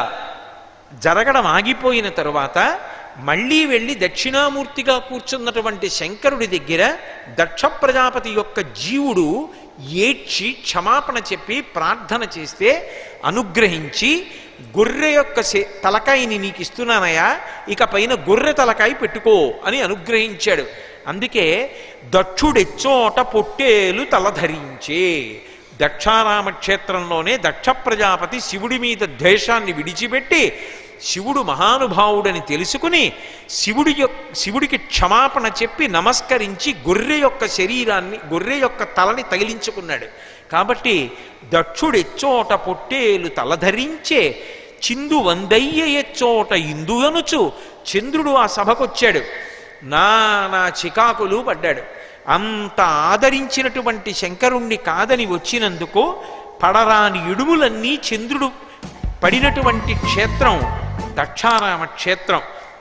జరగడం ఆగిపోయిన తరువాత మళ్ళీ వెళ్ళి దక్షిణామూర్తిగా కూర్చున్నటువంటి శంకరుడి దగ్గర దక్ష ప్రజాపతి యొక్క జీవుడు ఏడ్చి క్షమాపణ చెప్పి ప్రార్థన చేస్తే అనుగ్రహించి గొర్రె యొక్క శే- తలకాయని నీకు ఇస్తున్నానయా ఇక పైన గొర్రె తలకాయ పెట్టుకో అని అనుగ్రహించాడు అందుకే దక్షుడెచ్చోట పొట్టేలు తలధరించే దక్షారామ క్షేత్రంలోనే దక్ష ప్రజాపతి శివుడి మీద ద్వేషాన్ని విడిచిపెట్టి శివుడు మహానుభావుడని తెలుసుకుని శివుడి యొక్క శివుడికి క్షమాపణ చెప్పి నమస్కరించి గొర్రె యొక్క శరీరాన్ని గొర్రె యొక్క తలని తగిలించుకున్నాడు కాబట్టి దక్షుడెచ్చోట పొట్టేలు తలధరించే చిందు వందయ్య ఎచ్చోట ఇందు అనుచు చంద్రుడు ఆ సభకొచ్చాడు నా నా చికాకులు పడ్డాడు అంత ఆదరించినటువంటి శంకరుణ్ణి కాదని వచ్చినందుకు పడరాని ఇడుములన్నీ చంద్రుడు పడినటువంటి క్షేత్రం దక్షారామ క్షేత్రం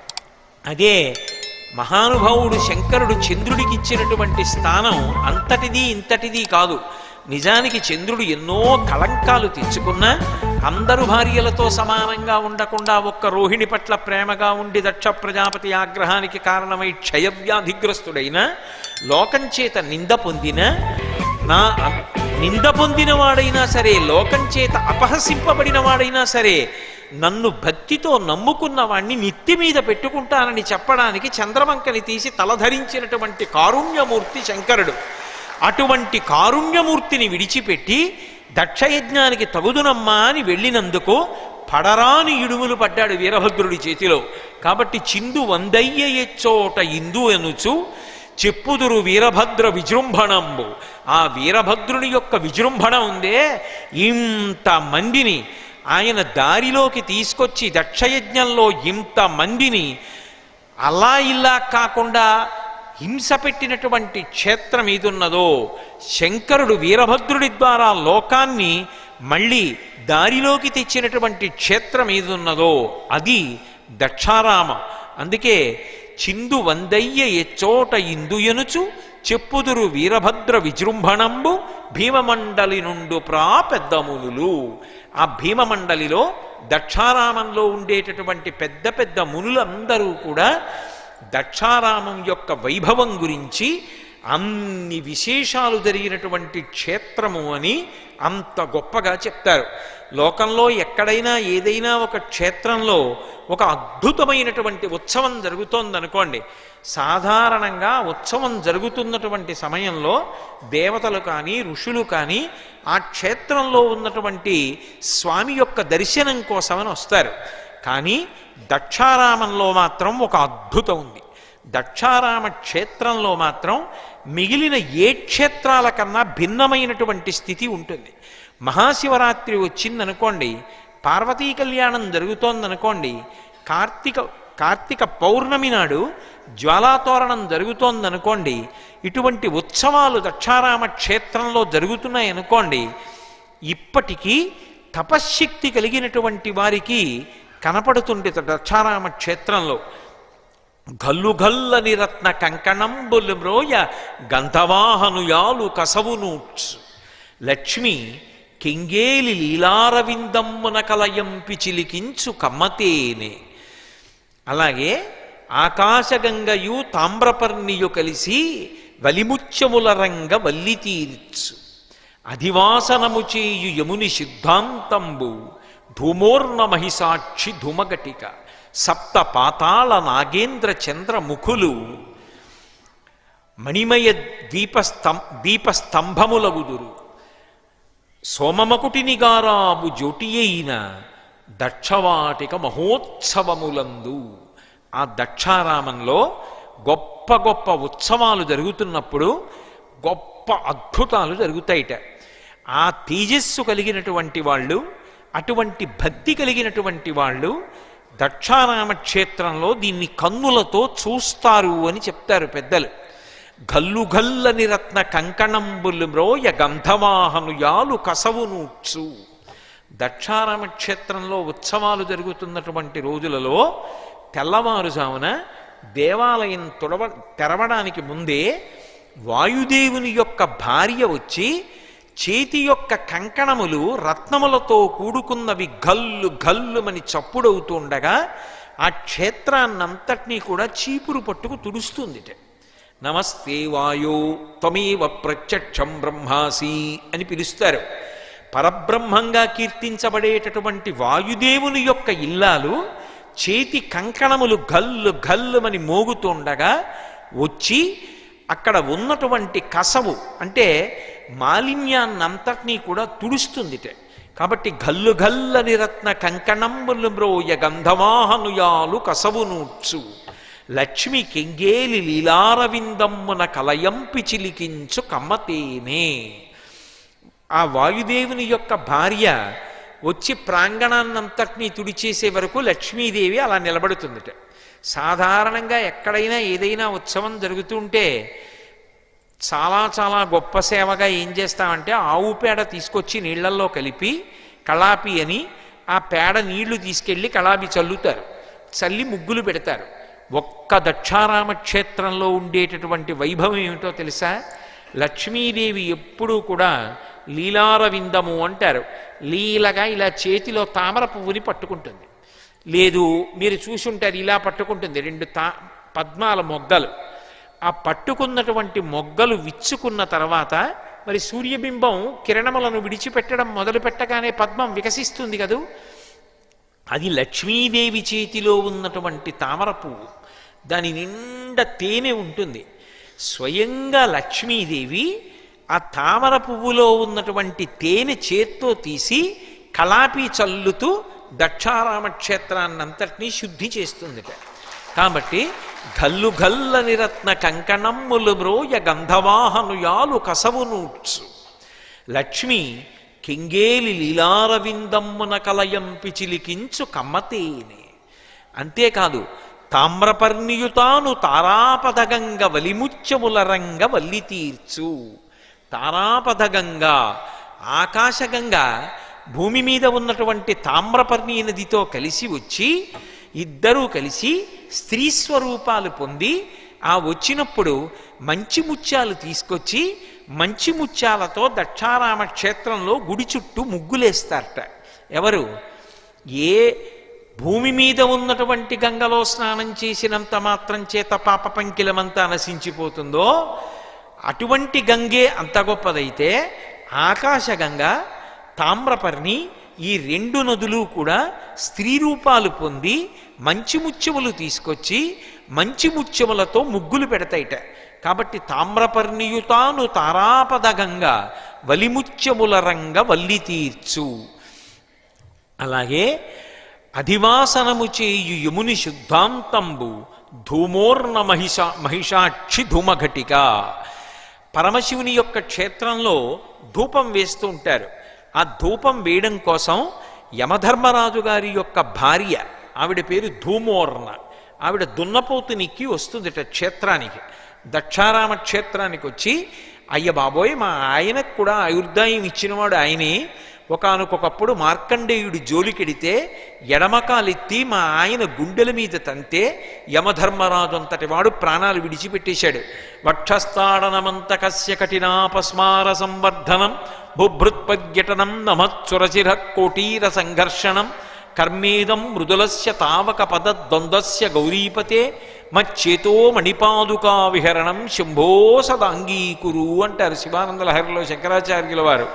అదే మహానుభావుడు శంకరుడు చంద్రుడికి ఇచ్చినటువంటి స్థానం అంతటిది ఇంతటిది కాదు నిజానికి చంద్రుడు ఎన్నో కళంకాలు తెచ్చుకున్నా అందరు భార్యలతో సమానంగా ఉండకుండా ఒక్క రోహిణి పట్ల ప్రేమగా ఉండి దక్ష ప్రజాపతి ఆగ్రహానికి కారణమై క్షయవ్యాధిగ్రస్తుడైన లోకం చేత నింద పొందిన నా నింద పొందిన వాడైనా సరే లోకం చేత అపహసింపబడిన వాడైనా సరే నన్ను భక్తితో నమ్ముకున్న వాణ్ణి నిత్తి మీద పెట్టుకుంటానని చెప్పడానికి చంద్రవంకని తీసి తలధరించినటువంటి కారుణ్యమూర్తి శంకరుడు అటువంటి కారుణ్యమూర్తిని విడిచిపెట్టి దక్షయజ్ఞానికి తగుదునమ్మా అని వెళ్ళినందుకు పడరాని ఇడుములు పడ్డాడు వీరభద్రుడి చేతిలో కాబట్టి చిందు వందయ్య ఎచ్చోట ఇందు ఎనుచు చెప్పుదురు వీరభద్ర విజృంభణంబు ఆ వీరభద్రుని యొక్క విజృంభణ ఉందే ఇంత మందిని ఆయన దారిలోకి తీసుకొచ్చి దక్షయజ్ఞంలో ఇంత మందిని అలా ఇలా కాకుండా హింస పెట్టినటువంటి క్షేత్రం ఏదున్నదో శంకరుడు వీరభద్రుడి ద్వారా లోకాన్ని మళ్ళీ దారిలోకి తెచ్చినటువంటి క్షేత్రం ఏదున్నదో అది దక్షారామం అందుకే చిందు వందయ్య ఎచ్చోట ఇందు ఎనుచు చెప్పుదురు వీరభద్ర విజృంభణంబు భీమమండలి నుండు ప్రా పెద్దమునులు ఆ భీమమండలిలో దక్షారామంలో ఉండేటటువంటి పెద్ద పెద్ద మునులందరూ కూడా దక్షారామం యొక్క వైభవం గురించి అన్ని విశేషాలు జరిగినటువంటి క్షేత్రము అని అంత గొప్పగా చెప్తారు లోకంలో ఎక్కడైనా ఏదైనా ఒక క్షేత్రంలో ఒక అద్భుతమైనటువంటి ఉత్సవం జరుగుతోందనుకోండి సాధారణంగా ఉత్సవం జరుగుతున్నటువంటి సమయంలో దేవతలు కానీ ఋషులు కానీ ఆ క్షేత్రంలో ఉన్నటువంటి స్వామి యొక్క దర్శనం కోసమని వస్తారు కానీ దక్షారామంలో మాత్రం ఒక అద్భుతం ఉంది దక్షారామ క్షేత్రంలో మాత్రం మిగిలిన ఏ క్షేత్రాల కన్నా భిన్నమైనటువంటి స్థితి ఉంటుంది మహాశివరాత్రి వచ్చిందనుకోండి పార్వతీ కళ్యాణం జరుగుతోందనుకోండి కార్తీక కార్తీక పౌర్ణమి నాడు జ్వాలాతోరణం జరుగుతోందనుకోండి ఇటువంటి ఉత్సవాలు దక్షారామ క్షేత్రంలో జరుగుతున్నాయి అనుకోండి ఇప్పటికీ తపశ్శక్తి కలిగినటువంటి వారికి కనపడుతుంది దక్షారామ క్షేత్రంలో గల్లు గల్లని రత్న కంకణంబులు మ్రోయ గంధవాహనుయాలు కసవునూట్స్ లక్ష్మి కెంగేలి లీలారవిందమ్మున కలయంపి చిలికించు కమ్మతేనే అలాగే ఆకాశగంగయు తామ్రపర్ణియు కలిసి వలిముత్యముల రంగ వల్లి తీర్చు అధివాసనము చేయు యముని సిద్ధాంతంబు ధూమోర్ణ మహిసాక్షి ధూమగటిక సప్త పాతాళ నాగేంద్ర చంద్ర ముఖులు మణిమయ దీపస్తం దీపస్తంభములగుదురు సోమమకుటినిగారాబు జ్యోటి అయిన దక్షవాటిక మహోత్సవములందు ఆ దక్షారామంలో గొప్ప గొప్ప ఉత్సవాలు జరుగుతున్నప్పుడు గొప్ప అద్భుతాలు జరుగుతాయిట ఆ తేజస్సు కలిగినటువంటి వాళ్ళు అటువంటి భక్తి కలిగినటువంటి వాళ్ళు దక్షారామ క్షేత్రంలో దీన్ని కన్నులతో చూస్తారు అని చెప్తారు పెద్దలు గల్లు గల్లని రత్న కంకణంబులు మ్రోయ గంధవాహను యాలు కసవునూట్సు దక్షారామ క్షేత్రంలో ఉత్సవాలు జరుగుతున్నటువంటి రోజులలో తెల్లవారుజామున దేవాలయం తుడవ తెరవడానికి ముందే వాయుదేవుని యొక్క భార్య వచ్చి చేతి యొక్క కంకణములు రత్నములతో కూడుకున్నవి గల్లు గల్లుమని చప్పుడవుతుండగా ఆ క్షేత్రాన్నంతటినీ కూడా చీపురు పట్టుకు తుడుస్తుందిట నమస్తే వాయో త్వమేవ ప్రత్యక్షం బ్రహ్మాసి అని పిలుస్తారు పరబ్రహ్మంగా కీర్తించబడేటటువంటి వాయుదేవుని యొక్క ఇల్లాలు చేతి కంకణములు గల్లు గల్లుమని మోగుతుండగా వచ్చి అక్కడ ఉన్నటువంటి కసవు అంటే మాలిన్యాన్నంతటినీ కూడా తుడుస్తుందిట కాబట్టి గల్లు గల్లని రత్న కంకణంబులు మ్రోయ గంధవాహనుయాలు కసవునూడ్చు లక్ష్మి కెంగేలి లీలారవిందమ్మున కలయంపి చిలికించు కమ్మతేనే ఆ వాయుదేవుని యొక్క భార్య వచ్చి ప్రాంగణాన్నంతటినీ తుడిచేసే వరకు లక్ష్మీదేవి అలా నిలబడుతుందట సాధారణంగా ఎక్కడైనా ఏదైనా ఉత్సవం జరుగుతుంటే చాలా చాలా గొప్ప సేవగా ఏం చేస్తామంటే ఆవు పేడ తీసుకొచ్చి నీళ్లల్లో కలిపి కళాపి అని ఆ పేడ నీళ్లు తీసుకెళ్ళి కళాపి చల్లుతారు చల్లి ముగ్గులు పెడతారు ఒక్క దక్షారామ క్షేత్రంలో ఉండేటటువంటి వైభవం ఏమిటో తెలుసా లక్ష్మీదేవి ఎప్పుడూ కూడా లీలారవిందము అంటారు లీలగా ఇలా చేతిలో తామర పువ్వుని పట్టుకుంటుంది లేదు మీరు చూసుంటారు ఇలా పట్టుకుంటుంది రెండు తా పద్మాల మొగ్గలు ఆ పట్టుకున్నటువంటి మొగ్గలు విచ్చుకున్న తర్వాత మరి సూర్యబింబం కిరణములను విడిచిపెట్టడం మొదలు పెట్టగానే పద్మం వికసిస్తుంది కదూ అది లక్ష్మీదేవి చేతిలో ఉన్నటువంటి తామర పువ్వు దాని నిండా తేనె ఉంటుంది స్వయంగా లక్ష్మీదేవి ఆ తామర పువ్వులో ఉన్నటువంటి తేనె చేత్తో తీసి కలాపి చల్లుతూ దక్షారామ క్షేత్రాన్నంతటినీ శుద్ధి చేస్తుందిట కాబట్టి గల్లు గల్లని రత్న కంకణమ్ములు మ్రోయ గంధవాహనుయాలు కసవునూట్సు లక్ష్మి కింగేలి లీలారవిందమ్మున కలయంపి చిలికించు కమ్మతేనే అంతేకాదు తామ్రపర్ణియుతాను తారాపదగంగ వలిముత్యముల రంగ వల్లి తీర్చు తారాపదగంగా ఆకాశగంగ భూమి మీద ఉన్నటువంటి తామ్రపర్ణి నదితో కలిసి వచ్చి ఇద్దరూ కలిసి స్త్రీ స్వరూపాలు పొంది ఆ వచ్చినప్పుడు మంచి ముత్యాలు తీసుకొచ్చి మంచి ముత్యాలతో దక్షారామ క్షేత్రంలో గుడి చుట్టూ ముగ్గులేస్తారట ఎవరు ఏ భూమి మీద ఉన్నటువంటి గంగలో స్నానం చేసినంత మాత్రం చేత పాప పంకిలమంతా నశించిపోతుందో అటువంటి గంగే అంత గొప్పదైతే ఆకాశగంగ తామ్రపర్ణి ఈ రెండు నదులు కూడా స్త్రీ రూపాలు పొంది మంచి ముత్యములు తీసుకొచ్చి మంచి ముత్యములతో ముగ్గులు పెడతాయిట కాబట్టి తామ్రపర్ణియుతాను తారాపదగంగా వలిముత్యముల రంగ వల్లి తీర్చు అలాగే అధివాసనము చేయు యముని శుద్ధాంతంబు ధూమోర్ణ మహిషా మహిషాక్షి ధూమఘటిక పరమశివుని యొక్క క్షేత్రంలో ధూపం వేస్తూ ఉంటారు ఆ ధూపం వేయడం కోసం యమధర్మరాజు గారి యొక్క భార్య ఆవిడ పేరు ధూమోర్ణ ఆవిడ దున్నపోతునిక్కి వస్తుందిట క్షేత్రానికి దక్షారామ క్షేత్రానికి వచ్చి అయ్య బాబోయ్ మా ఆయనకు కూడా ఆయుర్దాయం ఇచ్చినవాడు ఆయనే ఒకనకొకప్పుడు మార్కండేయుడి జోలికెడితే ఎడమకాలెత్తి మా ఆయన గుండెల మీద తంతే యమధర్మరాజు అంతటి వాడు ప్రాణాలు విడిచిపెట్టేశాడు వక్షస్థాడనమంత కస్య కఠినాపస్మార సంవర్ధనం బుభృత్పర్యటనం నమత్సురచిర కోటీర సంఘర్షణం కర్మేదం మృదులస్య తావక పద ద్వంద్వస్య గౌరీపతే మచ్చేతో మణిపాదుకా విహరణం శంభో సదాంగీకురు అంటారు శివానంద లహరిలో శంకరాచార్యుల వారు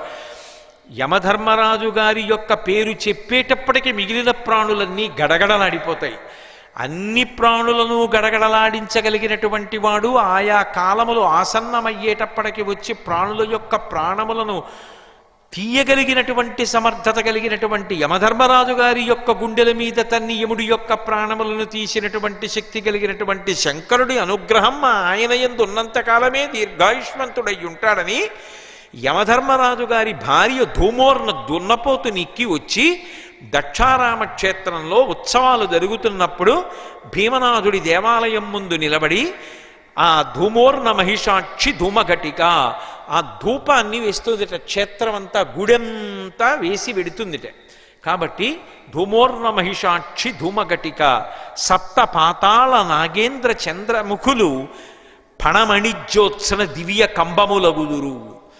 యమధర్మరాజు గారి యొక్క పేరు చెప్పేటప్పటికి మిగిలిన ప్రాణులన్నీ గడగడలాడిపోతాయి అన్ని ప్రాణులను గడగడలాడించగలిగినటువంటి వాడు ఆయా కాలములు ఆసన్నమయ్యేటప్పటికి వచ్చి ప్రాణుల యొక్క ప్రాణములను తీయగలిగినటువంటి సమర్థత కలిగినటువంటి యమధర్మరాజు గారి యొక్క గుండెల మీద తన్ని యముడి యొక్క ప్రాణములను తీసినటువంటి శక్తి కలిగినటువంటి శంకరుడి అనుగ్రహం మా ఆయన యందు ఉన్నంత కాలమే దీర్ఘాయుష్మంతుడై ఉంటాడని యమధర్మరాజు గారి భార్య ధూమోర్న దున్నపోతు నిక్కి వచ్చి దక్షారామ క్షేత్రంలో ఉత్సవాలు జరుగుతున్నప్పుడు భీమనాథుడి దేవాలయం ముందు నిలబడి ఆ ధూమోర్ణ మహిషాక్షి ధూమఘటిక ఆ ధూపాన్ని వేస్తుందిట క్షేత్రం అంతా గుడెంతా వేసి వెడుతుందిట కాబట్టి ధూమోర్ణ మహిషాక్షి ధూమఘటిక సప్త పాతాళ నాగేంద్ర చంద్రముఖులు ఫణమణిజ్యోత్సన దివ్య కంబములగుదురు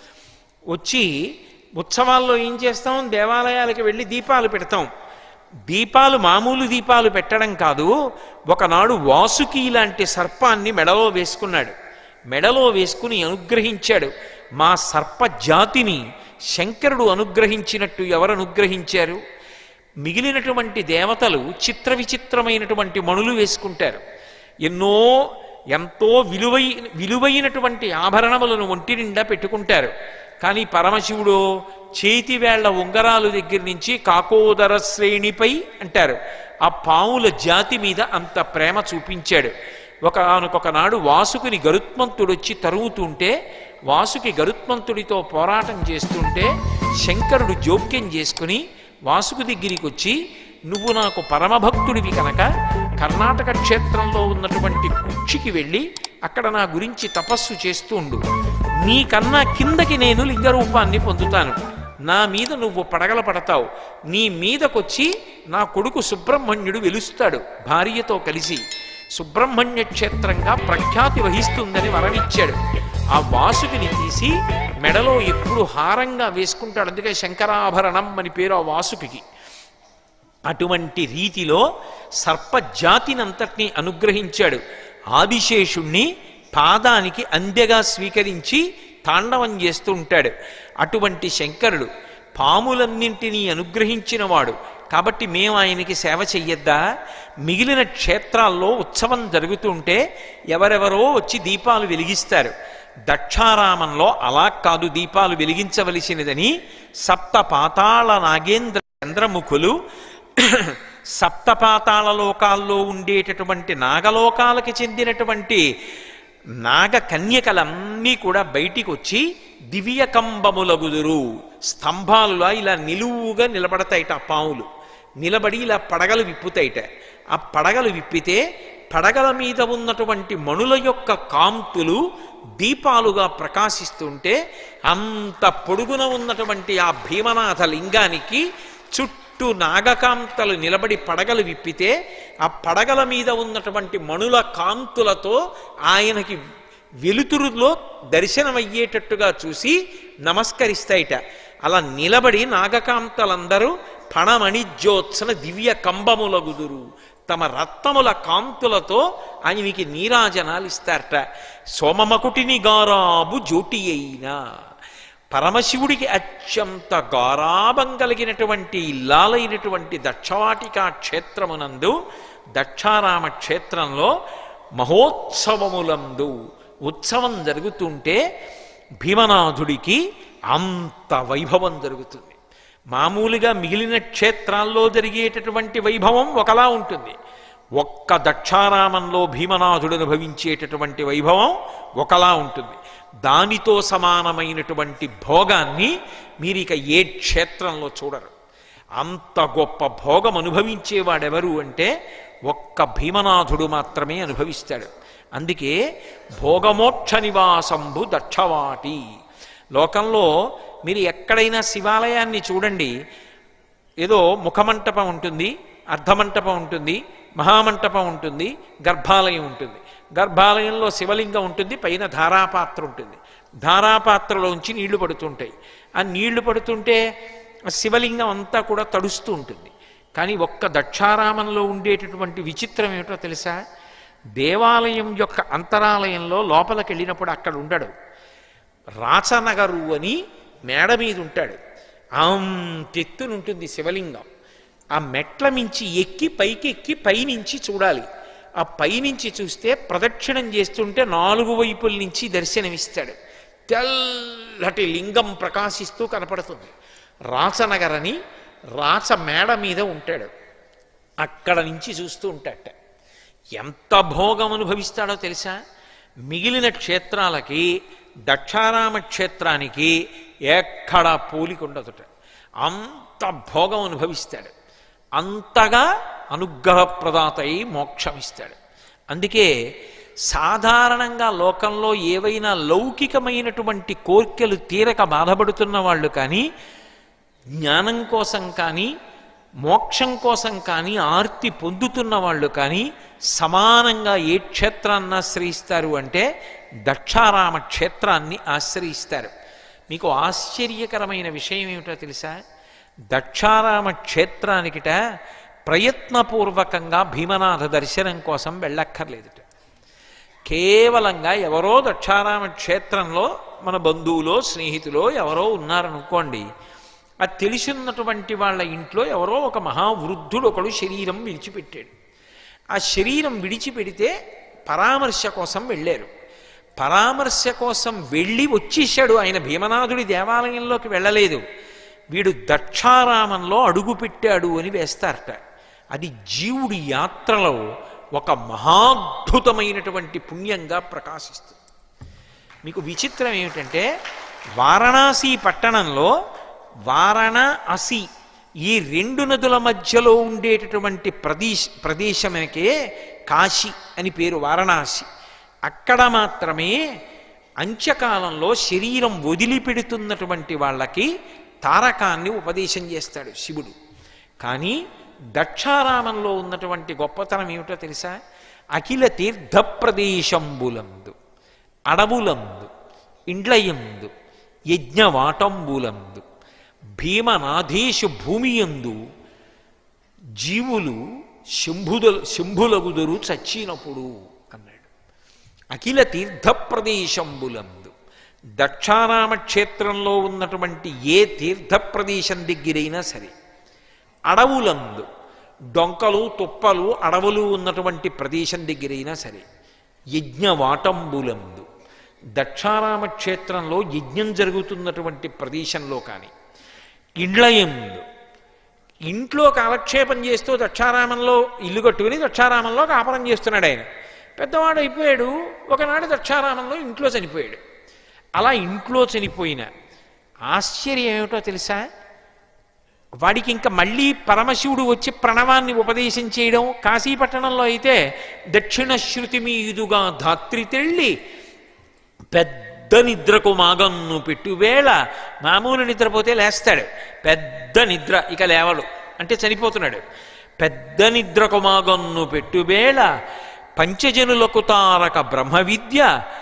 వచ్చి ఉత్సవాల్లో ఏం చేస్తాం దేవాలయాలకు వెళ్ళి దీపాలు పెడతాం దీపాలు మామూలు దీపాలు పెట్టడం కాదు ఒకనాడు వాసుకి లాంటి సర్పాన్ని మెడలో వేసుకున్నాడు మెడలో వేసుకుని అనుగ్రహించాడు మా సర్ప జాతిని శంకరుడు అనుగ్రహించినట్టు ఎవరు అనుగ్రహించారు మిగిలినటువంటి దేవతలు చిత్ర విచిత్రమైనటువంటి మణులు వేసుకుంటారు ఎన్నో ఎంతో విలువై విలువైనటువంటి ఆభరణములను ఒంటి నిండా పెట్టుకుంటారు కానీ పరమశివుడు చేతి వేళ్ల ఉంగరాలు దగ్గర నుంచి కాకోదర శ్రేణిపై అంటారు ఆ పావుల జాతి మీద అంత ప్రేమ చూపించాడు ఒకనొక నాడు వాసుకుని గరుత్మంతుడొచ్చి తరుగుతుంటే వాసుకి గరుత్మంతుడితో పోరాటం చేస్తుంటే శంకరుడు జోక్యం చేసుకుని వాసుకు దగ్గరికి వచ్చి నువ్వు నాకు పరమభక్తుడివి కనుక కర్ణాటక క్షేత్రంలో ఉన్నటువంటి కుక్షికి వెళ్ళి అక్కడ నా గురించి తపస్సు చేస్తూ ఉండు నీకన్నా కిందకి నేను లింగరూపాన్ని పొందుతాను నా మీద నువ్వు పడగల పడతావు నీ మీదకొచ్చి నా కొడుకు సుబ్రహ్మణ్యుడు వెలుస్తాడు భార్యతో కలిసి సుబ్రహ్మణ్య క్షేత్రంగా ప్రఖ్యాతి వహిస్తుందని వరమిచ్చాడు ఆ వాసుకిని తీసి మెడలో ఎప్పుడు హారంగా వేసుకుంటాడు అందుకే శంకరాభరణం అని పేరు ఆ వాసుకి అటువంటి రీతిలో సర్పజాతినంతటినీ అనుగ్రహించాడు ఆదిశేషుణ్ణి పాదానికి అందెగా స్వీకరించి తాండవం చేస్తూ ఉంటాడు అటువంటి శంకరుడు పాములన్నింటినీ అనుగ్రహించినవాడు కాబట్టి మేము ఆయనకి సేవ చెయ్యొద్దా మిగిలిన క్షేత్రాల్లో ఉత్సవం జరుగుతుంటే ఎవరెవరో వచ్చి దీపాలు వెలిగిస్తారు దక్షారామంలో అలా కాదు దీపాలు వెలిగించవలసినదని సప్త పాతాళ నాగేంద్ర చంద్రముఖులు సప్తపాతాళ లోకాల్లో ఉండేటటువంటి నాగలోకాలకి చెందినటువంటి నాగ కన్యకలన్నీ కూడా బయటికి వచ్చి దివ్య కంబములగుదురు స్తంభాలులా ఇలా నిలువుగా నిలబడతాయిట ఆ పాములు నిలబడి ఇలా పడగలు విప్పుతాయిట ఆ పడగలు విప్పితే పడగల మీద ఉన్నటువంటి మణుల యొక్క కాంతులు దీపాలుగా ప్రకాశిస్తుంటే అంత పొడుగున ఉన్నటువంటి ఆ భీమనాథ లింగానికి చుట్టూ నాగకాంతలు నిలబడి పడగలు విప్పితే ఆ పడగల మీద ఉన్నటువంటి మణుల కాంతులతో ఆయనకి వెలుతురులో దర్శనమయ్యేటట్టుగా చూసి నమస్కరిస్తాయిట అలా నిలబడి నాగకాంతలందరూ పణమణిజ్యోత్సన దివ్య కంబములగుదురు తమ రత్నముల కాంతులతో ఆయనకి నీరాజనాలు ఇస్తారట సోమమకుటిని గారాబు జ్యోటి అయినా పరమశివుడికి అత్యంత గారాభం కలిగినటువంటి ఇల్లాలైనటువంటి దక్షవాటికా క్షేత్రమునందు దక్షారామ క్షేత్రంలో మహోత్సవములందు ఉత్సవం జరుగుతుంటే భీమనాథుడికి అంత వైభవం జరుగుతుంది మామూలుగా మిగిలిన క్షేత్రాల్లో జరిగేటటువంటి వైభవం ఒకలా ఉంటుంది ఒక్క దక్షారామంలో భీమనాథుడు అనుభవించేటటువంటి వైభవం ఒకలా ఉంటుంది దానితో సమానమైనటువంటి భోగాన్ని మీరు ఇక ఏ క్షేత్రంలో చూడరు అంత గొప్ప భోగం అనుభవించేవాడెవరు అంటే ఒక్క భీమనాథుడు మాత్రమే అనుభవిస్తాడు అందుకే భోగమోక్ష నివాసంబు దక్షవాటి లోకంలో మీరు ఎక్కడైనా శివాలయాన్ని చూడండి ఏదో ముఖమంటపం ఉంటుంది అర్ధమంటపం ఉంటుంది మహామంటపం ఉంటుంది గర్భాలయం ఉంటుంది గర్భాలయంలో శివలింగం ఉంటుంది పైన ధారాపాత్ర ఉంటుంది ధారాపాత్రలోంచి నీళ్లు పడుతుంటాయి ఆ నీళ్లు పడుతుంటే ఆ శివలింగం అంతా కూడా తడుస్తూ ఉంటుంది కానీ ఒక్క దక్షారామంలో ఉండేటటువంటి విచిత్రం ఏమిటో తెలుసా దేవాలయం యొక్క అంతరాలయంలో లోపలికి వెళ్ళినప్పుడు అక్కడ ఉండడు రాచనగరు అని మేడ మీద ఉంటాడు అంతెత్తునుంటుంది శివలింగం ఆ మెట్ల మించి ఎక్కి పైకి ఎక్కి పైనుంచి చూడాలి ఆ పైనుంచి చూస్తే ప్రదక్షిణం చేస్తుంటే నాలుగు వైపుల నుంచి దర్శనమిస్తాడు తెల్లటి లింగం ప్రకాశిస్తూ కనపడుతుంది రాచనగర్ అని రాచ మేడ మీద ఉంటాడు అక్కడ నుంచి చూస్తూ ఉంటాడట ఎంత భోగం అనుభవిస్తాడో తెలుసా మిగిలిన క్షేత్రాలకి దక్షారామ క్షేత్రానికి ఎక్కడా పోలిక ఉండదుట అంత భోగం అనుభవిస్తాడు అంతగా అనుగ్రహప్రదాత అయి మోక్షమిస్తాడు అందుకే సాధారణంగా లోకంలో ఏవైనా లౌకికమైనటువంటి కోర్కెలు తీరక బాధపడుతున్న వాళ్ళు కానీ జ్ఞానం కోసం కానీ మోక్షం కోసం కానీ ఆర్తి పొందుతున్న వాళ్ళు కానీ సమానంగా ఏ క్షేత్రాన్ని ఆశ్రయిస్తారు అంటే దక్షారామ క్షేత్రాన్ని ఆశ్రయిస్తారు మీకు ఆశ్చర్యకరమైన విషయం ఏమిటో తెలుసా దక్షారామ క్షేత్రానికిట ప్రయత్నపూర్వకంగా భీమనాథ దర్శనం కోసం వెళ్ళక్కర్లేదుట కేవలంగా ఎవరో దక్షారామ క్షేత్రంలో మన బంధువులో స్నేహితులో ఎవరో ఉన్నారనుకోండి అది తెలిసినటువంటి వాళ్ళ ఇంట్లో ఎవరో ఒక మహావృద్ధుడు ఒకడు శరీరం విడిచిపెట్టాడు ఆ శరీరం విడిచిపెడితే పరామర్శ కోసం వెళ్ళారు పరామర్శ కోసం వెళ్ళి వచ్చేసాడు ఆయన భీమనాథుడి దేవాలయంలోకి వెళ్ళలేదు వీడు దక్షారామంలో అడుగుపెట్టాడు అని వేస్తారట అది జీవుడి యాత్రలో ఒక మహాద్భుతమైనటువంటి పుణ్యంగా ప్రకాశిస్తుంది మీకు విచిత్రం ఏమిటంటే వారణాసి పట్టణంలో వారణ అసి ఈ రెండు నదుల మధ్యలో ఉండేటటువంటి ప్రదేశ ప్రదేశమకే కాశీ అని పేరు వారణాసి అక్కడ మాత్రమే అంత్యకాలంలో శరీరం వదిలిపెడుతున్నటువంటి వాళ్ళకి తారకాన్ని ఉపదేశం చేస్తాడు శివుడు కానీ దక్షారామంలో ఉన్నటువంటి గొప్పతనం ఏమిటో తెలుసా అఖిల తీర్థ ప్రదేశంబులందు అడవులందు ఇండ్లయందు యజ్ఞవాటంబులందు భీమనాథేశు భూమియందు జీవులు శంభుద శంభులగుదురు చచ్చినప్పుడు అన్నాడు అఖిల తీర్థ ప్రదేశంబులందు దక్షారామ క్షేత్రంలో ఉన్నటువంటి ఏ తీర్థ ప్రదేశం దగ్గరైనా సరే అడవులందు డొంకలు తుప్పలు అడవులు ఉన్నటువంటి ప్రదేశం దగ్గరైనా సరే యజ్ఞవాటంబులందు దక్షారామ క్షేత్రంలో యజ్ఞం జరుగుతున్నటువంటి ప్రదేశంలో కానీ ఇండ్లయందు ఇంట్లో కాలక్షేపం చేస్తూ దక్షారామంలో ఇల్లు కట్టుకుని దక్షారామంలో కాపరం చేస్తున్నాడు ఆయన పెద్దవాడు అయిపోయాడు ఒకనాడు దక్షారామంలో ఇంట్లో చనిపోయాడు అలా ఇంట్లో చనిపోయిన ఆశ్చర్యం ఏమిటో తెలుసా వాడికి ఇంకా మళ్ళీ పరమశివుడు వచ్చి ప్రణవాన్ని ఉపదేశం చేయడం కాశీపట్టణంలో అయితే దక్షిణ శృతి మీదుగా ధాత్రి తెళ్ళి పెద్ద నిద్రకు మాగన్ను పెట్టువేళ మామూలు నిద్రపోతే లేస్తాడు పెద్ద నిద్ర ఇక లేవడు అంటే చనిపోతున్నాడు పెద్ద నిద్రకు మాగన్ను పెట్టువేళ పంచజనులకు తారక బ్రహ్మ విద్య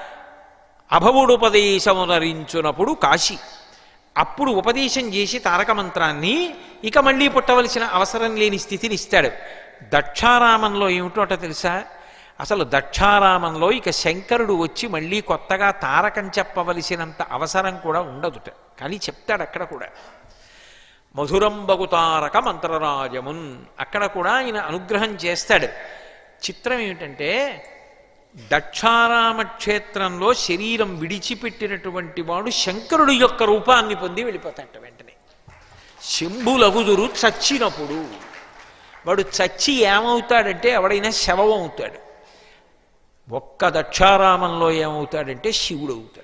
అభవుడుపదేశమునరించునప్పుడు కాశీ అప్పుడు ఉపదేశం చేసి తారక మంత్రాన్ని ఇక మళ్ళీ పుట్టవలసిన అవసరం లేని స్థితిని ఇస్తాడు దక్షారామంలో ఏమిటో అట తెలుసా అసలు దక్షారామంలో ఇక శంకరుడు వచ్చి మళ్ళీ కొత్తగా తారకం చెప్పవలసినంత అవసరం కూడా ఉండదుట కానీ చెప్తాడు అక్కడ కూడా మధురంబగు తారక మంత్రరాజమున్ అక్కడ కూడా ఆయన అనుగ్రహం చేస్తాడు చిత్రం ఏమిటంటే దక్షారామ క్షేత్రంలో శరీరం విడిచిపెట్టినటువంటి వాడు శంకరుడు యొక్క రూపాన్ని పొంది వెళ్ళిపోతాట వెంటనే శంభులగుదురు చచ్చినప్పుడు వాడు చచ్చి ఏమవుతాడంటే ఎవడైనా శవం అవుతాడు ఒక్క దక్షారామంలో ఏమవుతాడంటే శివుడు అవుతాడు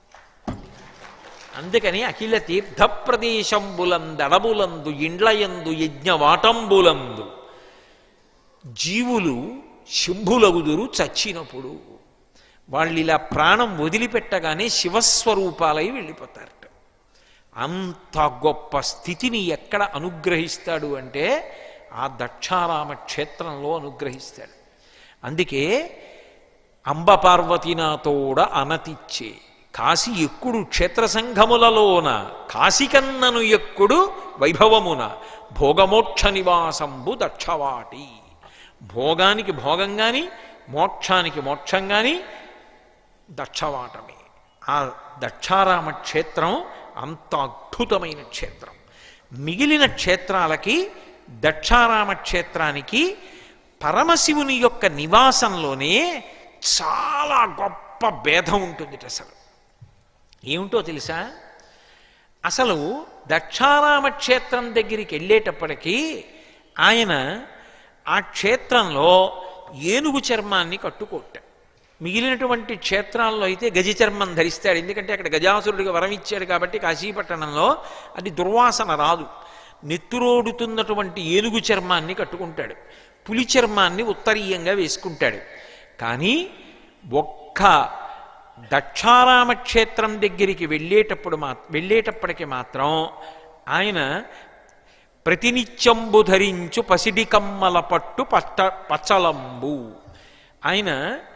అందుకని అఖిల తీర్థ ప్రదేశంబులందడబులందు ఇండ్లయందు యజ్ఞవాటంబులందు జీవులు శంభులగుదురు చచ్చినప్పుడు వాళ్ళు ఇలా ప్రాణం వదిలిపెట్టగానే శివస్వరూపాలై వెళ్ళిపోతారట అంత గొప్ప స్థితిని ఎక్కడ అనుగ్రహిస్తాడు అంటే ఆ దక్షారామ క్షేత్రంలో అనుగ్రహిస్తాడు అందుకే అంబ పార్వతీనాతోడ అనతిచ్చే కాశీ ఎక్కుడు క్షేత్ర సంఘములలోన కాశికన్నను ఎక్కుడు వైభవమున భోగమోక్ష నివాసంబు దక్షవాటి భోగానికి భోగం గాని మోక్షానికి మోక్షం గాని దక్షవాటమే ఆ దక్షారామ క్షేత్రం అంత అద్భుతమైన క్షేత్రం మిగిలిన క్షేత్రాలకి దక్షారామ క్షేత్రానికి పరమశివుని యొక్క నివాసంలోనే చాలా గొప్ప భేదం ఉంటుంది అసలు ఏమిటో తెలుసా అసలు దక్షారామ క్షేత్రం దగ్గరికి వెళ్ళేటప్పటికీ ఆయన ఆ క్షేత్రంలో ఏనుగు చర్మాన్ని కట్టుకోట మిగిలినటువంటి క్షేత్రాల్లో అయితే గజ చర్మం ధరిస్తాడు ఎందుకంటే అక్కడ గజాసురుడికి వరం ఇచ్చాడు కాబట్టి కాశీపట్టణంలో అది దుర్వాసన రాదు నెత్తురోడుతున్నటువంటి ఏనుగు చర్మాన్ని కట్టుకుంటాడు పులి చర్మాన్ని ఉత్తరీయంగా వేసుకుంటాడు కానీ ఒక్క దక్షారామ క్షేత్రం దగ్గరికి వెళ్ళేటప్పుడు మా వెళ్ళేటప్పటికి మాత్రం ఆయన ప్రతినిత్యంబు ధరించు పసిడి కమ్మల పట్టు పట్ట పచ్చలంబు ఆయన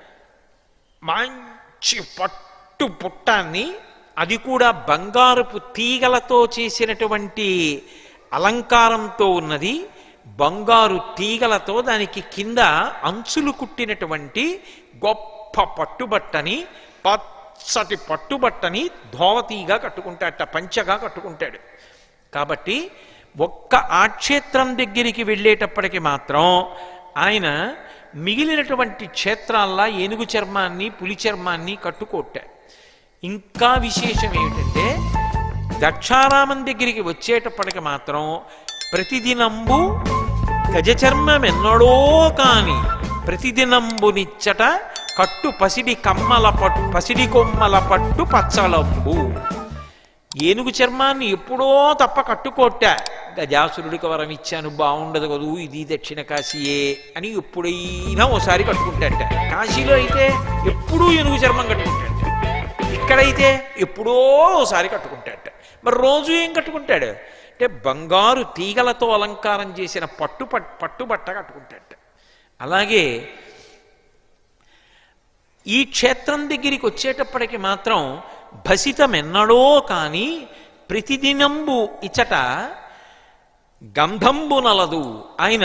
మంచి పట్టు పుట్టాన్ని అది కూడా బంగారపు తీగలతో చేసినటువంటి అలంకారంతో ఉన్నది బంగారు తీగలతో దానికి కింద అంచులు కుట్టినటువంటి గొప్ప పట్టుబట్టని పచ్చటి పట్టుబట్టని ధోవతీగా కట్టుకుంటాడట పంచగా కట్టుకుంటాడు కాబట్టి ఒక్క ఆ క్షేత్రం దగ్గరికి వెళ్ళేటప్పటికి మాత్రం ఆయన మిగిలినటువంటి క్షేత్రాల్లా ఏనుగు చర్మాన్ని పులి చర్మాన్ని కట్టుకోట ఇంకా విశేషం ఏమిటంటే దక్షారామం దగ్గరికి వచ్చేటప్పటికి మాత్రం ప్రతిదినంబు గజచర్మం ఎన్నడో కాని ప్రతిదినంబునిచ్చట కట్టు పసిడి కమ్మల పట్టు పసిడి కొమ్మల పట్టు పచ్చలంబు ఏనుగు చర్మాన్ని ఎప్పుడో తప్ప కట్టుకోట గజాసురుడికి వరం ఇచ్చాను బాగుండదు కదూ ఇది దక్షిణ కాశీయే అని ఎప్పుడైనా ఓసారి కట్టుకుంటాట కాశీలో అయితే ఎప్పుడూ ఏనుగు చర్మం కట్టుకుంటాట ఇక్కడైతే ఎప్పుడో ఓసారి కట్టుకుంటాట మరి రోజు ఏం కట్టుకుంటాడు అంటే బంగారు తీగలతో అలంకారం చేసిన పట్టు పట్- పట్టుబట్ట కట్టుకుంటాట అలాగే ఈ క్షేత్రం దగ్గరికి వచ్చేటప్పటికి మాత్రం భసితమెన్నడో కాని ప్రతిదినంబు ఇచట గంధంబు నలదు ఆయన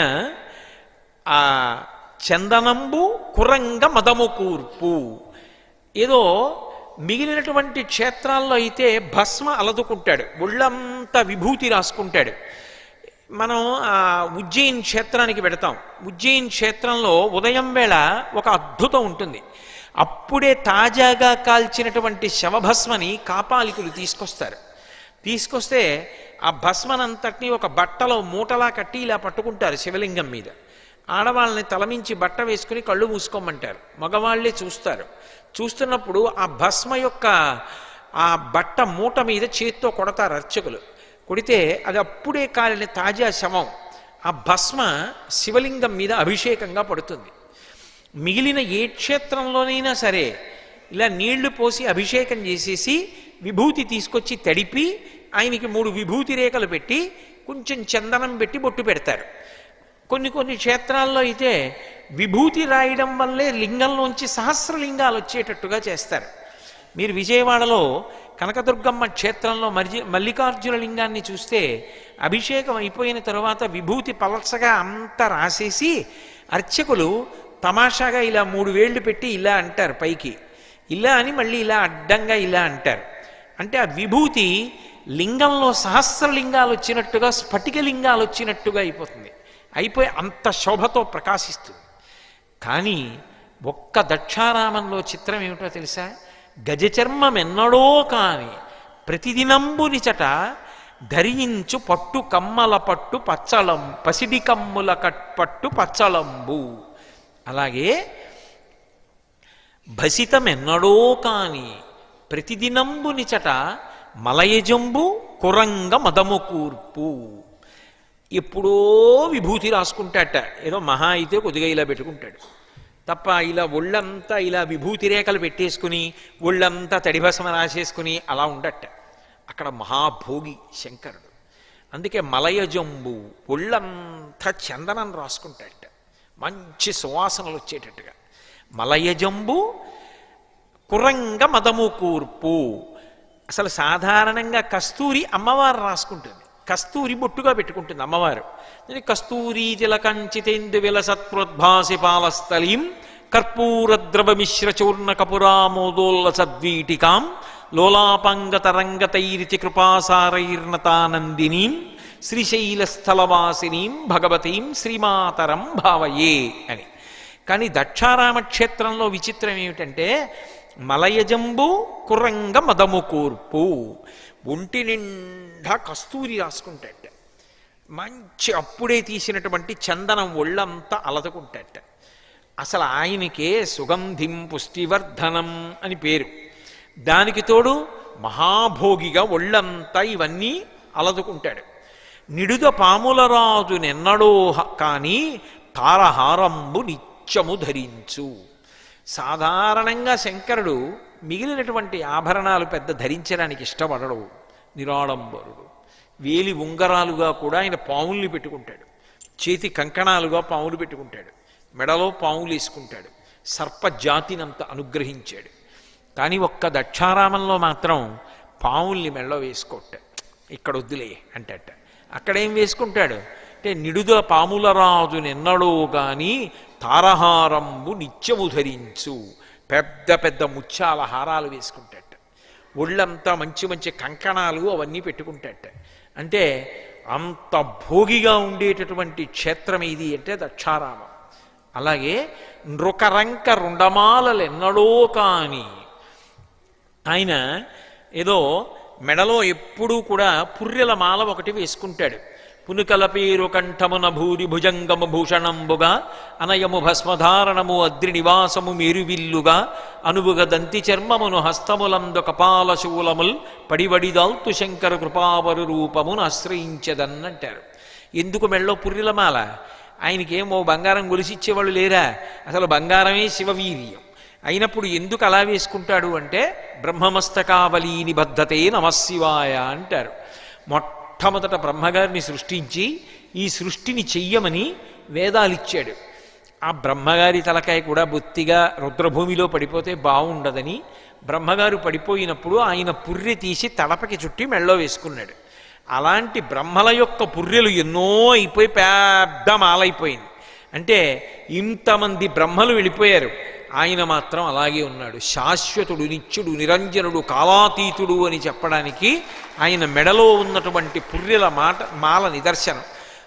ఆ చందనంబు కురంగ మదము కూర్పు ఏదో మిగిలినటువంటి క్షేత్రాల్లో అయితే భస్మ అలదుకుంటాడు ఒళ్ళంతా విభూతి రాసుకుంటాడు మనం ఆ ఉజ్జయిన్ క్షేత్రానికి పెడతాం ఉజ్జయిన్ క్షేత్రంలో ఉదయం వేళ ఒక అద్భుతం ఉంటుంది అప్పుడే తాజాగా కాల్చినటువంటి శవభస్మని కాపాలికులు తీసుకొస్తారు తీసుకొస్తే ఆ భస్మనంతటిని ఒక బట్టలో మూటలా కట్టి ఇలా పట్టుకుంటారు శివలింగం మీద ఆడవాళ్ళని తలమించి బట్ట వేసుకుని కళ్ళు మూసుకోమంటారు మగవాళ్ళే చూస్తారు చూస్తున్నప్పుడు ఆ భస్మ యొక్క ఆ బట్ట మూట మీద చేత్తో కొడతారు అర్చకులు కొడితే అది అప్పుడే కాలిన తాజా శవం ఆ భస్మ శివలింగం మీద అభిషేకంగా పడుతుంది మిగిలిన ఏ క్షేత్రంలోనైనా సరే ఇలా నీళ్లు పోసి అభిషేకం చేసేసి విభూతి తీసుకొచ్చి తడిపి ఆయనకి మూడు విభూతి రేఖలు పెట్టి కొంచెం చందనం పెట్టి బొట్టు పెడతారు కొన్ని కొన్ని క్షేత్రాల్లో అయితే విభూతి రాయడం వల్లే లింగంలోంచి సహస్రలింగాలు వచ్చేటట్టుగా చేస్తారు మీరు విజయవాడలో కనకదుర్గమ్మ క్షేత్రంలో మర్జి మల్లికార్జున లింగాన్ని చూస్తే అభిషేకం అయిపోయిన తరువాత విభూతి పలసగా అంతా రాసేసి అర్చకులు తమాషాగా ఇలా మూడు వేళ్లు పెట్టి ఇలా అంటారు పైకి ఇలా అని మళ్ళీ ఇలా అడ్డంగా ఇలా అంటారు అంటే ఆ విభూతి లింగంలో సహస్రలింగాలు వచ్చినట్టుగా స్ఫటిక లింగాలు వచ్చినట్టుగా అయిపోతుంది అయిపోయి అంత శోభతో ప్రకాశిస్తుంది కానీ ఒక్క దక్షారామంలో చిత్రం ఏమిటో తెలుసా గజచర్మమెన్నడో కాని ప్రతిదినంబునిచట ధరించు పట్టు కమ్మల పట్టు పచ్చళం పసిడి కమ్ముల కట్పట్టు పచ్చళంబు అలాగే భసితమెన్నడో కాని ప్రతిదినంబునిచట మలయజంబు కురంగ మదము కూర్పు ఎప్పుడో విభూతి రాసుకుంటాట ఏదో మహా అయితే కొద్దిగా ఇలా పెట్టుకుంటాడు తప్ప ఇలా ఒళ్ళంతా ఇలా విభూతి రేఖలు పెట్టేసుకుని ఒళ్ళంతా తడిభసమ రాసేసుకుని అలా ఉండట అక్కడ మహాభోగి శంకరుడు అందుకే మలయజంబు ఒళ్ళంతా చందనం రాసుకుంటాట మంచి సువాసనలు వచ్చేటట్టుగా మలయజంబు కురంగ మదము కూర్పు అసలు సాధారణంగా కస్తూరి అమ్మవారు రాసుకుంటుంది కస్తూరి బొట్టుగా పెట్టుకుంటుంది అమ్మవారు దీని కస్తూరి తిలకంచితేందు విలసత్ప్రోద్భాసి పాలస్థలీం కర్పూరద్రవ మిశ్ర చూర్ణ కపురామోదోల్ల సద్వీటికాం లోలాపంగతరంగతైరితి కృపాసారైర్నతానందినీం శ్రీశైలస్థలవాసినీం భగవతీం శ్రీమాతరం భావయే అని కానీ దక్షారామ క్షేత్రంలో విచిత్రం ఏమిటంటే మలయజంబు కురంగ మదము కూర్పు ఒంటి నిండా కస్తూరి రాసుకుంటాట మంచి అప్పుడే తీసినటువంటి చందనం ఒళ్ళంతా అలదుకుంటాట అసలు ఆయనకే సుగంధిం పుష్టివర్ధనం అని పేరు దానికి తోడు మహాభోగిగా ఒళ్ళంతా ఇవన్నీ అలదుకుంటాడు నిడుద పాములరాజు నెన్నడో కానీ తారహారంబు నిత్యము ధరించు సాధారణంగా శంకరుడు మిగిలినటువంటి ఆభరణాలు పెద్ద ధరించడానికి ఇష్టపడడు నిరాడంబరుడు వేలి ఉంగరాలుగా కూడా ఆయన పావుల్ని పెట్టుకుంటాడు చేతి కంకణాలుగా పావులు పెట్టుకుంటాడు మెడలో పావులు వేసుకుంటాడు సర్పజాతినంత అనుగ్రహించాడు కానీ ఒక్క దక్షారామంలో మాత్రం పావుల్ని మెడలో వేసుకోట ఇక్కడ వద్దులే అంటట అక్కడేం వేసుకుంటాడు అంటే నిడుదల పాముల రాజు నిన్నడో గాని తారహారంబు నిత్యము ధరించు పెద్ద పెద్ద ముత్యాల హారాలు వేసుకుంటాట ఒళ్ళంతా మంచి మంచి కంకణాలు అవన్నీ పెట్టుకుంటాట అంటే అంత భోగిగా ఉండేటటువంటి క్షేత్రం ఇది అంటే దక్షారామం అలాగే నృకరంక రుండమాలలెన్నడో కాని ఆయన ఏదో మెడలో ఎప్పుడూ కూడా పుర్రెల మాల ఒకటి వేసుకుంటాడు పునుకల పేరు కంఠమున భూరి భుజంగము భూషణంబుగా అనయము భస్మధారణము అద్రి నివాసము మేరువిల్లుగా అనువుగ దంతి చర్మమును హస్తములందు కపాలశూలముల్ పడివడిదాల్తు శంకర కృపావరు రూపమును ఆశ్రయించదన్నంటారు ఎందుకు మెళ్ళో పుర్రిలమాల ఆయనకేమో బంగారం గొలిసిచ్చేవాళ్ళు లేరా అసలు బంగారమే శివవీర్యం అయినప్పుడు ఎందుకు అలా వేసుకుంటాడు అంటే బ్రహ్మమస్తకావలీ నిబద్ధతే నమశివాయ అంటారు మొట్టమొదట బ్రహ్మగారిని సృష్టించి ఈ సృష్టిని చెయ్యమని వేదాలిచ్చాడు ఆ బ్రహ్మగారి తలకాయ కూడా బొత్తిగా రుద్రభూమిలో పడిపోతే బాగుండదని బ్రహ్మగారు పడిపోయినప్పుడు ఆయన పుర్రె తీసి తడపకి చుట్టి మెళ్ళో వేసుకున్నాడు అలాంటి బ్రహ్మల యొక్క పుర్రెలు ఎన్నో అయిపోయి పెద్ద మాలైపోయింది అంటే ఇంతమంది బ్రహ్మలు వెళ్ళిపోయారు ఆయన మాత్రం అలాగే ఉన్నాడు శాశ్వతుడు నిత్యుడు నిరంజనుడు కాలాతీతుడు అని చెప్పడానికి ఆయన మెడలో ఉన్నటువంటి పుర్రెల మాట మాల నిదర్శనం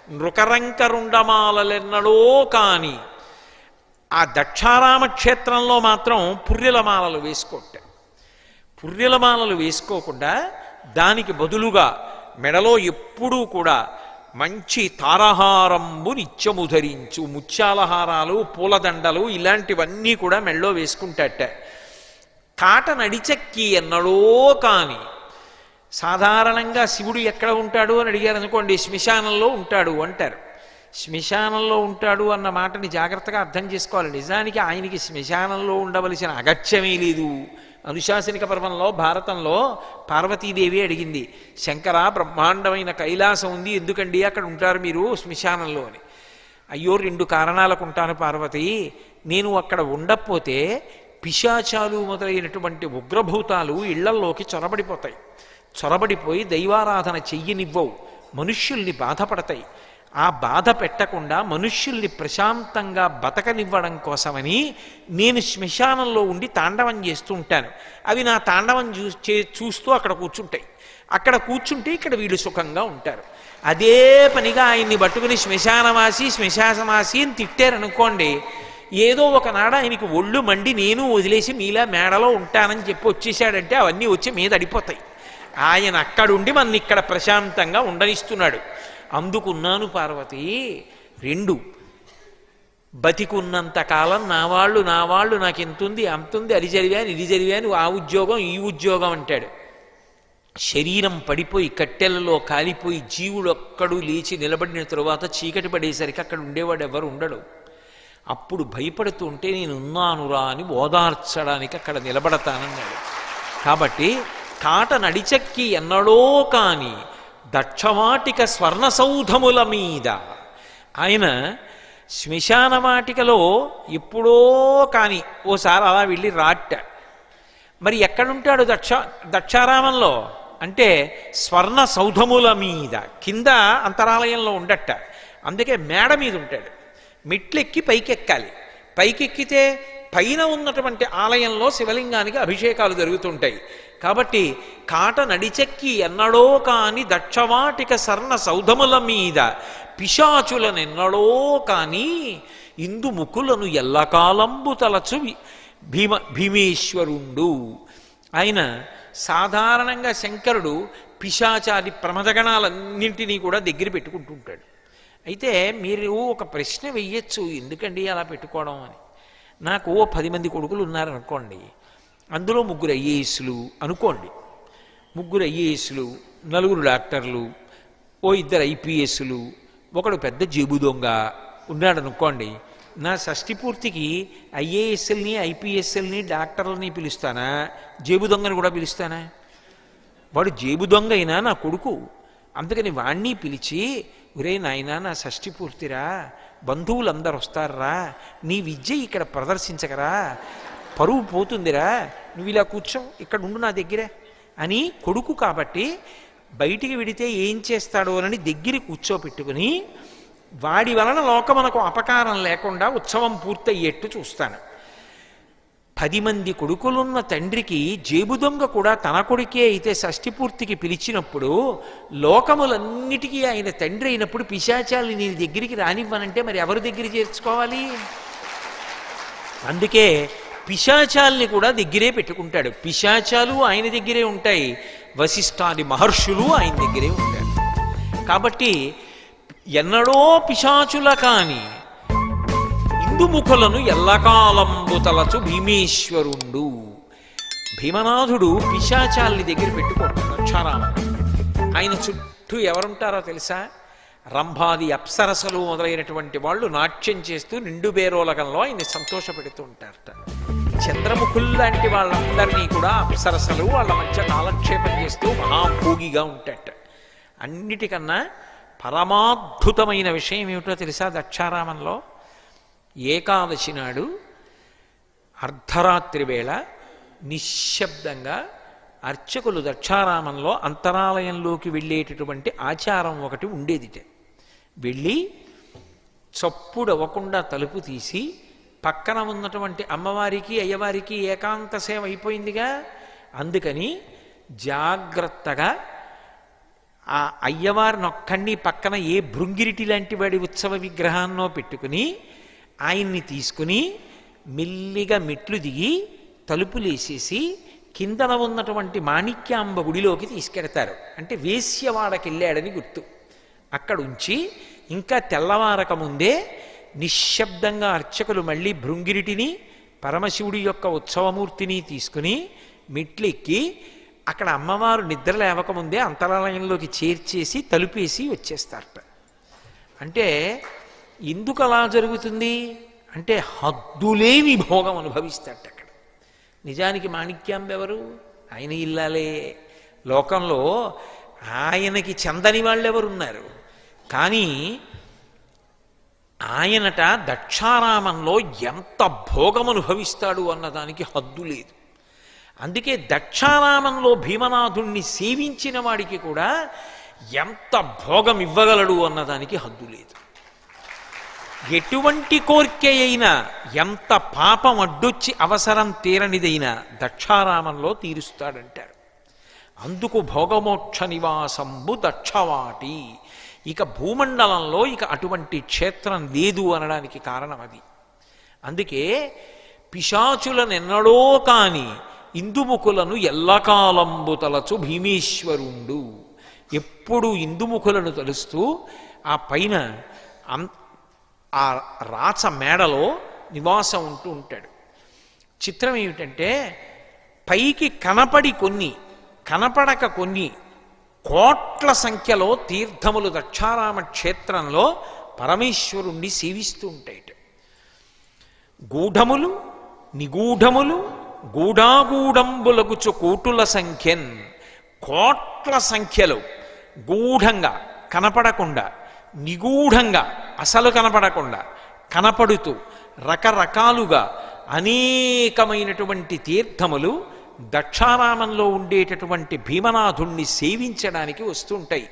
నృకరంకరుండమాలలెన్నడో కాని ఆ దక్షారామ క్షేత్రంలో మాత్రం పుర్రెల మాలలు వేసుకోట పుర్రెల మాలలు వేసుకోకుండా దానికి బదులుగా మెడలో ఎప్పుడూ కూడా మంచి తారహారంబు నిత్యము ధరించు ముత్యాలహారాలు పూలదండలు ఇలాంటివన్నీ కూడా మెడలో వేసుకుంటాట కాట నడిచెక్కి ఎన్నడో కాని సాధారణంగా శివుడు ఎక్కడ ఉంటాడు అని అడిగారు అనుకోండి శ్మశానంలో ఉంటాడు అంటారు శ్మశానంలో ఉంటాడు అన్న మాటని జాగ్రత్తగా అర్థం చేసుకోవాలి నిజానికి ఆయనకి శ్మశానంలో ఉండవలసిన అగత్యమే లేదు అనుశాసనిక పర్వంలో భారతంలో పార్వతీదేవి అడిగింది శంకర బ్రహ్మాండమైన కైలాసం ఉంది ఎందుకండి అక్కడ ఉంటారు మీరు శ్మశానంలో అని అయ్యో రెండు కారణాలకు ఉంటాను పార్వతి నేను అక్కడ ఉండకపోతే పిశాచాలు మొదలైనటువంటి ఉగ్రభూతాలు ఇళ్లల్లోకి చొరబడిపోతాయి చొరబడిపోయి దైవారాధన చెయ్యనివ్వవు మనుష్యుల్ని బాధపడతాయి ఆ బాధ పెట్టకుండా మనుష్యుల్ని ప్రశాంతంగా బతకనివ్వడం కోసమని నేను శ్మశానంలో ఉండి తాండవం చేస్తూ ఉంటాను అవి నా తాండవం చూ చే- చూస్తూ అక్కడ కూర్చుంటాయి అక్కడ కూర్చుంటే ఇక్కడ వీళ్ళు సుఖంగా ఉంటారు అదే పనిగా ఆయన్ని పట్టుకుని శ్మశానవాసి శ్మశానవాసి అని తిట్టారనుకోండి ఏదో ఒకనాడు ఆయనకి ఒళ్ళు మండి నేను వదిలేసి మీలా మేడలో ఉంటానని చెప్పి వచ్చేసాడంటే అవన్నీ వచ్చి మీద అడిపోతాయి ఆయన అక్కడుండి మన ఇక్కడ ప్రశాంతంగా ఉండనిస్తున్నాడు అందుకున్నాను పార్వతి రెండు బతికున్నంత కాలం నా వాళ్ళు నా వాళ్ళు నాకు ఎంతుంది అంతుంది అది చదివాను ఇది చదివాను ఆ ఉద్యోగం ఈ ఉద్యోగం అంటాడు శరీరం పడిపోయి కట్టెలలో కాలిపోయి జీవుడు ఒక్కడు లేచి నిలబడిన తరువాత చీకటి పడేసరికి అక్కడ ఉండేవాడు ఎవరు ఉండడు అప్పుడు భయపడుతూ ఉంటే నేను ఉన్నానురా అని ఓదార్చడానికి అక్కడ నిలబడతానన్నాడు కాబట్టి కాట నడిచెక్కి ఎన్నడో కాని దక్షవాటిక స్వర్ణ సౌధముల మీద ఆయన శ్మశానవాటికలో ఎప్పుడో కాని ఓసారి అలా వెళ్ళి రాట్ట మరి ఎక్కడుంటాడు దక్ష దక్షారామంలో అంటే స్వర్ణ సౌధముల మీద కింద అంతరాలయంలో ఉండట అందుకే మేడ మీద ఉంటాడు మెట్లెక్కి పైకెక్కాలి పైకెక్కితే పైన ఉన్నటువంటి ఆలయంలో శివలింగానికి అభిషేకాలు జరుగుతుంటాయి కాబట్టి కాట నడిచెక్కి ఎన్నడో కాని దక్షవాటిక సర్ణ సౌధముల మీద పిశాచులనెన్నడో కాని ఇందు ముకులను ఎల్లకాలంబు తలచు వి- భీమ భీమేశ్వరుండు ఆయన సాధారణంగా శంకరుడు పిశాచాది ప్రమదగణాలన్నింటినీ కూడా దగ్గర పెట్టుకుంటుంటాడు అయితే మీరు ఒక ప్రశ్న వెయ్యొచ్చు ఎందుకండి అలా పెట్టుకోవడం అని నాకు ఓ పది మంది కొడుకులు ఉన్నారనుకోండి అందులో ముగ్గురు ఐఏఎస్లు అనుకోండి ముగ్గురు ఐఏఎస్లు నలుగురు డాక్టర్లు ఓ ఇద్దరు ఐపీఎస్లు ఒకడు పెద్ద జేబు దొంగ ఉన్నాడు అనుకోండి నా షష్ఠి పూర్తికి ఐఏఎస్ఎల్ని ఐపీఎస్ఎల్ని డాక్టర్లని పిలుస్తానా జేబు దొంగని కూడా పిలుస్తానా వాడు జేబు దొంగ అయినా నా కొడుకు అందుకని వాణ్ణి పిలిచి ఒరే నాయనా నా షష్ఠి పూర్తిరా బంధువులందరూ వస్తారా నీ విద్య ఇక్కడ ప్రదర్శించకరా పరువు పోతుందిరా నువ్వు ఇలా కూర్చో ఇక్కడ ఉండు నా దగ్గరే అని కొడుకు కాబట్టి బయటికి వెడితే ఏం చేస్తాడో అని దగ్గర కూర్చోపెట్టుకుని వాడి వలన లోకమునకు అపకారం లేకుండా ఉత్సవం పూర్తయ్యేట్టు చూస్తాను పది మంది కొడుకులున్న తండ్రికి జేబు దొంగ కూడా తన కొడుకే అయితే షష్ఠి పూర్తికి పిలిచినప్పుడు లోకములన్నిటికీ ఆయన తండ్రి అయినప్పుడు పిశాచాల్ని నీ దగ్గరికి రానివ్వనంటే మరి ఎవరి దగ్గర చేర్చుకోవాలి అందుకే పిశాచాల్ని కూడా దగ్గరే పెట్టుకుంటాడు పిశాచాలు ఆయన దగ్గరే ఉంటాయి వశిష్ఠాది మహర్షులు ఆయన దగ్గరే ఉంటారు కాబట్టి ఎన్నడో పిశాచుల కాని ఇందుముఖులను ఎల్లకాలంబు తలచు భీమేశ్వరుండు భీమనాథుడు పిశాచాల్ని దగ్గర పెట్టుకుంటాడు అక్షారామం ఆయన చుట్టూ ఎవరుంటారో తెలుసా రంభాది అప్సరసలు మొదలైనటువంటి వాళ్ళు నాట్యం చేస్తూ నిండు బేరోలకంలో ఆయన్ని సంతోషపెడుతూ ఉంటారట చంద్రముఖుల్లాంటి వాళ్ళందరినీ కూడా అప్సరసలు వాళ్ళ మధ్య కాలక్షేపం చేస్తూ మహాభోగిగా ఉంటాట అన్నిటికన్నా పరమాద్భుతమైన విషయం ఏమిటో తెలుసా దక్షారామంలో ఏకాదశి నాడు అర్ధరాత్రి వేళ నిశ్శబ్దంగా అర్చకులు దక్షారామంలో అంతరాలయంలోకి వెళ్ళేటటువంటి ఆచారం ఒకటి ఉండేదిట వెళ్ళి చప్పుడు అవ్వకుండా తలుపు తీసి పక్కన ఉన్నటువంటి అమ్మవారికి అయ్యవారికి ఏకాంత సేవ అయిపోయిందిగా అందుకని జాగ్రత్తగా ఆ అయ్యవారిని ఒక్కడిని పక్కన ఏ భృంగిరిటి లాంటి వాడి ఉత్సవ విగ్రహాన్నో పెట్టుకుని ఆయన్ని తీసుకుని మెల్లిగా మెట్లు దిగి తలుపులేసేసి కిందన ఉన్నటువంటి మాణిక్యాంబ గుడిలోకి తీసుకెడతారు అంటే వేశ్యవాడకి వెళ్ళాడని గుర్తు అక్కడ ఉంచి ఇంకా తెల్లవారక ముందే నిశ్శబ్దంగా అర్చకులు మళ్ళీ భృంగిరిటిని పరమశివుడి యొక్క ఉత్సవమూర్తిని తీసుకుని మెట్లెక్కి అక్కడ అమ్మవారు నిద్ర లేవకముందే అంతరాలయంలోకి చేర్చేసి తలుపేసి వచ్చేస్తారట అంటే ఎందుకు అలా జరుగుతుంది అంటే హద్దులేని భోగం అనుభవిస్తారట అక్కడ నిజానికి మాణిక్యాంబ ఎవరు ఆయన ఇల్లాలే లోకంలో ఆయనకి చెందని వాళ్ళెవరున్నారు కానీ ఆయనట దక్షారామంలో ఎంత భోగం అనుభవిస్తాడు అన్నదానికి హద్దు లేదు అందుకే దక్షారామంలో భీమనాథుణ్ణి సేవించిన వాడికి కూడా ఎంత భోగం ఇవ్వగలడు అన్నదానికి హద్దు లేదు ఎటువంటి కోరిక అయినా ఎంత పాపం అడ్డొచ్చి అవసరం తీరనిదైనా దక్షారామంలో తీరుస్తాడంటారు అందుకు భోగమోక్ష నివాసంబు దక్షవాటి ఇక భూమండలంలో ఇక అటువంటి క్షేత్రం లేదు అనడానికి కారణం అది అందుకే పిశాచులనెన్నడో కాని ఇందుముఖులను ఎల్లకాలంబు తలచు భీమేశ్వరుండు ఎప్పుడు ఇందుముఖులను తలుస్తూ ఆ పైన అం- ఆ రాచ మేడలో నివాసం ఉంటూ ఉంటాడు చిత్రం ఏమిటంటే పైకి కనపడి కొన్ని కనపడక కొన్ని కోట్ల సంఖ్యలో తీర్థములు దక్షారామ క్షేత్రంలో పరమేశ్వరుణ్ణి సేవిస్తూ ఉంటాయిట గూఢములు నిగూఢములు గూఢాగూఢంబులగుచు కోటుల సంఖ్యన్ కోట్ల సంఖ్యలో గూఢంగా కనపడకుండా నిగూఢంగా అసలు కనపడకుండా కనపడుతూ రకరకాలుగా అనేకమైనటువంటి తీర్థములు దక్షారామంలో ఉండేటటువంటి భీమనాథుణ్ణి సేవించడానికి వస్తుంటాయి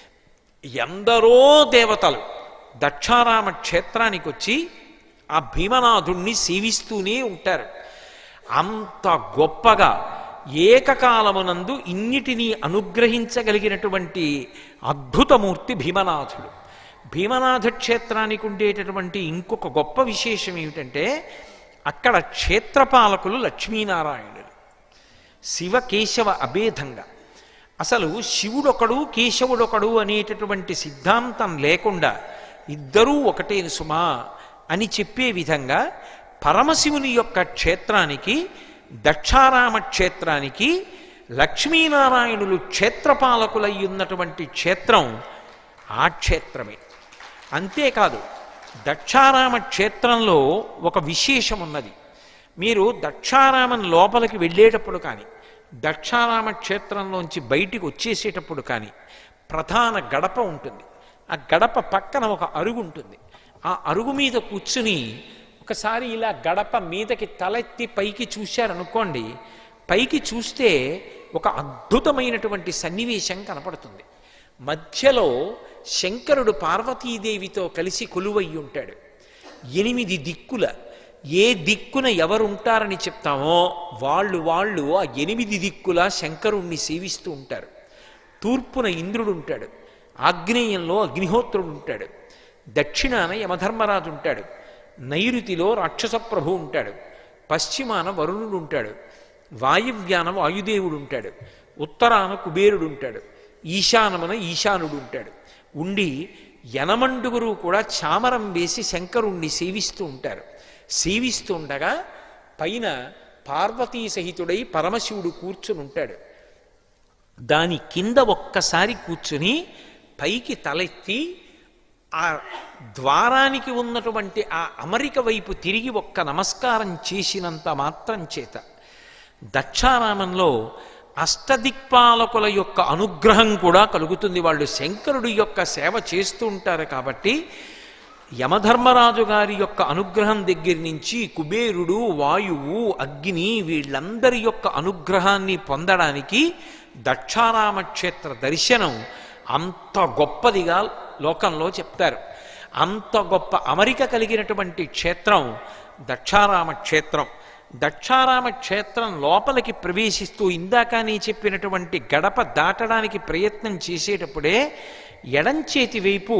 ఎందరో దేవతలు దక్షారామ క్షేత్రానికి వచ్చి ఆ భీమనాథుణ్ణి సేవిస్తూనే ఉంటారు అంత గొప్పగా ఏకకాలమునందు ఇన్నిటినీ అనుగ్రహించగలిగినటువంటి అద్భుతమూర్తి భీమనాథుడు భీమనాథ క్షేత్రానికి ఉండేటటువంటి ఇంకొక గొప్ప విశేషం ఏమిటంటే అక్కడ క్షేత్రపాలకులు లక్ష్మీనారాయణులు శివ కేశవ అభేదంగా అసలు శివుడొకడు కేశవుడొకడు అనేటటువంటి సిద్ధాంతం లేకుండా ఇద్దరూ ఒకటే సుమా అని చెప్పే విధంగా పరమశివుని యొక్క క్షేత్రానికి దక్షారామ క్షేత్రానికి లక్ష్మీనారాయణులు క్షేత్రపాలకులై ఉన్నటువంటి క్షేత్రం ఆ క్షేత్రమే అంతేకాదు దక్షారామ క్షేత్రంలో ఒక విశేషం ఉన్నది మీరు దక్షారామం లోపలికి వెళ్ళేటప్పుడు కానీ దక్షారామ క్షేత్రంలోంచి బయటికి వచ్చేసేటప్పుడు కానీ ప్రధాన గడప ఉంటుంది ఆ గడప పక్కన ఒక అరుగు ఉంటుంది ఆ అరుగు మీద కూర్చుని ఒకసారి ఇలా గడప మీదకి తలెత్తి పైకి చూశారనుకోండి పైకి చూస్తే ఒక అద్భుతమైనటువంటి సన్నివేశం కనపడుతుంది మధ్యలో శంకరుడు పార్వతీదేవితో కలిసి కొలువయ్యి ఉంటాడు ఎనిమిది దిక్కుల ఏ దిక్కున ఎవరుంటారని చెప్తామో వాళ్ళు వాళ్ళు ఆ ఎనిమిది దిక్కుల శంకరుణ్ణి సేవిస్తూ ఉంటారు తూర్పున ఇంద్రుడు ఉంటాడు ఆగ్నేయంలో అగ్నిహోత్రుడు ఉంటాడు దక్షిణాన యమధర్మరాజు ఉంటాడు నైరుతిలో రాక్షస ప్రభు ఉంటాడు పశ్చిమాన వరుణుడు ఉంటాడు వాయువ్యాన వాయుదేవుడు ఉంటాడు ఉత్తరాన కుబేరుడు ఉంటాడు ఈశానమున ఈశానుడు ఉంటాడు ఉండి యనమండుగురు కూడా చామరం వేసి శంకరుణ్ణి సేవిస్తూ ఉంటారు సేవిస్తూ ఉండగా పైన పార్వతీ సహితుడై పరమశివుడు కూర్చుని ఉంటాడు దాని కింద ఒక్కసారి కూర్చుని పైకి తలెత్తి ఆ ద్వారానికి ఉన్నటువంటి ఆ అమరిక వైపు తిరిగి ఒక్క నమస్కారం చేసినంత మాత్రం చేత దక్షారామంలో అష్టదిక్పాలకుల యొక్క అనుగ్రహం కూడా కలుగుతుంది వాళ్ళు శంకరుడి యొక్క సేవ చేస్తూ ఉంటారు కాబట్టి యమధర్మరాజు గారి యొక్క అనుగ్రహం దగ్గర నుంచి కుబేరుడు వాయువు అగ్ని వీళ్ళందరి యొక్క అనుగ్రహాన్ని పొందడానికి దక్షారామ క్షేత్ర దర్శనం అంత గొప్పదిగా లోకంలో చెప్తారు అంత గొప్ప అమరిక కలిగినటువంటి క్షేత్రం దక్షారామ క్షేత్రం దక్షారామ క్షేత్రం లోపలికి ప్రవేశిస్తూ ఇందాక నీ చెప్పినటువంటి గడప దాటడానికి ప్రయత్నం చేసేటప్పుడే ఎడంచేతి వైపు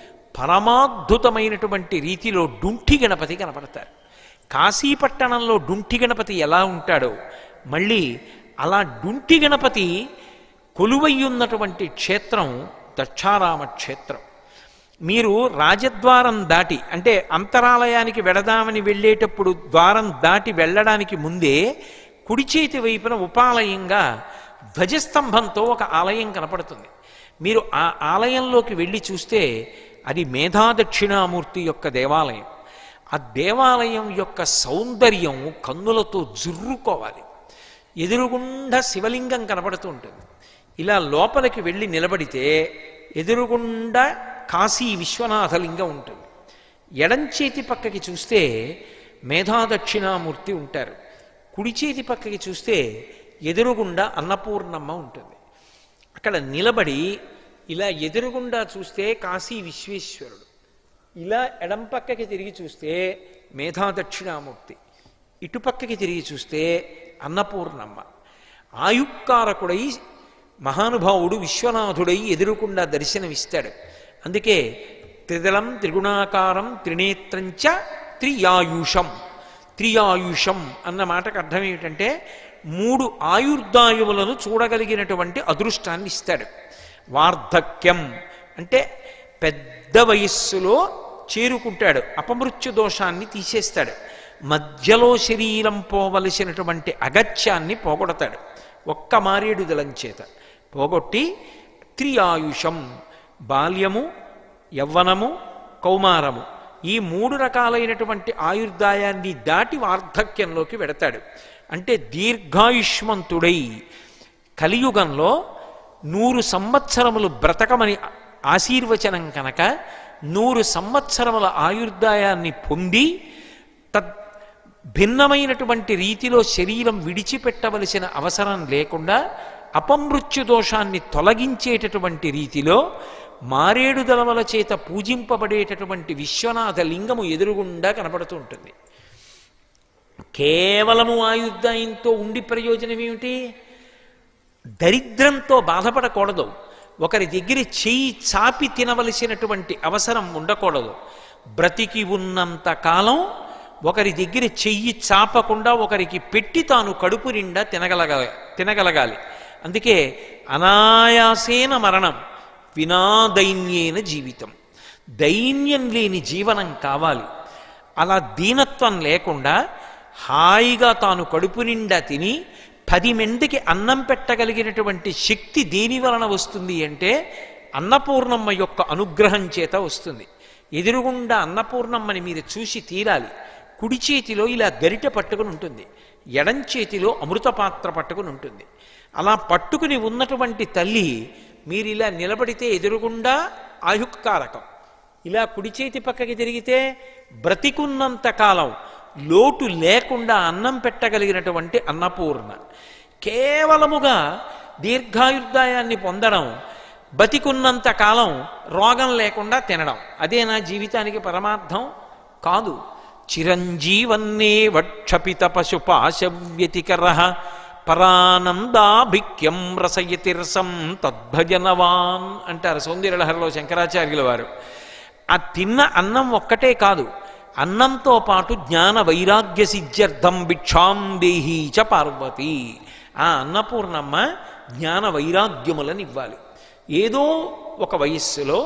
పరమాద్భుతమైనటువంటి రీతిలో డుంఠి గణపతి కనపడతారు కాశీపట్టణంలో డుంఠి గణపతి ఎలా ఉంటాడో మళ్ళీ అలా డుంఠి గణపతి కొలువై ఉన్నటువంటి క్షేత్రం దక్షారామ క్షేత్రం మీరు రాజద్వారం దాటి అంటే అంతరాలయానికి వెడదామని వెళ్ళేటప్పుడు ద్వారం దాటి వెళ్ళడానికి ముందే కుడి చేతి వైపున ఉపాలయంగా ధ్వజస్తంభంతో ఒక ఆలయం కనపడుతుంది మీరు ఆ ఆలయంలోకి వెళ్ళి చూస్తే అది మేధాదక్షిణామూర్తి యొక్క దేవాలయం ఆ దేవాలయం యొక్క సౌందర్యం కన్నులతో జుర్రుకోవాలి ఎదురుగుండా శివలింగం కనపడుతూ ఉంటుంది ఇలా లోపలికి వెళ్ళి నిలబడితే ఎదురుగుండా కాశీ విశ్వనాథలింగం ఉంటుంది ఎడంచేతి పక్కకి చూస్తే మేధాదక్షిణామూర్తి ఉంటారు కుడి చేతి పక్కకి చూస్తే ఎదురుగుండా అన్నపూర్ణమ్మ ఉంటుంది అక్కడ నిలబడి ఇలా ఎదురుగుండా చూస్తే కాశీ విశ్వేశ్వరుడు ఇలా ఎడం పక్కకి తిరిగి చూస్తే మేధాదక్షిణామూర్తి ఇటుపక్కకి తిరిగి చూస్తే అన్నపూర్ణమ్మ ఆయుక్కారకుడై మహానుభావుడు విశ్వనాథుడై ఎదురుకుండా దర్శనమిస్తాడు అందుకే త్రిదళం త్రిగుణాకారం త్రినేత్రంచ త్రియాయుషం త్రియాయుషం అన్న మాటకు అర్థం ఏమిటంటే మూడు ఆయుర్దాయువులను చూడగలిగినటువంటి అదృష్టాన్ని ఇస్తాడు వార్ధక్యం అంటే పెద్ద వయస్సులో చేరుకుంటాడు అపమృత్యు దోషాన్ని తీసేస్తాడు మధ్యలో శరీరం పోవలసినటువంటి అగత్యాన్ని పోగొడతాడు ఒక్క మారేడు దళం చేత పోగొట్టి త్రియాయుషం బాల్యము యవ్వనము కౌమారము ఈ మూడు రకాలైనటువంటి ఆయుర్దాయాన్ని దాటి వార్ధక్యంలోకి వెడతాడు అంటే దీర్ఘాయుష్మంతుడై కలియుగంలో నూరు సంవత్సరములు బ్రతకమని ఆశీర్వచనం కనుక నూరు సంవత్సరముల ఆయుర్దాయాన్ని పొంది తద్ భిన్నమైనటువంటి రీతిలో శరీరం విడిచిపెట్టవలసిన అవసరం లేకుండా అపమృత్యు దోషాన్ని తొలగించేటటువంటి రీతిలో మారేడు దళముల చేత పూజింపబడేటటువంటి విశ్వనాథ లింగము ఎదురుగుండా కనపడుతూ ఉంటుంది కేవలము ఆయుర్దాయంతో ఉండి ప్రయోజనం ఏమిటి దరిద్రంతో బాధపడకూడదు ఒకరి దగ్గర చెయ్యి చాపి తినవలసినటువంటి అవసరం ఉండకూడదు బ్రతికి ఉన్నంత కాలం ఒకరి దగ్గర చెయ్యి చాపకుండా ఒకరికి పెట్టి తాను కడుపు నిండా తినగలగ తినగలగాలి అందుకే అనాయాసేన మరణం వినాదైన్యేన జీవితం దైన్యం లేని జీవనం కావాలి అలా దీనత్వం లేకుండా హాయిగా తాను కడుపు నిండా తిని పది మందికి అన్నం పెట్టగలిగినటువంటి శక్తి దేని వలన వస్తుంది అంటే అన్నపూర్ణమ్మ యొక్క అనుగ్రహం చేత వస్తుంది ఎదురుగుండా అన్నపూర్ణమ్మని మీరు చూసి తీరాలి కుడి చేతిలో ఇలా గరిట పట్టుకుని ఉంటుంది ఎడం చేతిలో అమృత పాత్ర పట్టుకుని ఉంటుంది అలా పట్టుకుని ఉన్నటువంటి తల్లి మీరు ఇలా నిలబడితే ఎదురుగుండా ఆయుక్కారకం ఇలా కుడి చేతి పక్కకి తిరిగితే బ్రతికున్నంత కాలం లోటు లేకుండా అన్నం పెట్టగలిగినటువంటి అన్నపూర్ణ కేవలముగా దీర్ఘాయుర్దాయాన్ని పొందడం బతికున్నంత కాలం రోగం లేకుండా తినడం అదే నా జీవితానికి పరమార్థం కాదు చిరంజీవన్నే వక్షపిత పశుపాశవ్యతికర పరానందాభిక్యం రసయతి రసం తద్భజనవాన్ అంటారు సౌందర్యలహరిలో శంకరాచార్యుల వారు ఆ తిన్న అన్నం ఒక్కటే కాదు అన్నంతో పాటు జ్ఞాన వైరాగ్య సిద్ధ్యర్థం భిక్షాం దేహీ చ పార్వతి ఆ అన్నపూర్ణమ్మ జ్ఞాన వైరాగ్యములను ఇవ్వాలి ఏదో ఒక వయస్సులో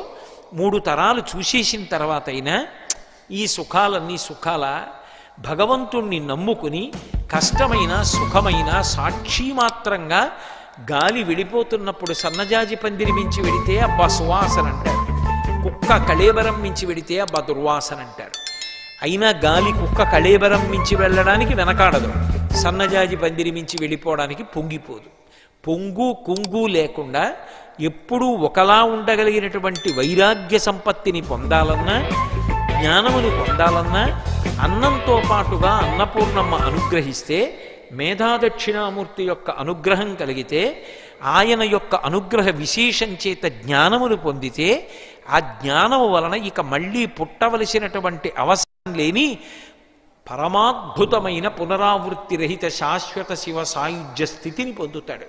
మూడు తరాలు చూసేసిన తర్వాత అయినా ఈ సుఖాలన్నీ సుఖాల భగవంతుణ్ణి నమ్ముకుని కష్టమైన సుఖమైన సాక్షి మాత్రంగా గాలి విడిపోతున్నప్పుడు సన్నజాజి పందిరి మించి వెడితే అబ్బా సువాసన అంటారు కుక్క కళేబరం మించి వెడితే అబ్బా దుర్వాసన అంటారు అయినా గాలి కుక్క కళేబరం మించి వెళ్ళడానికి వెనకాడదు సన్నజాజి పందిరి మించి వెళ్ళిపోవడానికి పొంగిపోదు పొంగు కుంగు లేకుండా ఎప్పుడూ ఒకలా ఉండగలిగినటువంటి వైరాగ్య సంపత్తిని పొందాలన్నా జ్ఞానమును పొందాలన్నా అన్నంతో పాటుగా అన్నపూర్ణమ్మ అనుగ్రహిస్తే మేధాదక్షిణామూర్తి యొక్క అనుగ్రహం కలిగితే ఆయన యొక్క అనుగ్రహ విశేషం చేత జ్ఞానమును పొందితే ఆ జ్ఞానము వలన ఇక మళ్ళీ పుట్టవలసినటువంటి అవసరం లేని పరమాద్భుతమైన పునరావృత్తి రహిత శాశ్వత శివ సాయుధ్య స్థితిని పొందుతాడు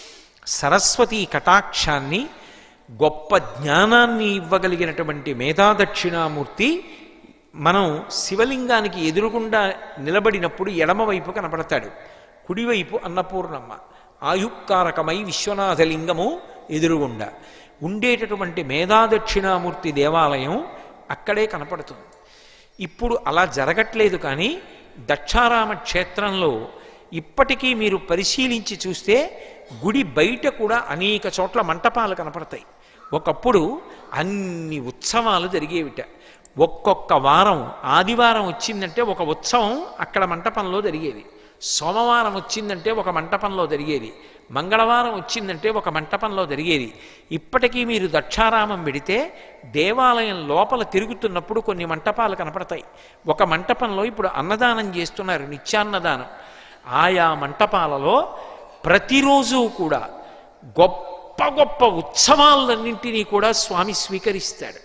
సరస్వతి కటాక్షాన్ని గొప్ప జ్ఞానాన్ని ఇవ్వగలిగినటువంటి మేధాదక్షిణామూర్తి మనం శివలింగానికి ఎదురుగుండా నిలబడినప్పుడు ఎడమవైపు కనపడతాడు కుడివైపు అన్నపూర్ణమ్మ ఆయుక్కారకమై విశ్వనాథలింగము ఎదురుగుండా ఉండేటటువంటి మేధాదక్షిణామూర్తి దేవాలయం అక్కడే కనపడుతుంది ఇప్పుడు అలా జరగట్లేదు కానీ దక్షారామ క్షేత్రంలో ఇప్పటికీ మీరు పరిశీలించి చూస్తే గుడి బయట కూడా అనేక చోట్ల మంటపాలు కనపడతాయి ఒకప్పుడు అన్ని ఉత్సవాలు జరిగేవిట ఒక్కొక్క వారం ఆదివారం వచ్చిందంటే ఒక ఉత్సవం అక్కడ మంటపంలో జరిగేది సోమవారం వచ్చిందంటే ఒక మంటపంలో జరిగేది మంగళవారం వచ్చిందంటే ఒక మంటపంలో జరిగేది ఇప్పటికీ మీరు దక్షారామం వెడితే దేవాలయం లోపల తిరుగుతున్నప్పుడు కొన్ని మంటపాలు కనపడతాయి ఒక మంటపంలో ఇప్పుడు అన్నదానం చేస్తున్నారు నిత్యాన్నదానం ఆయా మంటపాలలో ప్రతిరోజు కూడా గొప్ప గొప్ప ఉత్సవాలన్నింటినీ కూడా స్వామి స్వీకరిస్తాడు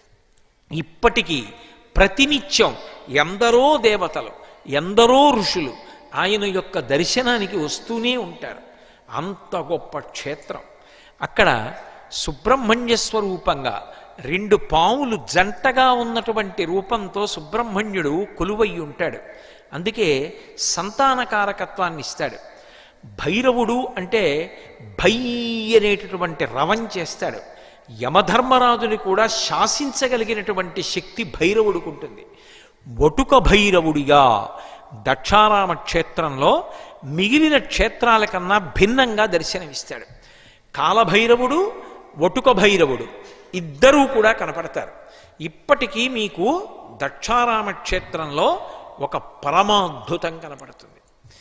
ఇప్పటికీ ప్రతినిత్యం ఎందరో దేవతలు ఎందరో ఋషులు ఆయన యొక్క దర్శనానికి వస్తూనే ఉంటారు అంత గొప్ప క్షేత్రం అక్కడ సుబ్రహ్మణ్య స్వరూపంగా రెండు పావులు జంటగా ఉన్నటువంటి రూపంతో సుబ్రహ్మణ్యుడు కొలువై ఉంటాడు అందుకే సంతానకారకత్వాన్ని ఇస్తాడు భైరవుడు అంటే భై అనేటటువంటి రవం చేస్తాడు యమధర్మరాజుని కూడా శాసించగలిగినటువంటి శక్తి భైరవుడికి ఉంటుంది వటుక భైరవుడిగా దక్షారామ క్షేత్రంలో మిగిలిన క్షేత్రాల కన్నా భిన్నంగా దర్శనమిస్తాడు కాలభైరవుడు వటుక భైరవుడు ఇద్దరూ కూడా కనపడతారు ఇప్పటికీ మీకు దక్షారామ క్షేత్రంలో ఒక పరమాద్భుతం కనపడుతుంది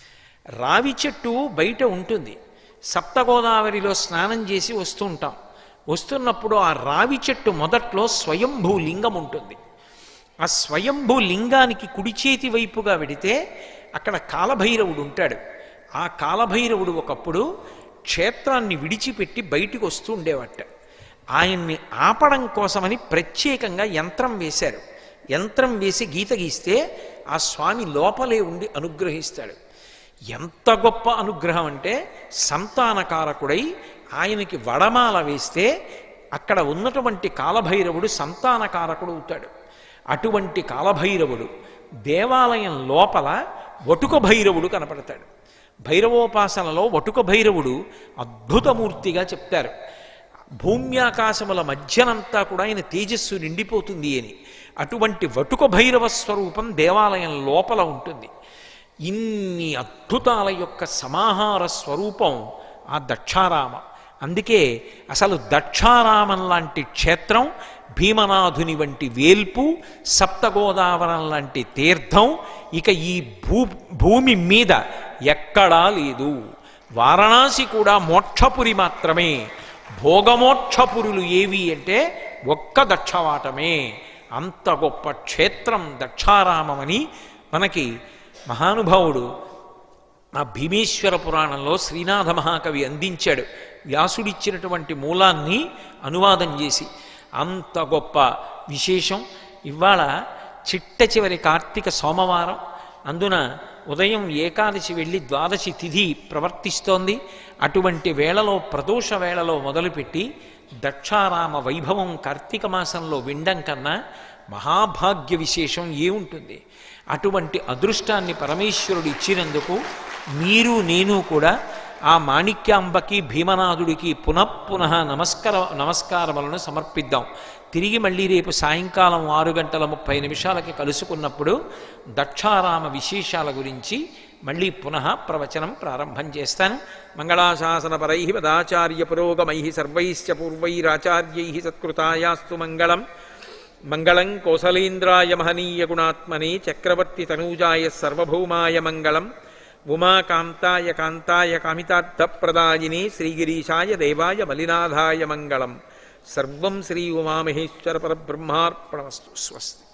రావి చెట్టు బయట ఉంటుంది సప్తగోదావరిలో స్నానం చేసి వస్తూ ఉంటాం వస్తున్నప్పుడు ఆ రావి చెట్టు మొదట్లో స్వయంభూ లింగం ఉంటుంది ఆ స్వయంభూ లింగానికి కుడి చేతి వైపుగా వెడితే అక్కడ కాలభైరవుడు ఉంటాడు ఆ కాలభైరవుడు ఒకప్పుడు క్షేత్రాన్ని విడిచిపెట్టి బయటికి వస్తూ ఉండేవాట ఆయన్ని ఆపడం కోసమని ప్రత్యేకంగా యంత్రం వేశారు యంత్రం వేసి గీత గీస్తే ఆ స్వామి లోపలే ఉండి అనుగ్రహిస్తాడు ఎంత గొప్ప అనుగ్రహం అంటే సంతానకారకుడై ఆయనకి వడమాల వేస్తే అక్కడ ఉన్నటువంటి కాలభైరవుడు సంతానకారకుడు అవుతాడు అటువంటి కాలభైరవుడు దేవాలయం లోపల వటుక భైరవుడు కనపడతాడు భైరవోపాసనలో వటుక భైరవుడు అద్భుతమూర్తిగా చెప్తారు భూమ్యాకాశముల మధ్యనంతా కూడా ఆయన తేజస్సు నిండిపోతుంది అని అటువంటి వటుక భైరవ స్వరూపం దేవాలయం లోపల ఉంటుంది ఇన్ని అద్భుతాల యొక్క సమాహార స్వరూపం ఆ దక్షారామ అందుకే అసలు దక్షారామం లాంటి క్షేత్రం భీమనాథుని వంటి వేల్పు సప్తగోదావరం లాంటి తీర్థం ఇక ఈ భూ భూమి మీద ఎక్కడా లేదు వారణాసి కూడా మోక్షపురి మాత్రమే భోగమోక్షపురులు ఏవి అంటే ఒక్క దక్షవాటమే అంత గొప్ప క్షేత్రం దక్షారామమని మనకి మహానుభావుడు ఆ భీమేశ్వర పురాణంలో శ్రీనాథ మహాకవి అందించాడు వ్యాసుడిచ్చినటువంటి మూలాన్ని అనువాదం చేసి అంత గొప్ప విశేషం ఇవాళ చిట్ట చివరి కార్తీక సోమవారం అందున ఉదయం ఏకాదశి వెళ్ళి ద్వాదశి తిథి ప్రవర్తిస్తోంది అటువంటి వేళలో ప్రదోష వేళలో మొదలుపెట్టి దక్షారామ వైభవం కార్తీక మాసంలో వినడం కన్నా మహాభాగ్య విశేషం ఏముంటుంది అటువంటి అదృష్టాన్ని పరమేశ్వరుడు ఇచ్చినందుకు మీరు నేను కూడా ఆ మాణిక్యాంబకి భీమనాథుడికి పునఃపునః నమస్కార నమస్కారములను సమర్పిద్దాం తిరిగి మళ్ళీ రేపు సాయంకాలం ఆరు గంటల ముప్పై నిమిషాలకి కలుసుకున్నప్పుడు దక్షారామ విశేషాల గురించి మళ్ళీ పునః ప్రవచనం ప్రారంభం చేస్తాను మంగళాశాసనపరై పదాచార్య పురోగమై సర్వైశ్చ పూర్వైరాచార్యై సత్కృతాయాస్తు మంగళం మంగళం కోసలేంద్రాయ మహనీయ గుణాత్మనే చక్రవర్తి తనూజాయ సర్వభౌమాయ మంగళం ఉమాకాంతాయ కాంతాయ కామితార్థప్రదాయినే శ్రీగిరీశాయ దేవాయ మలినాథాయ మంగళం సర్వం శ్రీ ఉమామహేశ్వర పరబ్రహ్మార్పణమస్తు స్వస్తి